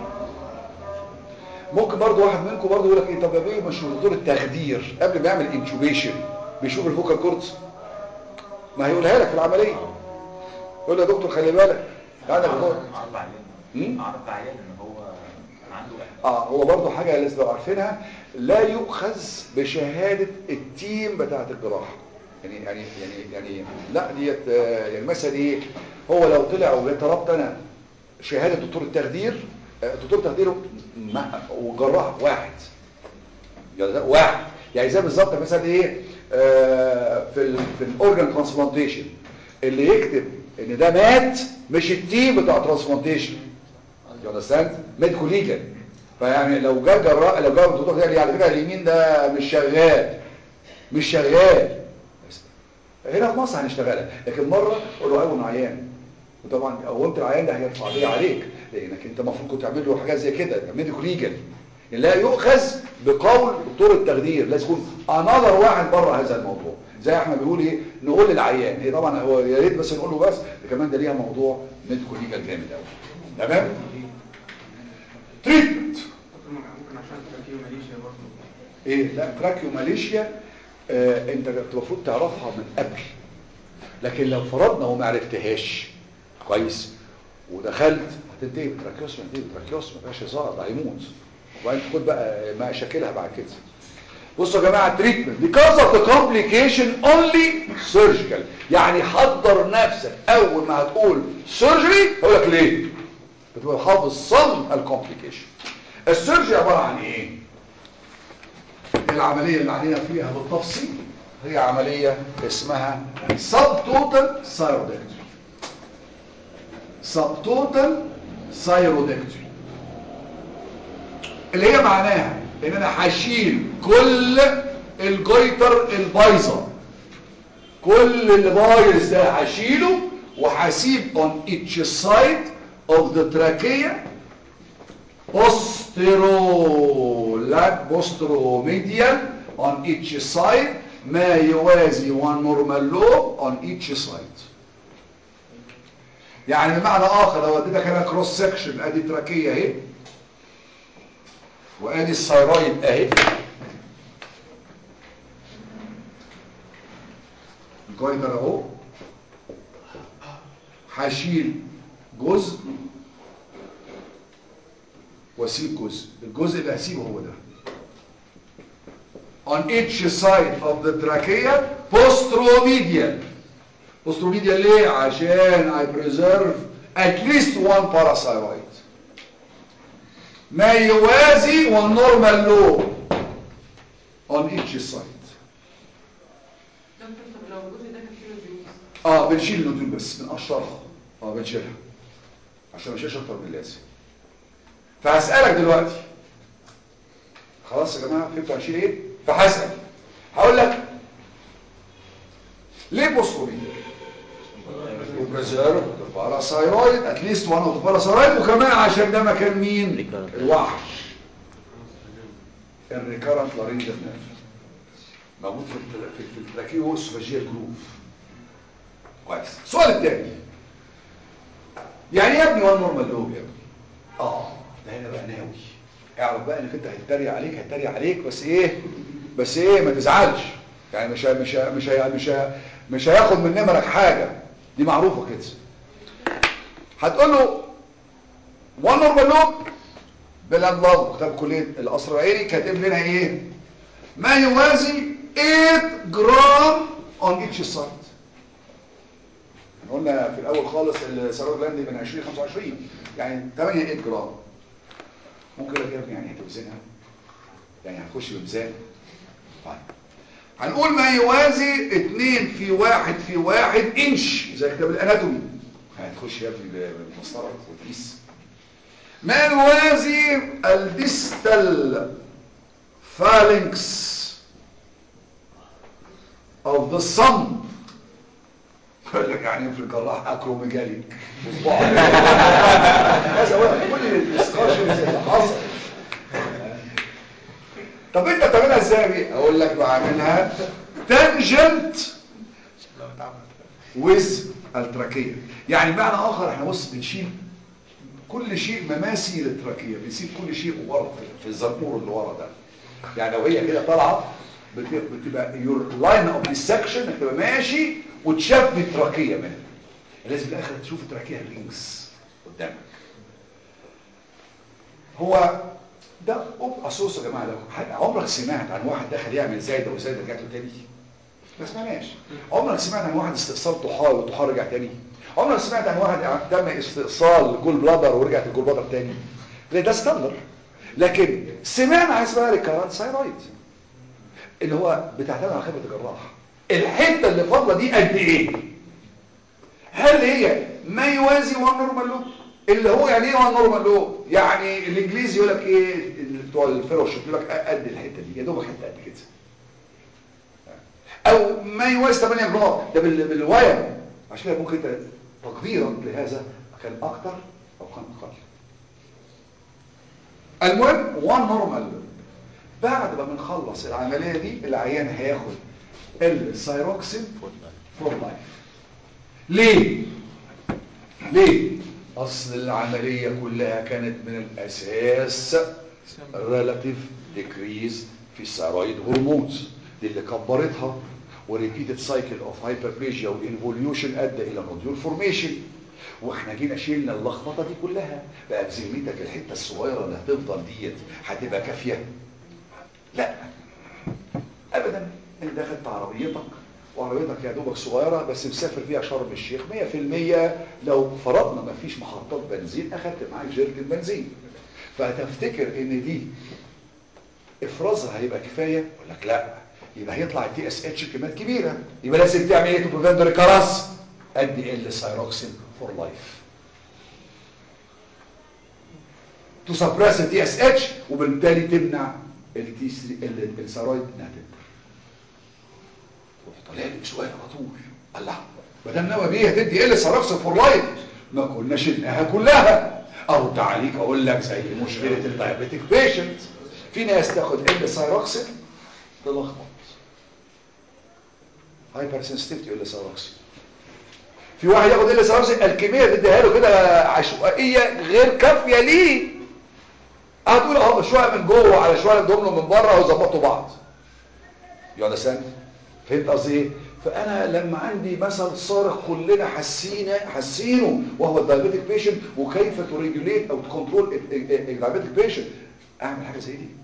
ممكن برضو واحد منكم برضو يقول لك ايه طب يا بيه مش دكتور التخدير قبل ما يعمل انتوبيشن بيشوف الفوكال كورتس ما هيقولها لك في العمليه يقول له يا دكتور خلي بالك عندك فوق عرض عليه مم؟ عرض عليه ان هو عنده اه هو برضو حاجه لازم تبقوا عارفينها لا يؤخذ بشهاده التيم بتاعه الجراحه يعني يعني يعني يعني لا ديت آه، يعني مثلا ايه هو لو طلع وطلبت انا شهاده دكتور التخدير آه، دكتور تخديره ما- وجراح واحد يعني ده واحد يعني زي بالظبط مثلا ايه آه، في ال في الاورجان ترانسبلانتيشن اللي يكتب ان ده مات مش التيم بتاع ترانسبلانتيشن يو اندرستاند ميديكو ليجل فيعني لو جه جراح لو جه الدكتور ده قال لي على فكره اليمين ده مش شغال مش شغال هنا في مصر هنشتغلها لكن مره قول له قوم عيان وطبعا قومت العيان ده هيرفع قضيه عليك لانك انت المفروض كنت تعمل له حاجات زي كده ميديكو ليجل لا يؤخذ بقول دكتور التخدير لازم يكون انذر واحد بره هذا الموضوع زي احنا بنقول ايه نقول للعيان هي طبعا هو يا ريت بس نقول له بس ده كمان ده ليها موضوع ميديكو ليجال جامد قوي تمام تريتمنت ممكن عشان تركيب ماليشيا برضه ايه لا تراكيو ماليشيا آه انت المفروض تعرفها من قبل لكن لو فرضنا وما عرفتهاش كويس ودخلت هتنتهي بتراكيوس هتنتهي بتراكيوس ما فيهاش هزار ده هيموت وبعدين تاخد بقى مشاكلها بعد كده بصوا يا جماعه تريتمنت because of the complication only surgical يعني حضر نفسك اول ما هتقول surgery هقول لك ليه بتبقى حافظ صم الكومبليكيشن السيرجري عباره عن ايه العمليه اللي علينا فيها بالتفصيل هي عمليه اسمها subtotal thyroidectomy subtotal thyroidectomy اللي هي معناها ان انا هشيل كل الجيتر البايظه كل اللي بايظ ده هشيله وهسيب on each side of the trachea posterolac posteromedial on each side ما يوازي one normal lobe on each side يعني بمعنى اخر لو اديتك انا كروس سكشن ادي تراكيه اهي وادي الثايرويد اهي الجويتر اهو هشيل جزء واسيب جزء الجزء اللي هسيبه هو ده on each side of the trachea postromedial postromedial ليه عشان I preserve at least one parathyroid ما يوازي one normal lobe on each side دكتور طب لو الجزء ده كان فيه ريديوس اه بنشيل النودول بس بنقشرها اه بنشيلها عشان ما نشيلش اكتر من اللازم فهسألك دلوقتي خلاص يا جماعة فهمتوا هنشيل ايه فهسأل هقول لك ليه بوستروميديا وبريزيرف الباراثايرويد اتليست وان اوف الباراثايرويد وكمان عشان ده مكان مين الوحش الريكارنت لارينجال نيرف موجود في التل- في في التراكيو اسوفاجيال جروف كويس السؤال الثاني يعني إيه يا ابني وان نورمال لوب يا ابني اه ده هنا بقى ناوي اعرف بقى انك انت هيتريق عليك هيتريق عليك بس ايه بس ايه ما تزعلش يعني مش ه- مش ه- مش ه- مش ه- مش هياخد من نمرك حاجه دي معروفه كده هتقول له وان نورمال لوب بلا الله كتاب كليه القصر العيني كاتب لنا ايه ما يوازي 8 جرام on each side قلنا في الاول خالص السيرور جلاندي من 20 25 يعني 8 8 جرام ممكن لك يا ابني يعني هتوزنها يعني هتخش بميزان طيب هنقول ما يوازي 2 في 1 في 1 انش زي كتاب الاناتومي هتخش يا ابني بالمسطره وتقيس ما يوازي الديستال phalanx of the sun يقول لك يعني في الجراح اكروميجالي مصباح هذا هو كل الديسكشنز اللي حصل طب انت بتعملها ازاي دي اقول لك بعملها تانجنت ويز التراكيه يعني بمعنى اخر احنا بص بنشيل كل شيء مماسي للتراكيه بنسيب كل شيء ورا في- في الزنقور اللي ورا ده يعني لو هي كده طالعه بت- بتبقى يور لاين اوف ديسكشن انك تبقى ماشي وتشاف التراكيه منها لازم في الاخر تشوف التراكيه رينجز قدامك هو ده اوب اسوس يا جماعه لو حد- عمرك سمعت عن واحد دخل يعمل زايده وزايده رجعت له تاني ما سمعناش عمرك سمعت عن واحد استئصال طحال وطحال رجع تاني عمرك سمعت عن واحد تم استئصال جول بلادر ورجعت الجول بلادر تاني ليه ده ستاندر لكن سمعنا عن اسمها ريكارنت ثايرويد اللي هو بتعتمد على خبره الجراح الحته اللي فاضله دي قد ايه هل هي ما يوازي وان نورمال لوب اللي هو يعني ايه وان نورمال لوب يعني الانجليزي يقول لك ايه اللي بتوع الفيلوشيب يقول لك قد الحته دي يا دوبك حته قد كده او ما يوازي 8 جرام ده بال- بالواير عشان كده ممكن انت تقديرك لهذا كان اكتر او كان اقل المهم وان نورمال بعد ما بنخلص العمليه دي العيان هياخد السايروكسين فور لايف ليه ليه اصل العمليه كلها كانت من الاساس relative decrease في الثيرويد هرمونز دي اللي كبرتها وريبيتد سايكل اوف هايبربليجيا وانفوليوشن ادى الى نوديول فورميشن واحنا جينا شيلنا اللخبطه دي كلها بقى بذمتك الحته الصغيره اللي هتفضل ديت هتبقى كافيه لا ابدا انت دخلت عربيتك وعربيتك يا دوبك صغيره بس مسافر فيها شرم الشيخ 100% لو فرضنا ما فيش محطات بنزين اخدت معاك جيركن بنزين فتفتكر ان دي افرازها هيبقى كفايه يقول لك لا يبقى هيطلع التي اس اتش كميات كبيره يبقى لازم تعمل ايه تو بريفنت ريكارنس ادي ال سايروكسين فور لايف تو سبريس التي اس اتش وبالتالي تمنع التي الثيرويد انها تكبر تروح طالع لي بسؤال على طول الله ما دام ناوي بيه هتدي ال سايروكسين فور لايف ما كنا شلناها كلها او تعاليك اقول لك زي مشكله الدايابيتيك بيشنت في ناس تاخد ال سايروكسين تلخبط هايبر سنسيتيفيتي ال سايروكسين في واحد ياخد ال سايروكسين الكميه تديها له كده عشوائيه غير كافيه ليه هتقول اهو شويه من جوه على شويه ادهم له من بره ويظبطوا بعض يقعد سنه فهمت قصدي ايه فانا لما عندي مثل صارخ كلنا حاسينه حاسينه وهو الدايابيتيك بيشنت وكيف تريجوليت او تكنترول الدايابيتيك بيشنت اعمل حاجه زي دي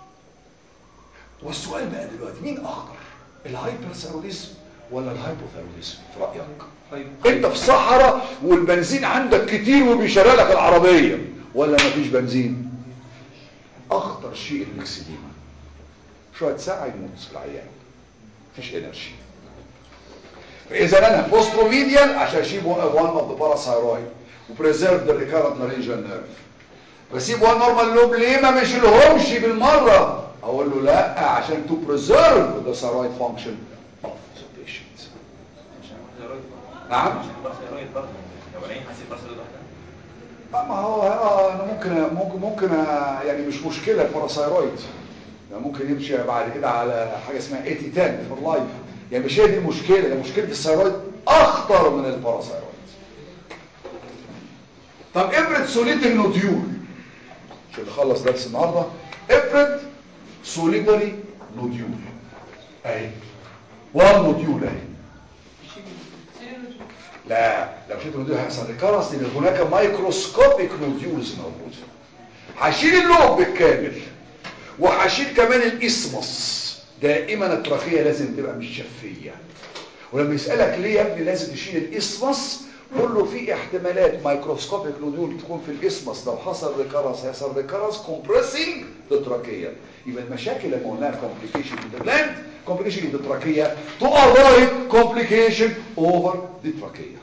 والسؤال بقى دلوقتي مين اخطر الهايبرثيروديزم ولا الهايبوثيروديزم في رايك انت في صحراء والبنزين عندك كتير وبيشرق لك العربيه ولا مفيش بنزين اخطر شيء المكسديما شويه ساعه يموت العيان مفيش انرجي فاذا انا بوستروميديال عشان اشيب وان اوف ذا باراثايرويد وبريزيرف ذا ريكارنت لارنجال نيرف بسيب وان نورمال لوب ليه ما مشيلهمش بالمره اقول له لا عشان تو بريزيرف ذا ثايرويد فانكشن اوف ذا بيشنت نعم ما هو آه انا ممكن ممكن ممكن يعني مش مشكله الباراثايرويد يعني ممكن يمشي بعد كده على حاجه اسمها اي تي 10 فور لايف يعني مش هي دي المشكله ده مشكله الثايرويد اخطر من الباراثايرويد طب افرض سوليتري نوديول عشان نخلص درس النهارده افرض سوليتري نوديول اهي وان نوديول اهي لا لو شلت النوديول هيحصل ريكارنس لان هناك مايكروسكوبيك نوديولز موجوده هشيل اللوب بالكامل وهشيل كمان الاسمس دائما التراخيه لازم تبقى مش شفيه ولما يسالك ليه يا ابني لازم تشيل الاسمس قول له في احتمالات مايكروسكوبيك نودول تكون في الاسمس لو حصل ريكارنس هيحصل ريكارنس كومبريسنج للتراكيه يبقى المشاكل اللي قلناها كومبليكيشن ان ذا بلاند كومبليكيشن ان ذا تراكيه تو افويد كومبليكيشن اوفر ذا تراكيه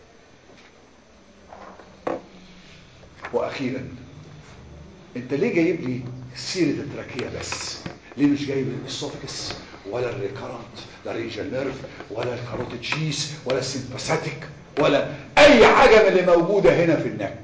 واخيرا انت ليه جايب لي سيره التراكيه بس ليه مش جايب الاسوفكس ولا الريكارنت لا ريجال نيرف ولا الكاروتيد شيس ولا السيمباثيك ولا اي حاجه من اللي موجوده هنا في النك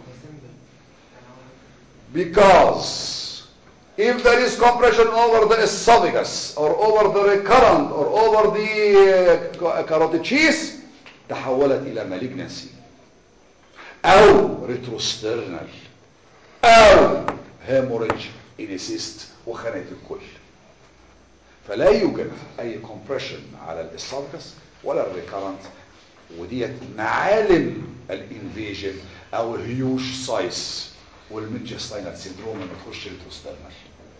because if there is compression over the esophagus or over the recurrent or over the uh, carotid cheese تحولت الى malignancy او retrosternal او hemorrhage in cyst وخانة الكل فلا يوجد اي compression على الاسوفاجس ولا الريكارنت وديت معالم الانفيجن او الهيوش سايس والميدجستاينال سيندروم لما تخش التوسترنال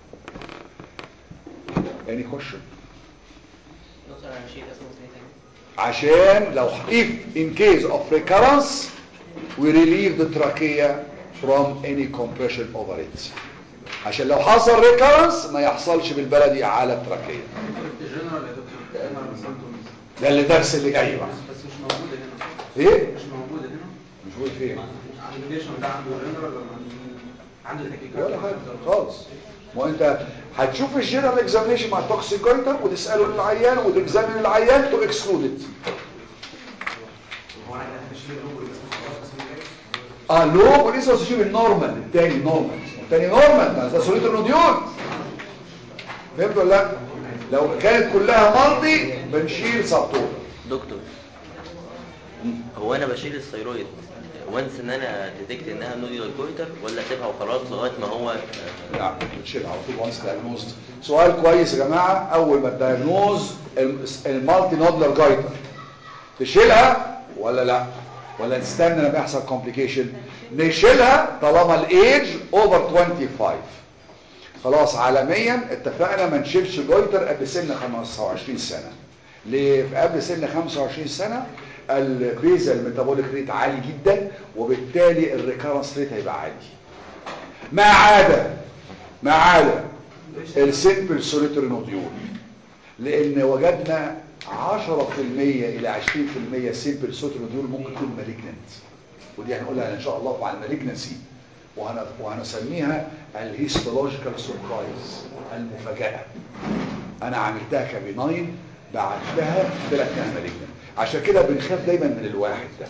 any question دكتور انا مشيت اسمه تاني تاني عشان لو if in case of recurrence we relieve the trachea from any compression over it عشان لو حصل recurrence ما يحصلش بالبلدي على التراكية جنرال يا دكتور جنرال سيمبتومز ده اللي درس اللي جاي بقى بس مش موجوده هنا ايه مش موجوده هنا مش موجود فين البيشنت ده عنده جنرال ولا عنده عنده تكيكات ولا حاجه خالص ما انت هتشوف الجنرال اكزامينشن مع التوكسيكويتر وتساله للعيان وتكزامين العيان تو اكسكلود هو انا هشيل الروبو اه لو ولسه بس اشيل النورمال التاني نورمال التاني نورمال ما ده سوليت النوديول فهمت ولا لا لو كانت كلها مالتي بنشيل سبتور دكتور هو انا بشيل الثيرويد وانس ان انا ديتكت انها نوديولار جويتر ولا اسيبها وخلاص لغايه ما هو لا بتشيلها على طول وانس دايجنوزد سؤال كويس يا جماعه اول ما تدايجنوز المالتي نودلر جايتر تشيلها ولا لا ولا نستنى لما يحصل كومبليكيشن نشيلها طالما الايج اوفر 25 خلاص عالميا اتفقنا ما نشيلش جويتر قبل سن 25 سنه ليه في قبل سن 25 سنه البيزل ميتابوليك ريت عالي جدا وبالتالي الريكارنس ريت هيبقى عالي ما عدا ما عدا السيمبل سوليتري نوديول لان وجدنا 10% الى 20% سيمبل سوليتري نوديول ممكن تكون مالجننت ودي هنقولها ان شاء الله على المالجنسي وهن... وهنسميها الهيستولوجيكال سربرايز المفاجاه انا عملتها كبناين بعتها طلعت انها مالجننت عشان كده بنخاف دايما من الواحد ده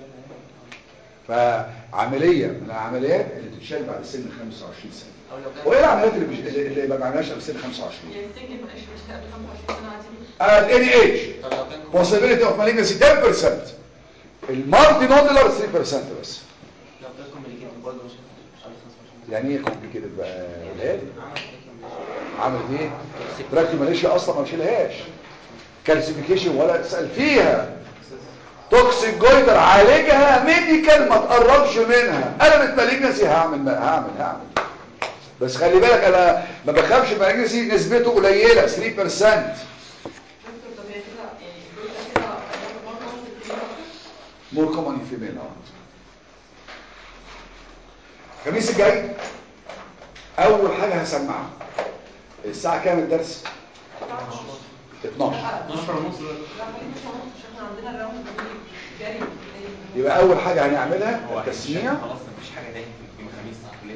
فعمليه من العمليات اللي بتتشال بعد سن 25 سنه او لو كان وايه العمليات اللي, بج... اللي ما بعملهاش قبل سن 25 يعني السجن ما بقاش مش قبل 25 سنه عادي at any age طب لو كان possibility of malignancy 10% المالتي نودولار 3% بس لو كان كوميونيكيتد برضه مش مش على 25 يعني ايه كومبليكيتد بقى الهاد عمل عملت ايه تراكتو ماليشيا اصلا ما بشيلهاش كالسيفيكيشن ولا اسال فيها توكسيك جويدر عالجها ميديكال ما تقربش منها انا مالجنسي هعمل هعمل هعمل بس خلي بالك انا ما بخافش مالجنسي نسبته قليله 3% دكتور طب هي كده يعني الجزء كده برضه في مور كومن فيميل الخميس الجاي اول حاجه هسمعها الساعه كام الدرس 12 12 ونص لا خلينا مش هنقص عشان احنا عندنا الراوند ده جري يبقى اول حاجه هنعملها هو التسميع خلاص مفيش حاجه تاني في يوم الخميس في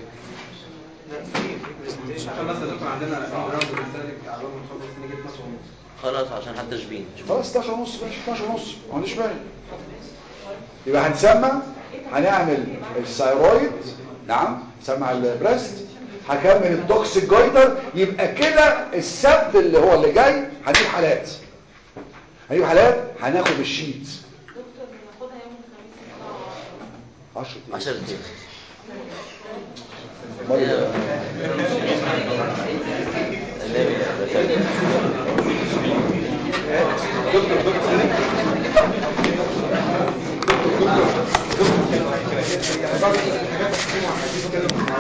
الكليه عشان بس دكتور عندنا راوند بنسالك على ما نخلص نيجي 12 ونص خلاص عشان حتى تشبين خلاص 16 ونص ماشي 12 ونص ما عنديش مانع يبقى هنسمع هنعمل الثايرويد نعم سمع البريست هكمل التوكسيك جويتر يبقى كده السبت اللي هو اللي جاي هنجيب حالات هنجيب حالات هناخد الشيت دكتور بناخدها يوم الخميس الساعه 10 10 دقايق امال إيه؟ دكتور دكتور دكتور